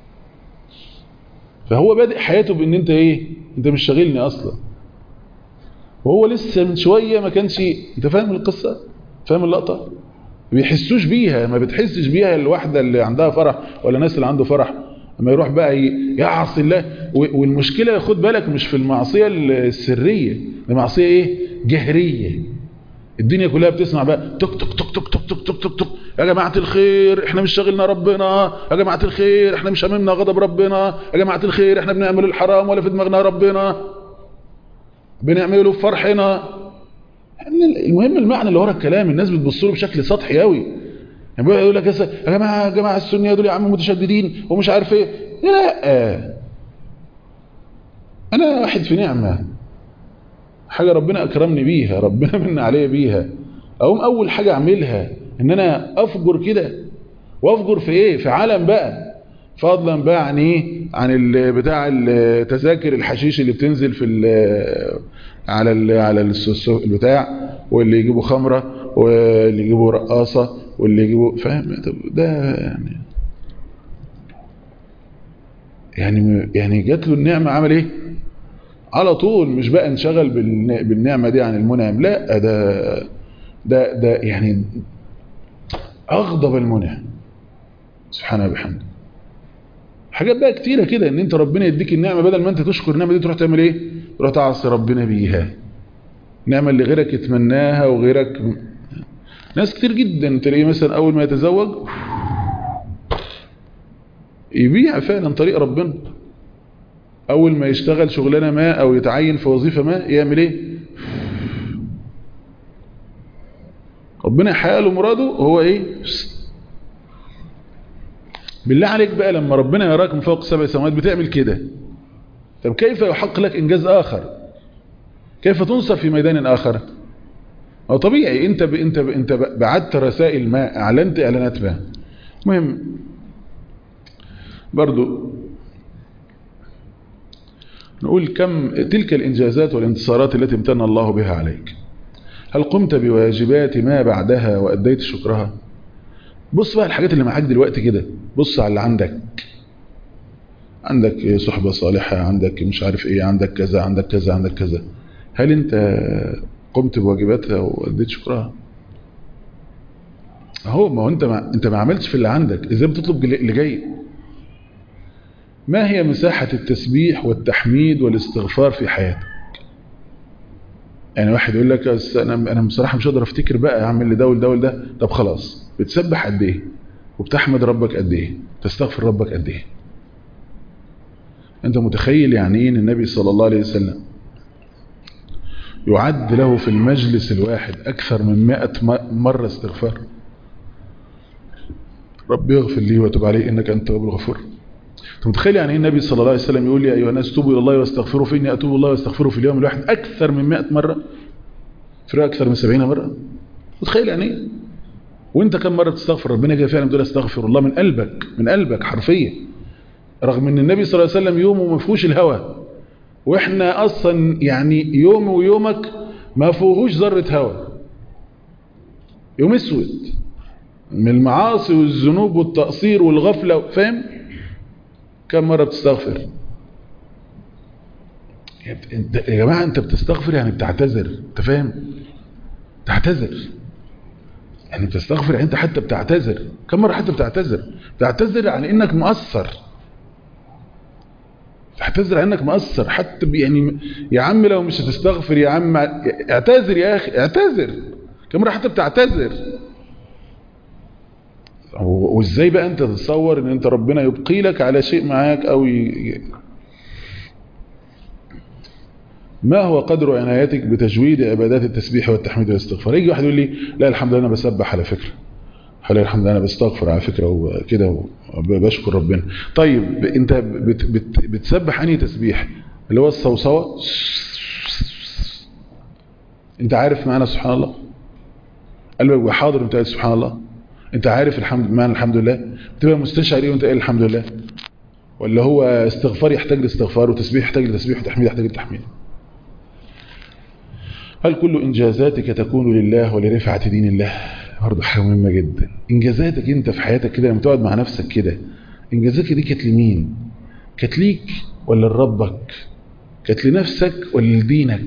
فهو بادئ حياته بان انت ايه انت مش شاغلني اصلا وهو لسه من شويه ما كانش انت فاهم القصه فاهم اللقطه ما بيحسوش بيها ما بتحسش بيها الواحده اللي عندها فرح ولا الناس اللي عنده فرح اما يروح بقى يعصي الله والمشكله خد بالك مش في المعصيه السريه المعصيه ايه جهريه الدنيا كلها بتسمع بقى تك تك تك تك تك تك تك تك تك يا جماعة الخير احنا مش شاغلنا ربنا يا جماعة الخير احنا مش هممنا غضب ربنا يا جماعة الخير احنا بنعمل الحرام ولا في دماغنا ربنا بنعمله في فرحنا المهم المعنى اللي ورا الكلام الناس بتبص له بشكل سطحي قوي يعني يقول لك يا جماعة يا جماعة السنية دول يا عم متشددين ومش عارف ايه لا انا واحد في نعمة حاجة ربنا أكرمني بيها ربنا من عليا بيها أقوم أول حاجة أعملها إن أنا أفجر كده وأفجر في إيه في عالم بقى فضلا بقى عن إيه عن بتاع التذاكر الحشيش اللي بتنزل في ال على ال على البتاع واللي يجيبوا خمرة واللي يجيبوا رقاصة واللي يجيبوا فاهم ده يعني يعني يعني جات له النعمة عمل ايه على طول مش بقى انشغل بالنعمة دي عن المنعم لا ده ده ده يعني اغضب المنعم سبحانه وبحمده حاجات بقى كتيرة كده ان انت ربنا يديك النعمة بدل ما انت تشكر النعمة دي تروح تعمل ايه تروح تعصي ربنا بيها النعمة اللي غيرك يتمناها وغيرك ناس كتير جدا تلاقيه مثلا اول ما يتزوج يبيع فعلا طريق ربنا اول ما يشتغل شغلانه ما او يتعين في وظيفه ما يعمل ايه ربنا يحقق له مراده هو ايه بالله عليك بقى لما ربنا يراك من فوق سبع سماوات بتعمل كده طب كيف يحق لك إنجاز آخر كيف تنصر في ميدان آخر أو طبيعي أنت ب... أنت ب... أنت بعدت رسائل ما أعلنت إعلانات ما مهم برضو نقول كم تلك الإنجازات والانتصارات التي امتن الله بها عليك هل قمت بواجبات ما بعدها وأديت شكرها بص بقى الحاجات اللي معاك دلوقتي كده بص على اللي عندك عندك صحبة صالحة عندك مش عارف ايه عندك كذا عندك كذا عندك كذا هل انت قمت بواجباتها وأديت شكرها اهو ما هو انت ما انت ما عملتش في اللي عندك ازاي بتطلب اللي جاي ما هي مساحة التسبيح والتحميد والاستغفار في حياتك يعني واحد يقول لك انا انا بصراحه مش قادر افتكر بقى اعمل لده ولده ولده طب خلاص بتسبح قد ايه وبتحمد ربك قد ايه تستغفر ربك قد ايه انت متخيل يعني ايه ان النبي صلى الله عليه وسلم يعد له في المجلس الواحد اكثر من 100 مره استغفار ربي اغفر لي وتب علي انك انت التواب الغفور انت متخيل يعني ايه النبي صلى الله عليه وسلم يقول يا ايها الناس توبوا الى الله واستغفروا فاني اتوب الله واستغفره في اليوم الواحد اكثر من 100 مره في اكثر من 70 مره متخيل يعني ايه وانت كم مره تستغفر ربنا كده فعلا بتقول استغفر الله من قلبك من قلبك حرفيا رغم ان النبي صلى الله عليه وسلم يومه ما فيهوش الهوى واحنا اصلا يعني يوم ويومك ما فيهوش ذره هوى يوم اسود من المعاصي والذنوب والتقصير والغفله فاهم كم مرة بتستغفر يا جماعة انت بتستغفر يعني بتعتذر انت فاهم تعتذر يعني بتستغفر يعني انت حتى بتعتذر كم مرة حتى بتعتذر بتعتذر عن انك مقصر تعتذر عنك مقصر حتى يعني يا عم لو مش هتستغفر يا عم اعتذر يا اخي اعتذر كم مرة حتى بتعتذر وازاي بقى انت تتصور ان انت ربنا يبقي لك على شيء معاك او ي... ما هو قدر عنايتك بتجويد عبادات التسبيح والتحميد والاستغفار يجي واحد يقول لي لا الحمد لله انا بسبح على فكره حلو الحمد لله انا بستغفر على فكره وكده وبشكر ربنا طيب انت بت بت بتسبح انهي تسبيح اللي هو الصوصوه انت عارف معنى سبحان الله قلبك حاضر انت قايل سبحان الله انت عارف الحمد معنى الحمد لله بتبقى مستشعر ايه وانت قايل الحمد لله ولا هو استغفار يحتاج لاستغفار وتسبيح يحتاج لتسبيح وتحميد يحتاج لتحميد هل كل انجازاتك تكون لله ولرفعه دين الله برضه حاجه مهمه جدا انجازاتك انت في حياتك كده لما تقعد مع نفسك كده انجازاتك دي كانت لمين كانت ليك ولا لربك كانت لنفسك ولا لدينك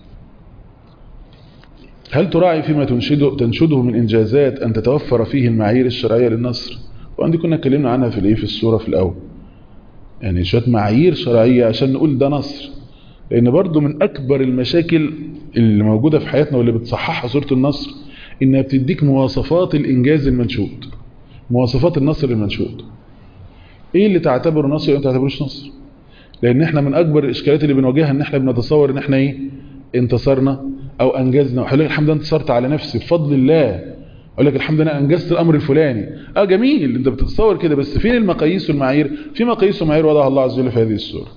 هل تراعي فيما تنشده, تنشده من إنجازات أن تتوفر فيه المعايير الشرعية للنصر وعندي كنا اتكلمنا عنها في الايه في السورة في الأول يعني شوية معايير شرعية عشان نقول ده نصر لأن برضو من أكبر المشاكل اللي موجودة في حياتنا واللي بتصححها سورة النصر إنها بتديك مواصفات الإنجاز المنشود مواصفات النصر المنشود إيه اللي تعتبره نصر وإيه تعتبروش نصر لأن إحنا من أكبر الإشكالات اللي بنواجهها إن إحنا بنتصور إن إحنا إيه انتصرنا او انجزنا وحلو لك الحمد لله انتصرت على نفسي بفضل الله اقول لك الحمد لله انجزت الامر الفلاني اه جميل انت بتتصور كده بس فين المقاييس والمعايير في مقاييس ومعايير وضعها الله عز وجل في هذه السوره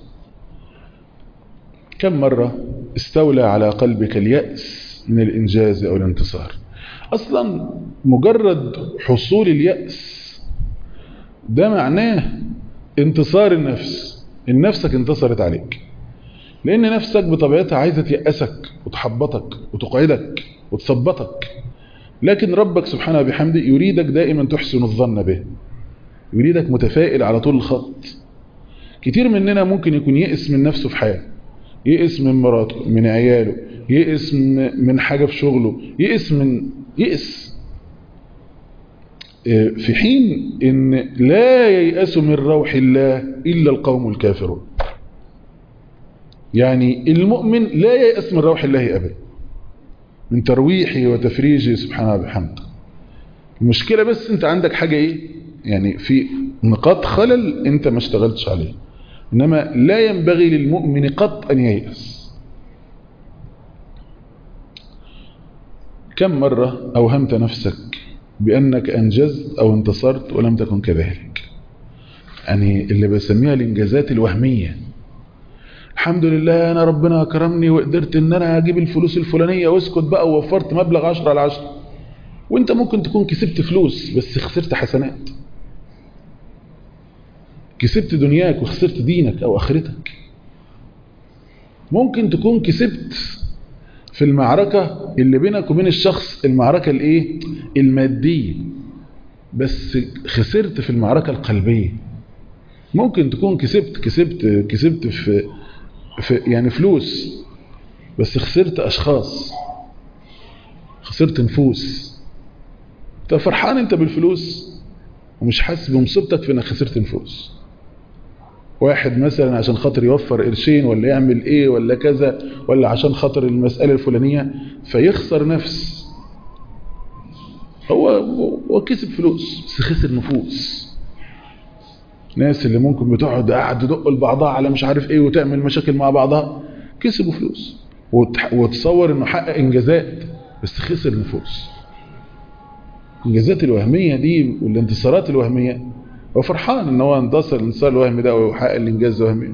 كم مره استولى على قلبك الياس من الانجاز او الانتصار اصلا مجرد حصول الياس ده معناه انتصار النفس النفسك انتصرت عليك لأن نفسك بطبيعتها عايزة تيأسك وتحبطك وتقعدك وتثبطك لكن ربك سبحانه بحمده يريدك دائما تحسن الظن به يريدك متفائل على طول الخط كتير مننا ممكن يكون يئس من نفسه في حياته يئس من مراته من عياله يئس من حاجة في شغله يئس من يئس في حين ان لا ييأس من روح الله إلا القوم الكافرون يعني المؤمن لا ييأس من روح الله أبدا من ترويحه وتفريجه سبحانه وبحمده المشكلة بس انت عندك حاجة ايه يعني في نقاط خلل انت ما اشتغلتش عليه انما لا ينبغي للمؤمن قط ان ييأس كم مرة اوهمت نفسك بانك انجزت او انتصرت ولم تكن كذلك يعني اللي بسميها الانجازات الوهميه الحمد لله انا ربنا كرمني وقدرت ان انا اجيب الفلوس الفلانيه واسكت بقى ووفرت مبلغ 10 على 10 وانت ممكن تكون كسبت فلوس بس خسرت حسنات كسبت دنياك وخسرت دينك او اخرتك ممكن تكون كسبت في المعركة اللي بينك وبين الشخص المعركة الايه المادية بس خسرت في المعركة القلبية ممكن تكون كسبت كسبت كسبت في, في يعني فلوس بس خسرت اشخاص خسرت نفوس انت فرحان انت بالفلوس ومش حاسس بمصيبتك في انك خسرت نفوس واحد مثلا عشان خاطر يوفر قرشين ولا يعمل ايه ولا كذا ولا عشان خاطر المسألة الفلانية فيخسر نفس هو هو كسب فلوس بس خسر نفوس ناس اللي ممكن بتقعد قاعد تدق لبعضها على مش عارف ايه وتعمل مشاكل مع بعضها كسبوا فلوس وتصور انه حقق انجازات بس خسر نفوس الانجازات الوهمية دي والانتصارات الوهمية هو فرحان ان هو انتصر الانتصار الوهمي ده وحقق الانجاز الوهمي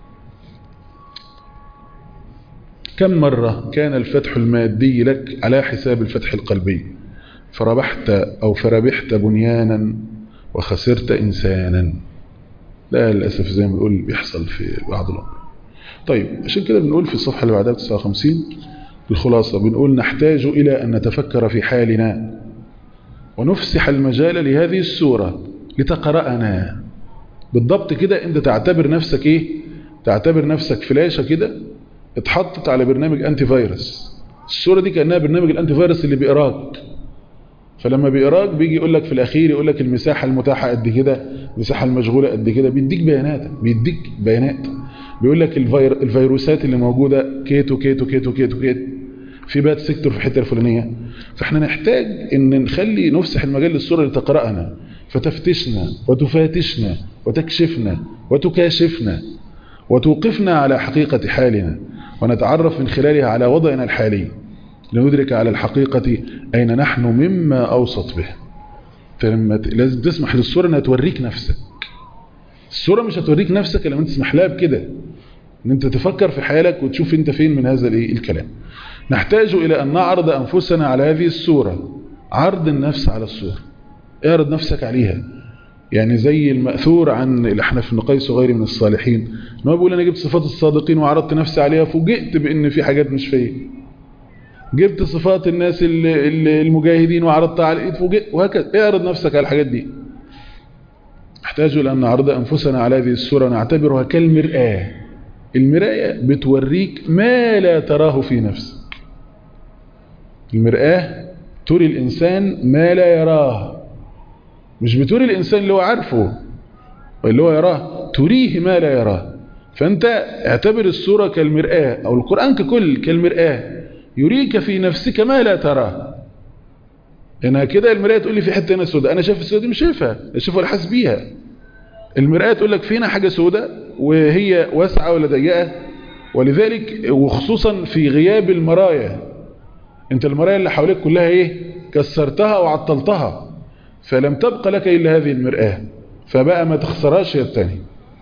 كم مرة كان الفتح المادي لك على حساب الفتح القلبي فربحت او فربحت بنيانا وخسرت انسانا لا للأسف زي ما بنقول بيحصل في بعض الأمر طيب عشان كده بنقول في الصفحة اللي بعدها 59 الخلاصة بنقول نحتاج إلى أن نتفكر في حالنا ونفسح المجال لهذه السورة لتقرأنا بالضبط كده انت تعتبر نفسك ايه تعتبر نفسك فلاشة كده اتحطت على برنامج انتي فيروس الصورة دي كأنها برنامج الانتي فيروس اللي بيقراك فلما بيقراك بيجي يقول لك في الاخير يقول لك المساحة المتاحة قد كده المساحة المشغولة قد كده بيديك بيانات بيديك بيانات بيقول لك الفير... الفيروسات اللي موجودة كيتو كيتو كيتو كيتو كيتو في بات سيكتور في الحته الفلانيه فاحنا نحتاج ان نخلي نفسح المجال للصوره اللي تقرانا فتفتشنا وتفاتشنا وتكشفنا وتكاشفنا وتوقفنا على حقيقة حالنا ونتعرف من خلالها على وضعنا الحالي لندرك على الحقيقة أين نحن مما أوسط به فلما لازم تسمح للصورة أنها توريك نفسك الصورة مش هتوريك نفسك لما تسمح لها بكده ان انت تفكر في حالك وتشوف انت فين من هذا الايه الكلام نحتاج الى ان نعرض انفسنا على هذه الصورة عرض النفس على الصورة اعرض نفسك عليها يعني زي المأثور عن الأحنف بن قيس وغيره من الصالحين ان هو بيقول أنا جبت صفات الصادقين وعرضت نفسي عليها فوجئت بأن في حاجات مش فيا جبت صفات الناس المجاهدين وعرضتها على فوجئت وهكذا اعرض نفسك على الحاجات دي نحتاج إلى أن نعرض أنفسنا على هذه الصورة نعتبرها كالمرآة المراية بتوريك ما لا تراه في نفسك المرآة تري الإنسان ما لا يراه مش بتري الإنسان اللي هو عارفه اللي هو يراه تريه ما لا يراه فأنت اعتبر الصورة كالمرآة أو القرآن ككل كالمرآة يريك في نفسك ما لا تراه هنا كده المرآة تقول لي في حتة هنا سوداء أنا شايف السوداء دي مش شايفها شايفها ولا حاسس بيها المرآة تقول لك فينا حاجة سوداء وهي واسعة ولا ضيقة ولذلك وخصوصا في غياب المرايا انت المرايا اللي حواليك كلها ايه كسرتها وعطلتها فلم تبقى لك إلا هذه المرآة فبقى ما تخسرهاش هي الثانية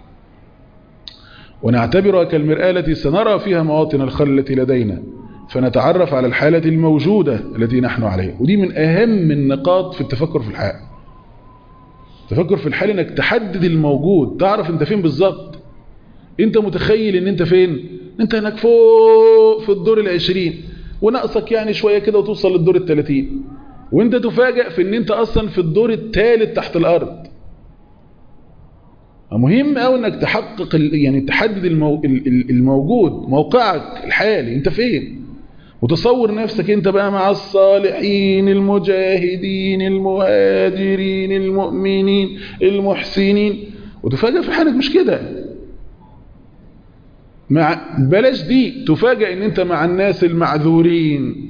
ونعتبرها كالمرآة التي سنرى فيها مواطن الخل التي لدينا فنتعرف على الحالة الموجودة التي نحن عليها ودي من أهم النقاط في التفكر في الحال التفكر في الحال انك تحدد الموجود تعرف انت فين بالظبط انت متخيل ان انت فين انت هناك فوق في الدور العشرين وناقصك يعني شوية كده وتوصل للدور الثلاثين وانت تفاجأ في ان انت اصلا في الدور الثالث تحت الارض مهم قوي انك تحقق يعني تحدد المو... الموجود موقعك الحالي انت فين وتصور نفسك انت بقى مع الصالحين المجاهدين المهاجرين المؤمنين المحسنين وتفاجأ في حالك مش كده مع بلاش دي تفاجأ ان انت مع الناس المعذورين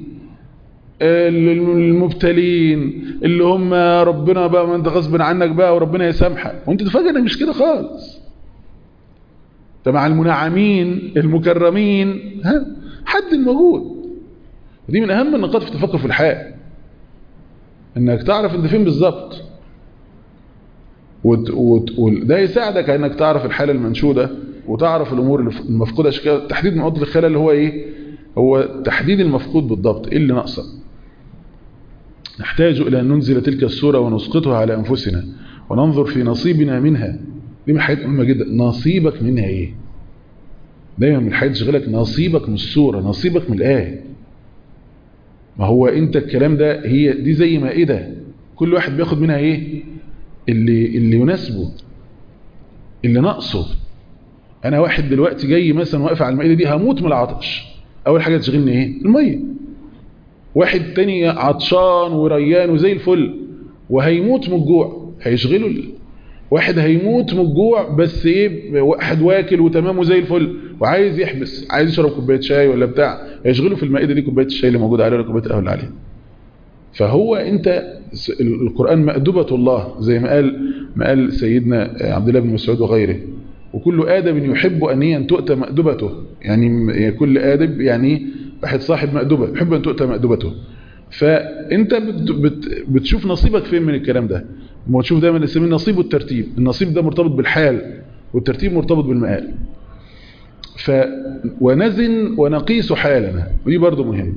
المبتلين اللي هم ربنا بقى ما انت غصب عنك بقى وربنا يسامحك وانت تفاجئ انك مش كده خالص انت مع المنعمين المكرمين ها حد الموجود ودي من اهم النقاط في التفكر في الحياه انك تعرف انت فين بالظبط وت... وت... وده يساعدك انك تعرف الحاله المنشوده وتعرف الامور المفقوده عشان كده تحديد نقاط الخلل اللي هو ايه هو تحديد المفقود بالضبط ايه اللي ناقصه نحتاج الى ان ننزل تلك الصوره ونسقطها على انفسنا وننظر في نصيبنا منها دي من حاجات مهمه جدا نصيبك منها ايه دايما من الحاجات تشغلك نصيبك من الصوره نصيبك من الايه ما هو انت الكلام ده هي دي زي مائده كل واحد بياخد منها ايه اللي اللي يناسبه اللي ناقصه انا واحد دلوقتي جاي مثلا واقف على المائده دي هموت من العطش اول حاجه تشغلني ايه الميه واحد تاني عطشان وريان وزي الفل وهيموت من الجوع هيشغله ال... واحد هيموت من الجوع بس ايه واحد واكل وتمام وزي الفل وعايز يحبس عايز يشرب كوبايه شاي ولا بتاع هيشغله في المائده دي كوبايه الشاي اللي موجوده عليها ولا كوبايه القهوه اللي عليها فهو انت القران مأدبة الله زي ما قال ما قال سيدنا عبد الله بن مسعود وغيره وكل آدم يحب أن أن تؤتى مأدبته يعني كل آدم يعني واحد صاحب مأدبة يحب أن تؤتى مأدبته فأنت بت بت بتشوف نصيبك فين من الكلام ده ما تشوف دايما نسميه النصيب والترتيب النصيب ده مرتبط بالحال والترتيب مرتبط بالمآل ف ونزن ونقيس حالنا ودي برضو مهم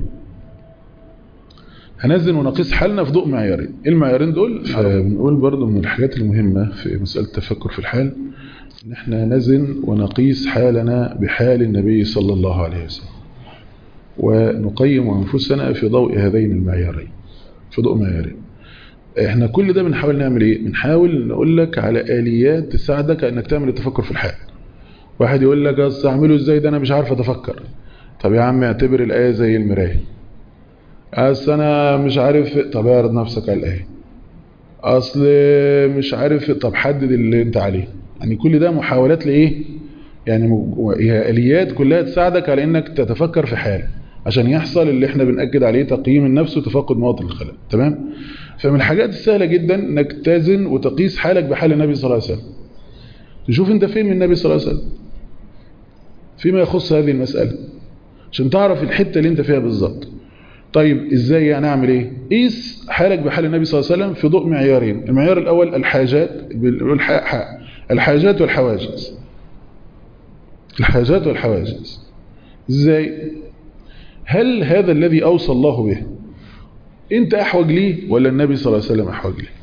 هنزن ونقيس حالنا في ضوء معيارين المعيارين دول بنقول برضو من الحاجات المهمة في مسألة التفكر في الحال ان احنا نزن ونقيس حالنا بحال النبي صلى الله عليه وسلم ونقيم أنفسنا في ضوء هذين المعيارين في ضوء معيارين احنا كل ده بنحاول نعمل ايه بنحاول نقول لك على آليات تساعدك انك تعمل التفكر في الحال واحد يقول لك اصل اعمله ازاي ده انا مش عارف اتفكر طب يا عم اعتبر الآية زي المراية اصل انا مش عارف طب اعرض نفسك على الآية اصل مش عارف طب حدد اللي انت عليه يعني كل ده محاولات لايه يعني هي اليات كلها تساعدك على انك تتفكر في حال عشان يحصل اللي احنا بنأكد عليه تقييم النفس وتفقد مواطن الخلل تمام فمن الحاجات السهلة جدا انك تزن وتقيس حالك بحال النبي صلى الله عليه وسلم تشوف انت فين من النبي صلى الله عليه وسلم فيما يخص هذه المسألة عشان تعرف الحتة اللي انت فيها بالظبط طيب ازاي يعني اعمل ايه قيس حالك بحال النبي صلى الله عليه وسلم في ضوء معيارين المعيار الاول الحاجات الحاجات والحواجز الحاجات والحواجز ازاي هل هذا الذي اوصى الله به انت احوج ليه ولا النبي صلى الله عليه وسلم احوج ليه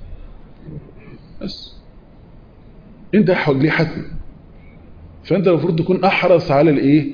بس انت احوج ليه حتما فانت المفروض تكون احرص على الايه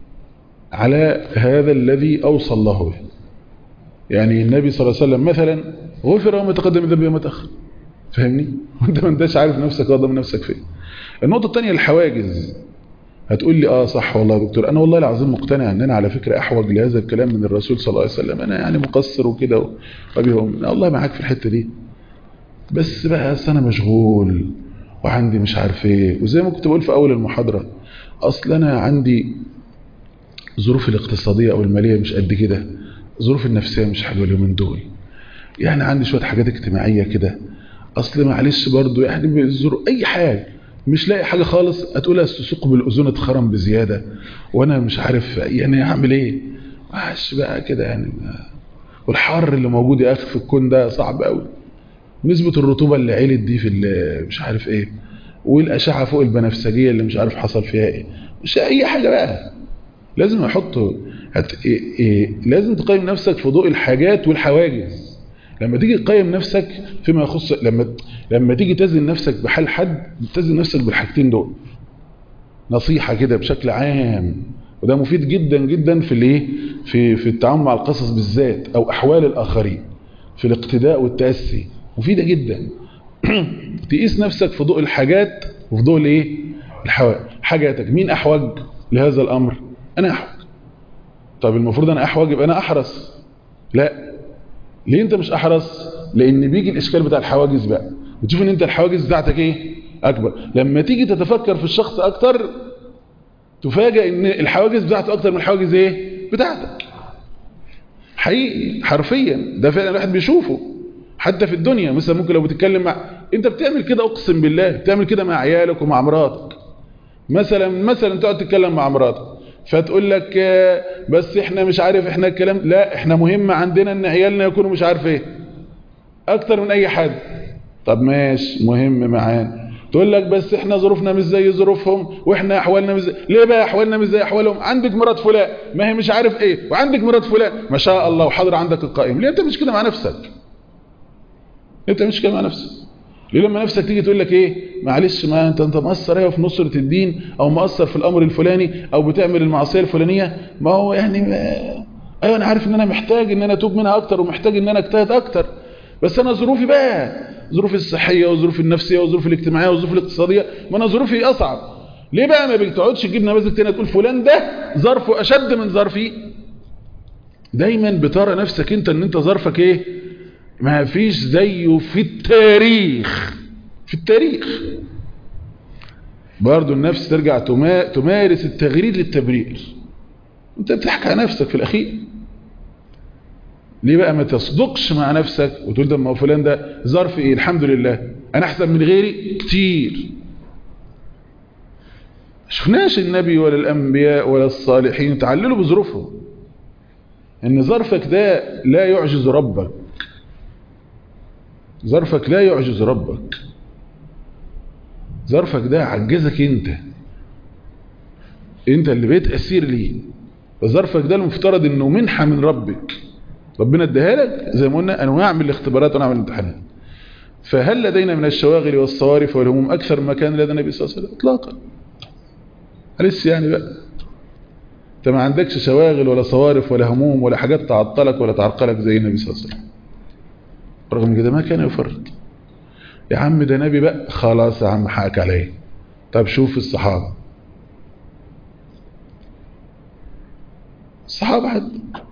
على هذا الذي اوصى الله به يعني النبي صلى الله عليه وسلم مثلا غفر وما تقدم من ذنبه وما تاخر فاهمني وانت ما انتش عارف نفسك واضح من نفسك فين النقطه الثانيه الحواجز هتقول لي اه صح والله يا دكتور انا والله العظيم مقتنع ان انا على فكره احوج لهذا الكلام من الرسول صلى الله عليه وسلم انا يعني مقصر وكده وابيهم الله معاك في الحته دي بس بقى اصل انا مشغول وعندي مش عارف ايه وزي ما كنت بقول في اول المحاضره اصل انا عندي ظروف الاقتصاديه او الماليه مش قد كده ظروف النفسيه مش حلوه اليومين دول يعني عندي شويه حاجات اجتماعيه كده اصل معلش برضو يعني بالظروف اي حاجه مش لاقي حاجة خالص هتقولها السوق بالأذون اتخرم بزيادة وانا مش عارف يعني هعمل ايه معش بقى كده يعني والحر اللي موجود يا اخي في الكون ده صعب قوي نسبة الرطوبة اللي علت دي في مش عارف ايه والاشعة فوق البنفسجية اللي مش عارف حصل فيها ايه مش اي حاجة بقى لازم احط هت... إيه إيه لازم تقيم نفسك في ضوء الحاجات والحواجز لما تيجي تقيم نفسك فيما يخص لما لما تيجي تزن نفسك بحال حد تزن نفسك بالحاجتين دول نصيحة كده بشكل عام وده مفيد جدا جدا في الايه في في التعامل مع القصص بالذات او احوال الاخرين في الاقتداء والتاسي مفيده جدا تقيس نفسك في ضوء الحاجات وفي ضوء الايه الحواج حاجاتك مين احوج لهذا الامر انا احوج طب المفروض انا احوج يبقى انا احرص لا ليه انت مش احرص لان بيجي الاشكال بتاع الحواجز بقى بتشوف ان انت الحواجز بتاعتك ايه اكبر لما تيجي تتفكر في الشخص اكتر تفاجئ ان الحواجز بتاعته اكتر من الحواجز ايه بتاعتك حقيقي حرفيا ده فعلا الواحد بيشوفه حتى في الدنيا مثلا ممكن لو بتتكلم مع انت بتعمل كده اقسم بالله بتعمل كده مع عيالك ومع مراتك مثلا مثلا تقعد تتكلم مع مراتك فتقول لك بس احنا مش عارف احنا الكلام لا احنا مهم عندنا ان عيالنا يكونوا مش عارف ايه اكتر من اي حد طب ماشي مهم معانا تقول لك بس احنا ظروفنا مش زي ظروفهم واحنا احوالنا مش زي ليه بقى احوالنا مش زي احوالهم عندك مرات فلان ما هي مش عارف ايه وعندك مرات فلان ما شاء الله وحاضر عندك القائم ليه انت مش كده مع نفسك انت مش كده مع نفسك ليه لما نفسك تيجي تقول لك ايه معلش ما انت انت مقصر ايه في نصرة الدين او مقصر في الامر الفلاني او بتعمل المعصيه الفلانيه ما هو يعني ما ايوه انا عارف ان انا محتاج ان انا اتوب منها اكتر ومحتاج ان انا اجتهد اكتر بس انا ظروفي بقى ظروفي الصحيه وظروفي النفسيه وظروفي الاجتماعيه وظروفي الاقتصاديه ما انا ظروفي اصعب ليه بقى ما بتقعدش تجيب نماذج تانية تقول فلان ده ظرفه اشد من ظرفي دايما بترى نفسك انت ان انت ظرفك ايه ما فيش زيه في التاريخ في التاريخ برضو النفس ترجع تمارس التغريد للتبرير انت بتحكي عن نفسك في الاخير ليه بقى ما تصدقش مع نفسك وتقول ده ما هو فلان ده ظرف ايه الحمد لله انا احسن من غيري كتير شفناش النبي ولا الانبياء ولا الصالحين تعللوا بظروفهم ان ظرفك ده لا يعجز ربك ظرفك لا يعجز ربك ظرفك ده عجزك انت انت اللي بقيت اسير ليه فظرفك ده المفترض انه منحة من ربك ربنا اداها لك زي ما قلنا انواع من الاختبارات وانواع من الامتحانات فهل لدينا من الشواغل والصوارف والهموم اكثر ما كان لدى النبي صلى الله عليه وسلم اطلاقا لسه يعني بقى انت ما عندكش شواغل ولا صوارف ولا هموم ولا حاجات تعطلك ولا تعرقلك زي النبي صلى الله عليه وسلم رغم كده ما كان يفرط يا عم ده نبي بقى خلاص يا عم حقك عليه طب شوف الصحابة الصحابة حد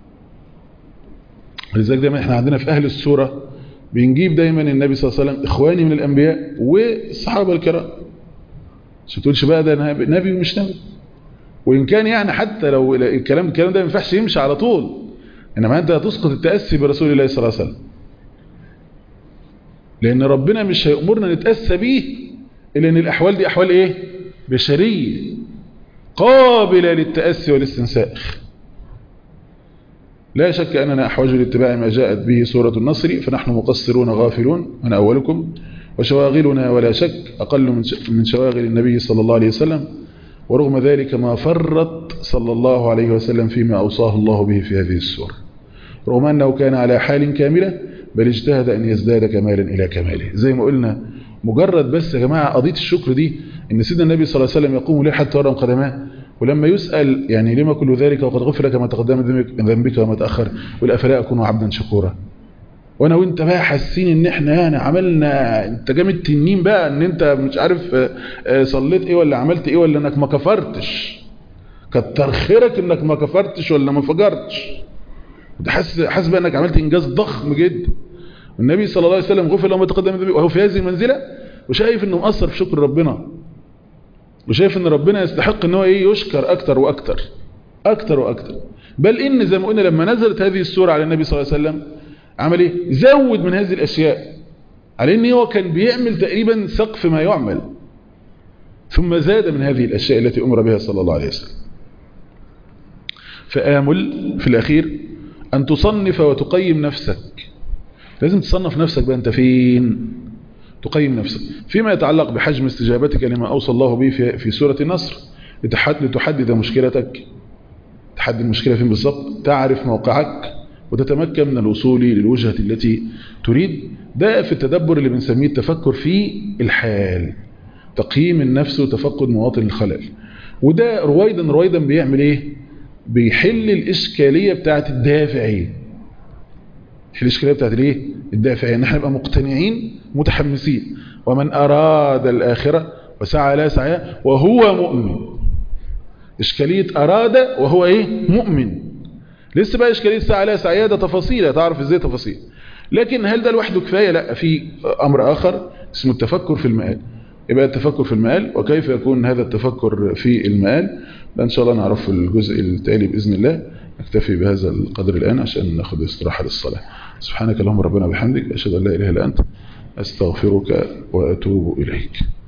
ولذلك دايما احنا عندنا في اهل السورة بنجيب دايما النبي صلى الله عليه وسلم اخواني من الانبياء والصحابة الكرام مش تقولش بقى ده نبي ومش نبي وان كان يعني حتى لو الكلام الكلام ده ما ينفعش يمشي على طول انما انت هتسقط التاسي برسول الله صلى الله عليه وسلم لان ربنا مش هيأمرنا نتأسى بيه الا ان الاحوال دي احوال ايه بشرية قابلة للتأسي والاستنساخ لا شك أننا أحوج لاتباع ما جاءت به سورة النصر فنحن مقصرون غافلون من أولكم وشواغلنا ولا شك أقل من شواغل النبي صلى الله عليه وسلم ورغم ذلك ما فرط صلى الله عليه وسلم فيما أوصاه الله به في هذه السورة رغم أنه كان على حال كاملة بل اجتهد أن يزداد كمالا إلى كماله زي ما قلنا مجرد بس يا جماعة قضية الشكر دي ان سيدنا النبي صلى الله عليه وسلم يقوم ليه حتى ورم قدماه ولما يسأل يعني لما كل ذلك وقد غفر لك ما تقدم من ذنبك وما تأخر يقول أفلا أكون عبدا شكورا وانا وانت بقى حاسين ان احنا يعني عملنا انت جامد التنين بقى ان انت مش عارف صليت ايه ولا عملت ايه ولا انك ما كفرتش كتر خيرك انك ما كفرتش ولا ما فجرتش انت حاسس حاسس بقى انك عملت انجاز ضخم جدا النبي صلى الله عليه وسلم غفر له ما تقدم من ذنبه وهو في هذه المنزله وشايف انه مقصر في شكر ربنا وشايف ان ربنا يستحق ان هو ايه يشكر اكتر واكتر اكتر واكتر بل ان زي ما قلنا لما نزلت هذه السوره على النبي صلى الله عليه وسلم عمل ايه زود من هذه الاشياء على ان هو كان بيعمل تقريبا سقف ما يعمل ثم زاد من هذه الاشياء التي امر بها صلى الله عليه وسلم فآمل في الاخير ان تصنف وتقيم نفسك لازم تصنف نفسك بقى انت فين تقيم نفسك فيما يتعلق بحجم استجابتك لما أوصى الله به في, في سورة النصر لتحدد مشكلتك تحدد المشكلة فين بالضبط تعرف موقعك وتتمكن من الوصول للوجهة التي تريد ده في التدبر اللي بنسميه التفكر في الحال تقييم النفس وتفقد مواطن الخلل وده رويدا رويدا بيعمل ايه بيحل الإشكالية بتاعت الدافعين الإشكالية بتاعت الايه الدافعين ان احنا نبقى مقتنعين متحمسين ومن أراد الآخرة وسعى لا سعيها وهو مؤمن إشكالية أراد وهو إيه مؤمن لسه بقى إشكالية سعى لا سعيها ده تفاصيل تعرف إزاي تفاصيل لكن هل ده لوحده كفاية لا في أمر آخر اسمه التفكر في المآل يبقى التفكر في المآل وكيف يكون هذا التفكر في المآل ده إن شاء الله نعرف في الجزء التالي بإذن الله نكتفي بهذا القدر الآن عشان ناخد استراحة للصلاة سبحانك اللهم ربنا وبحمدك أشهد أن لا إله إلا أنت أستغفرك وأتوب إليك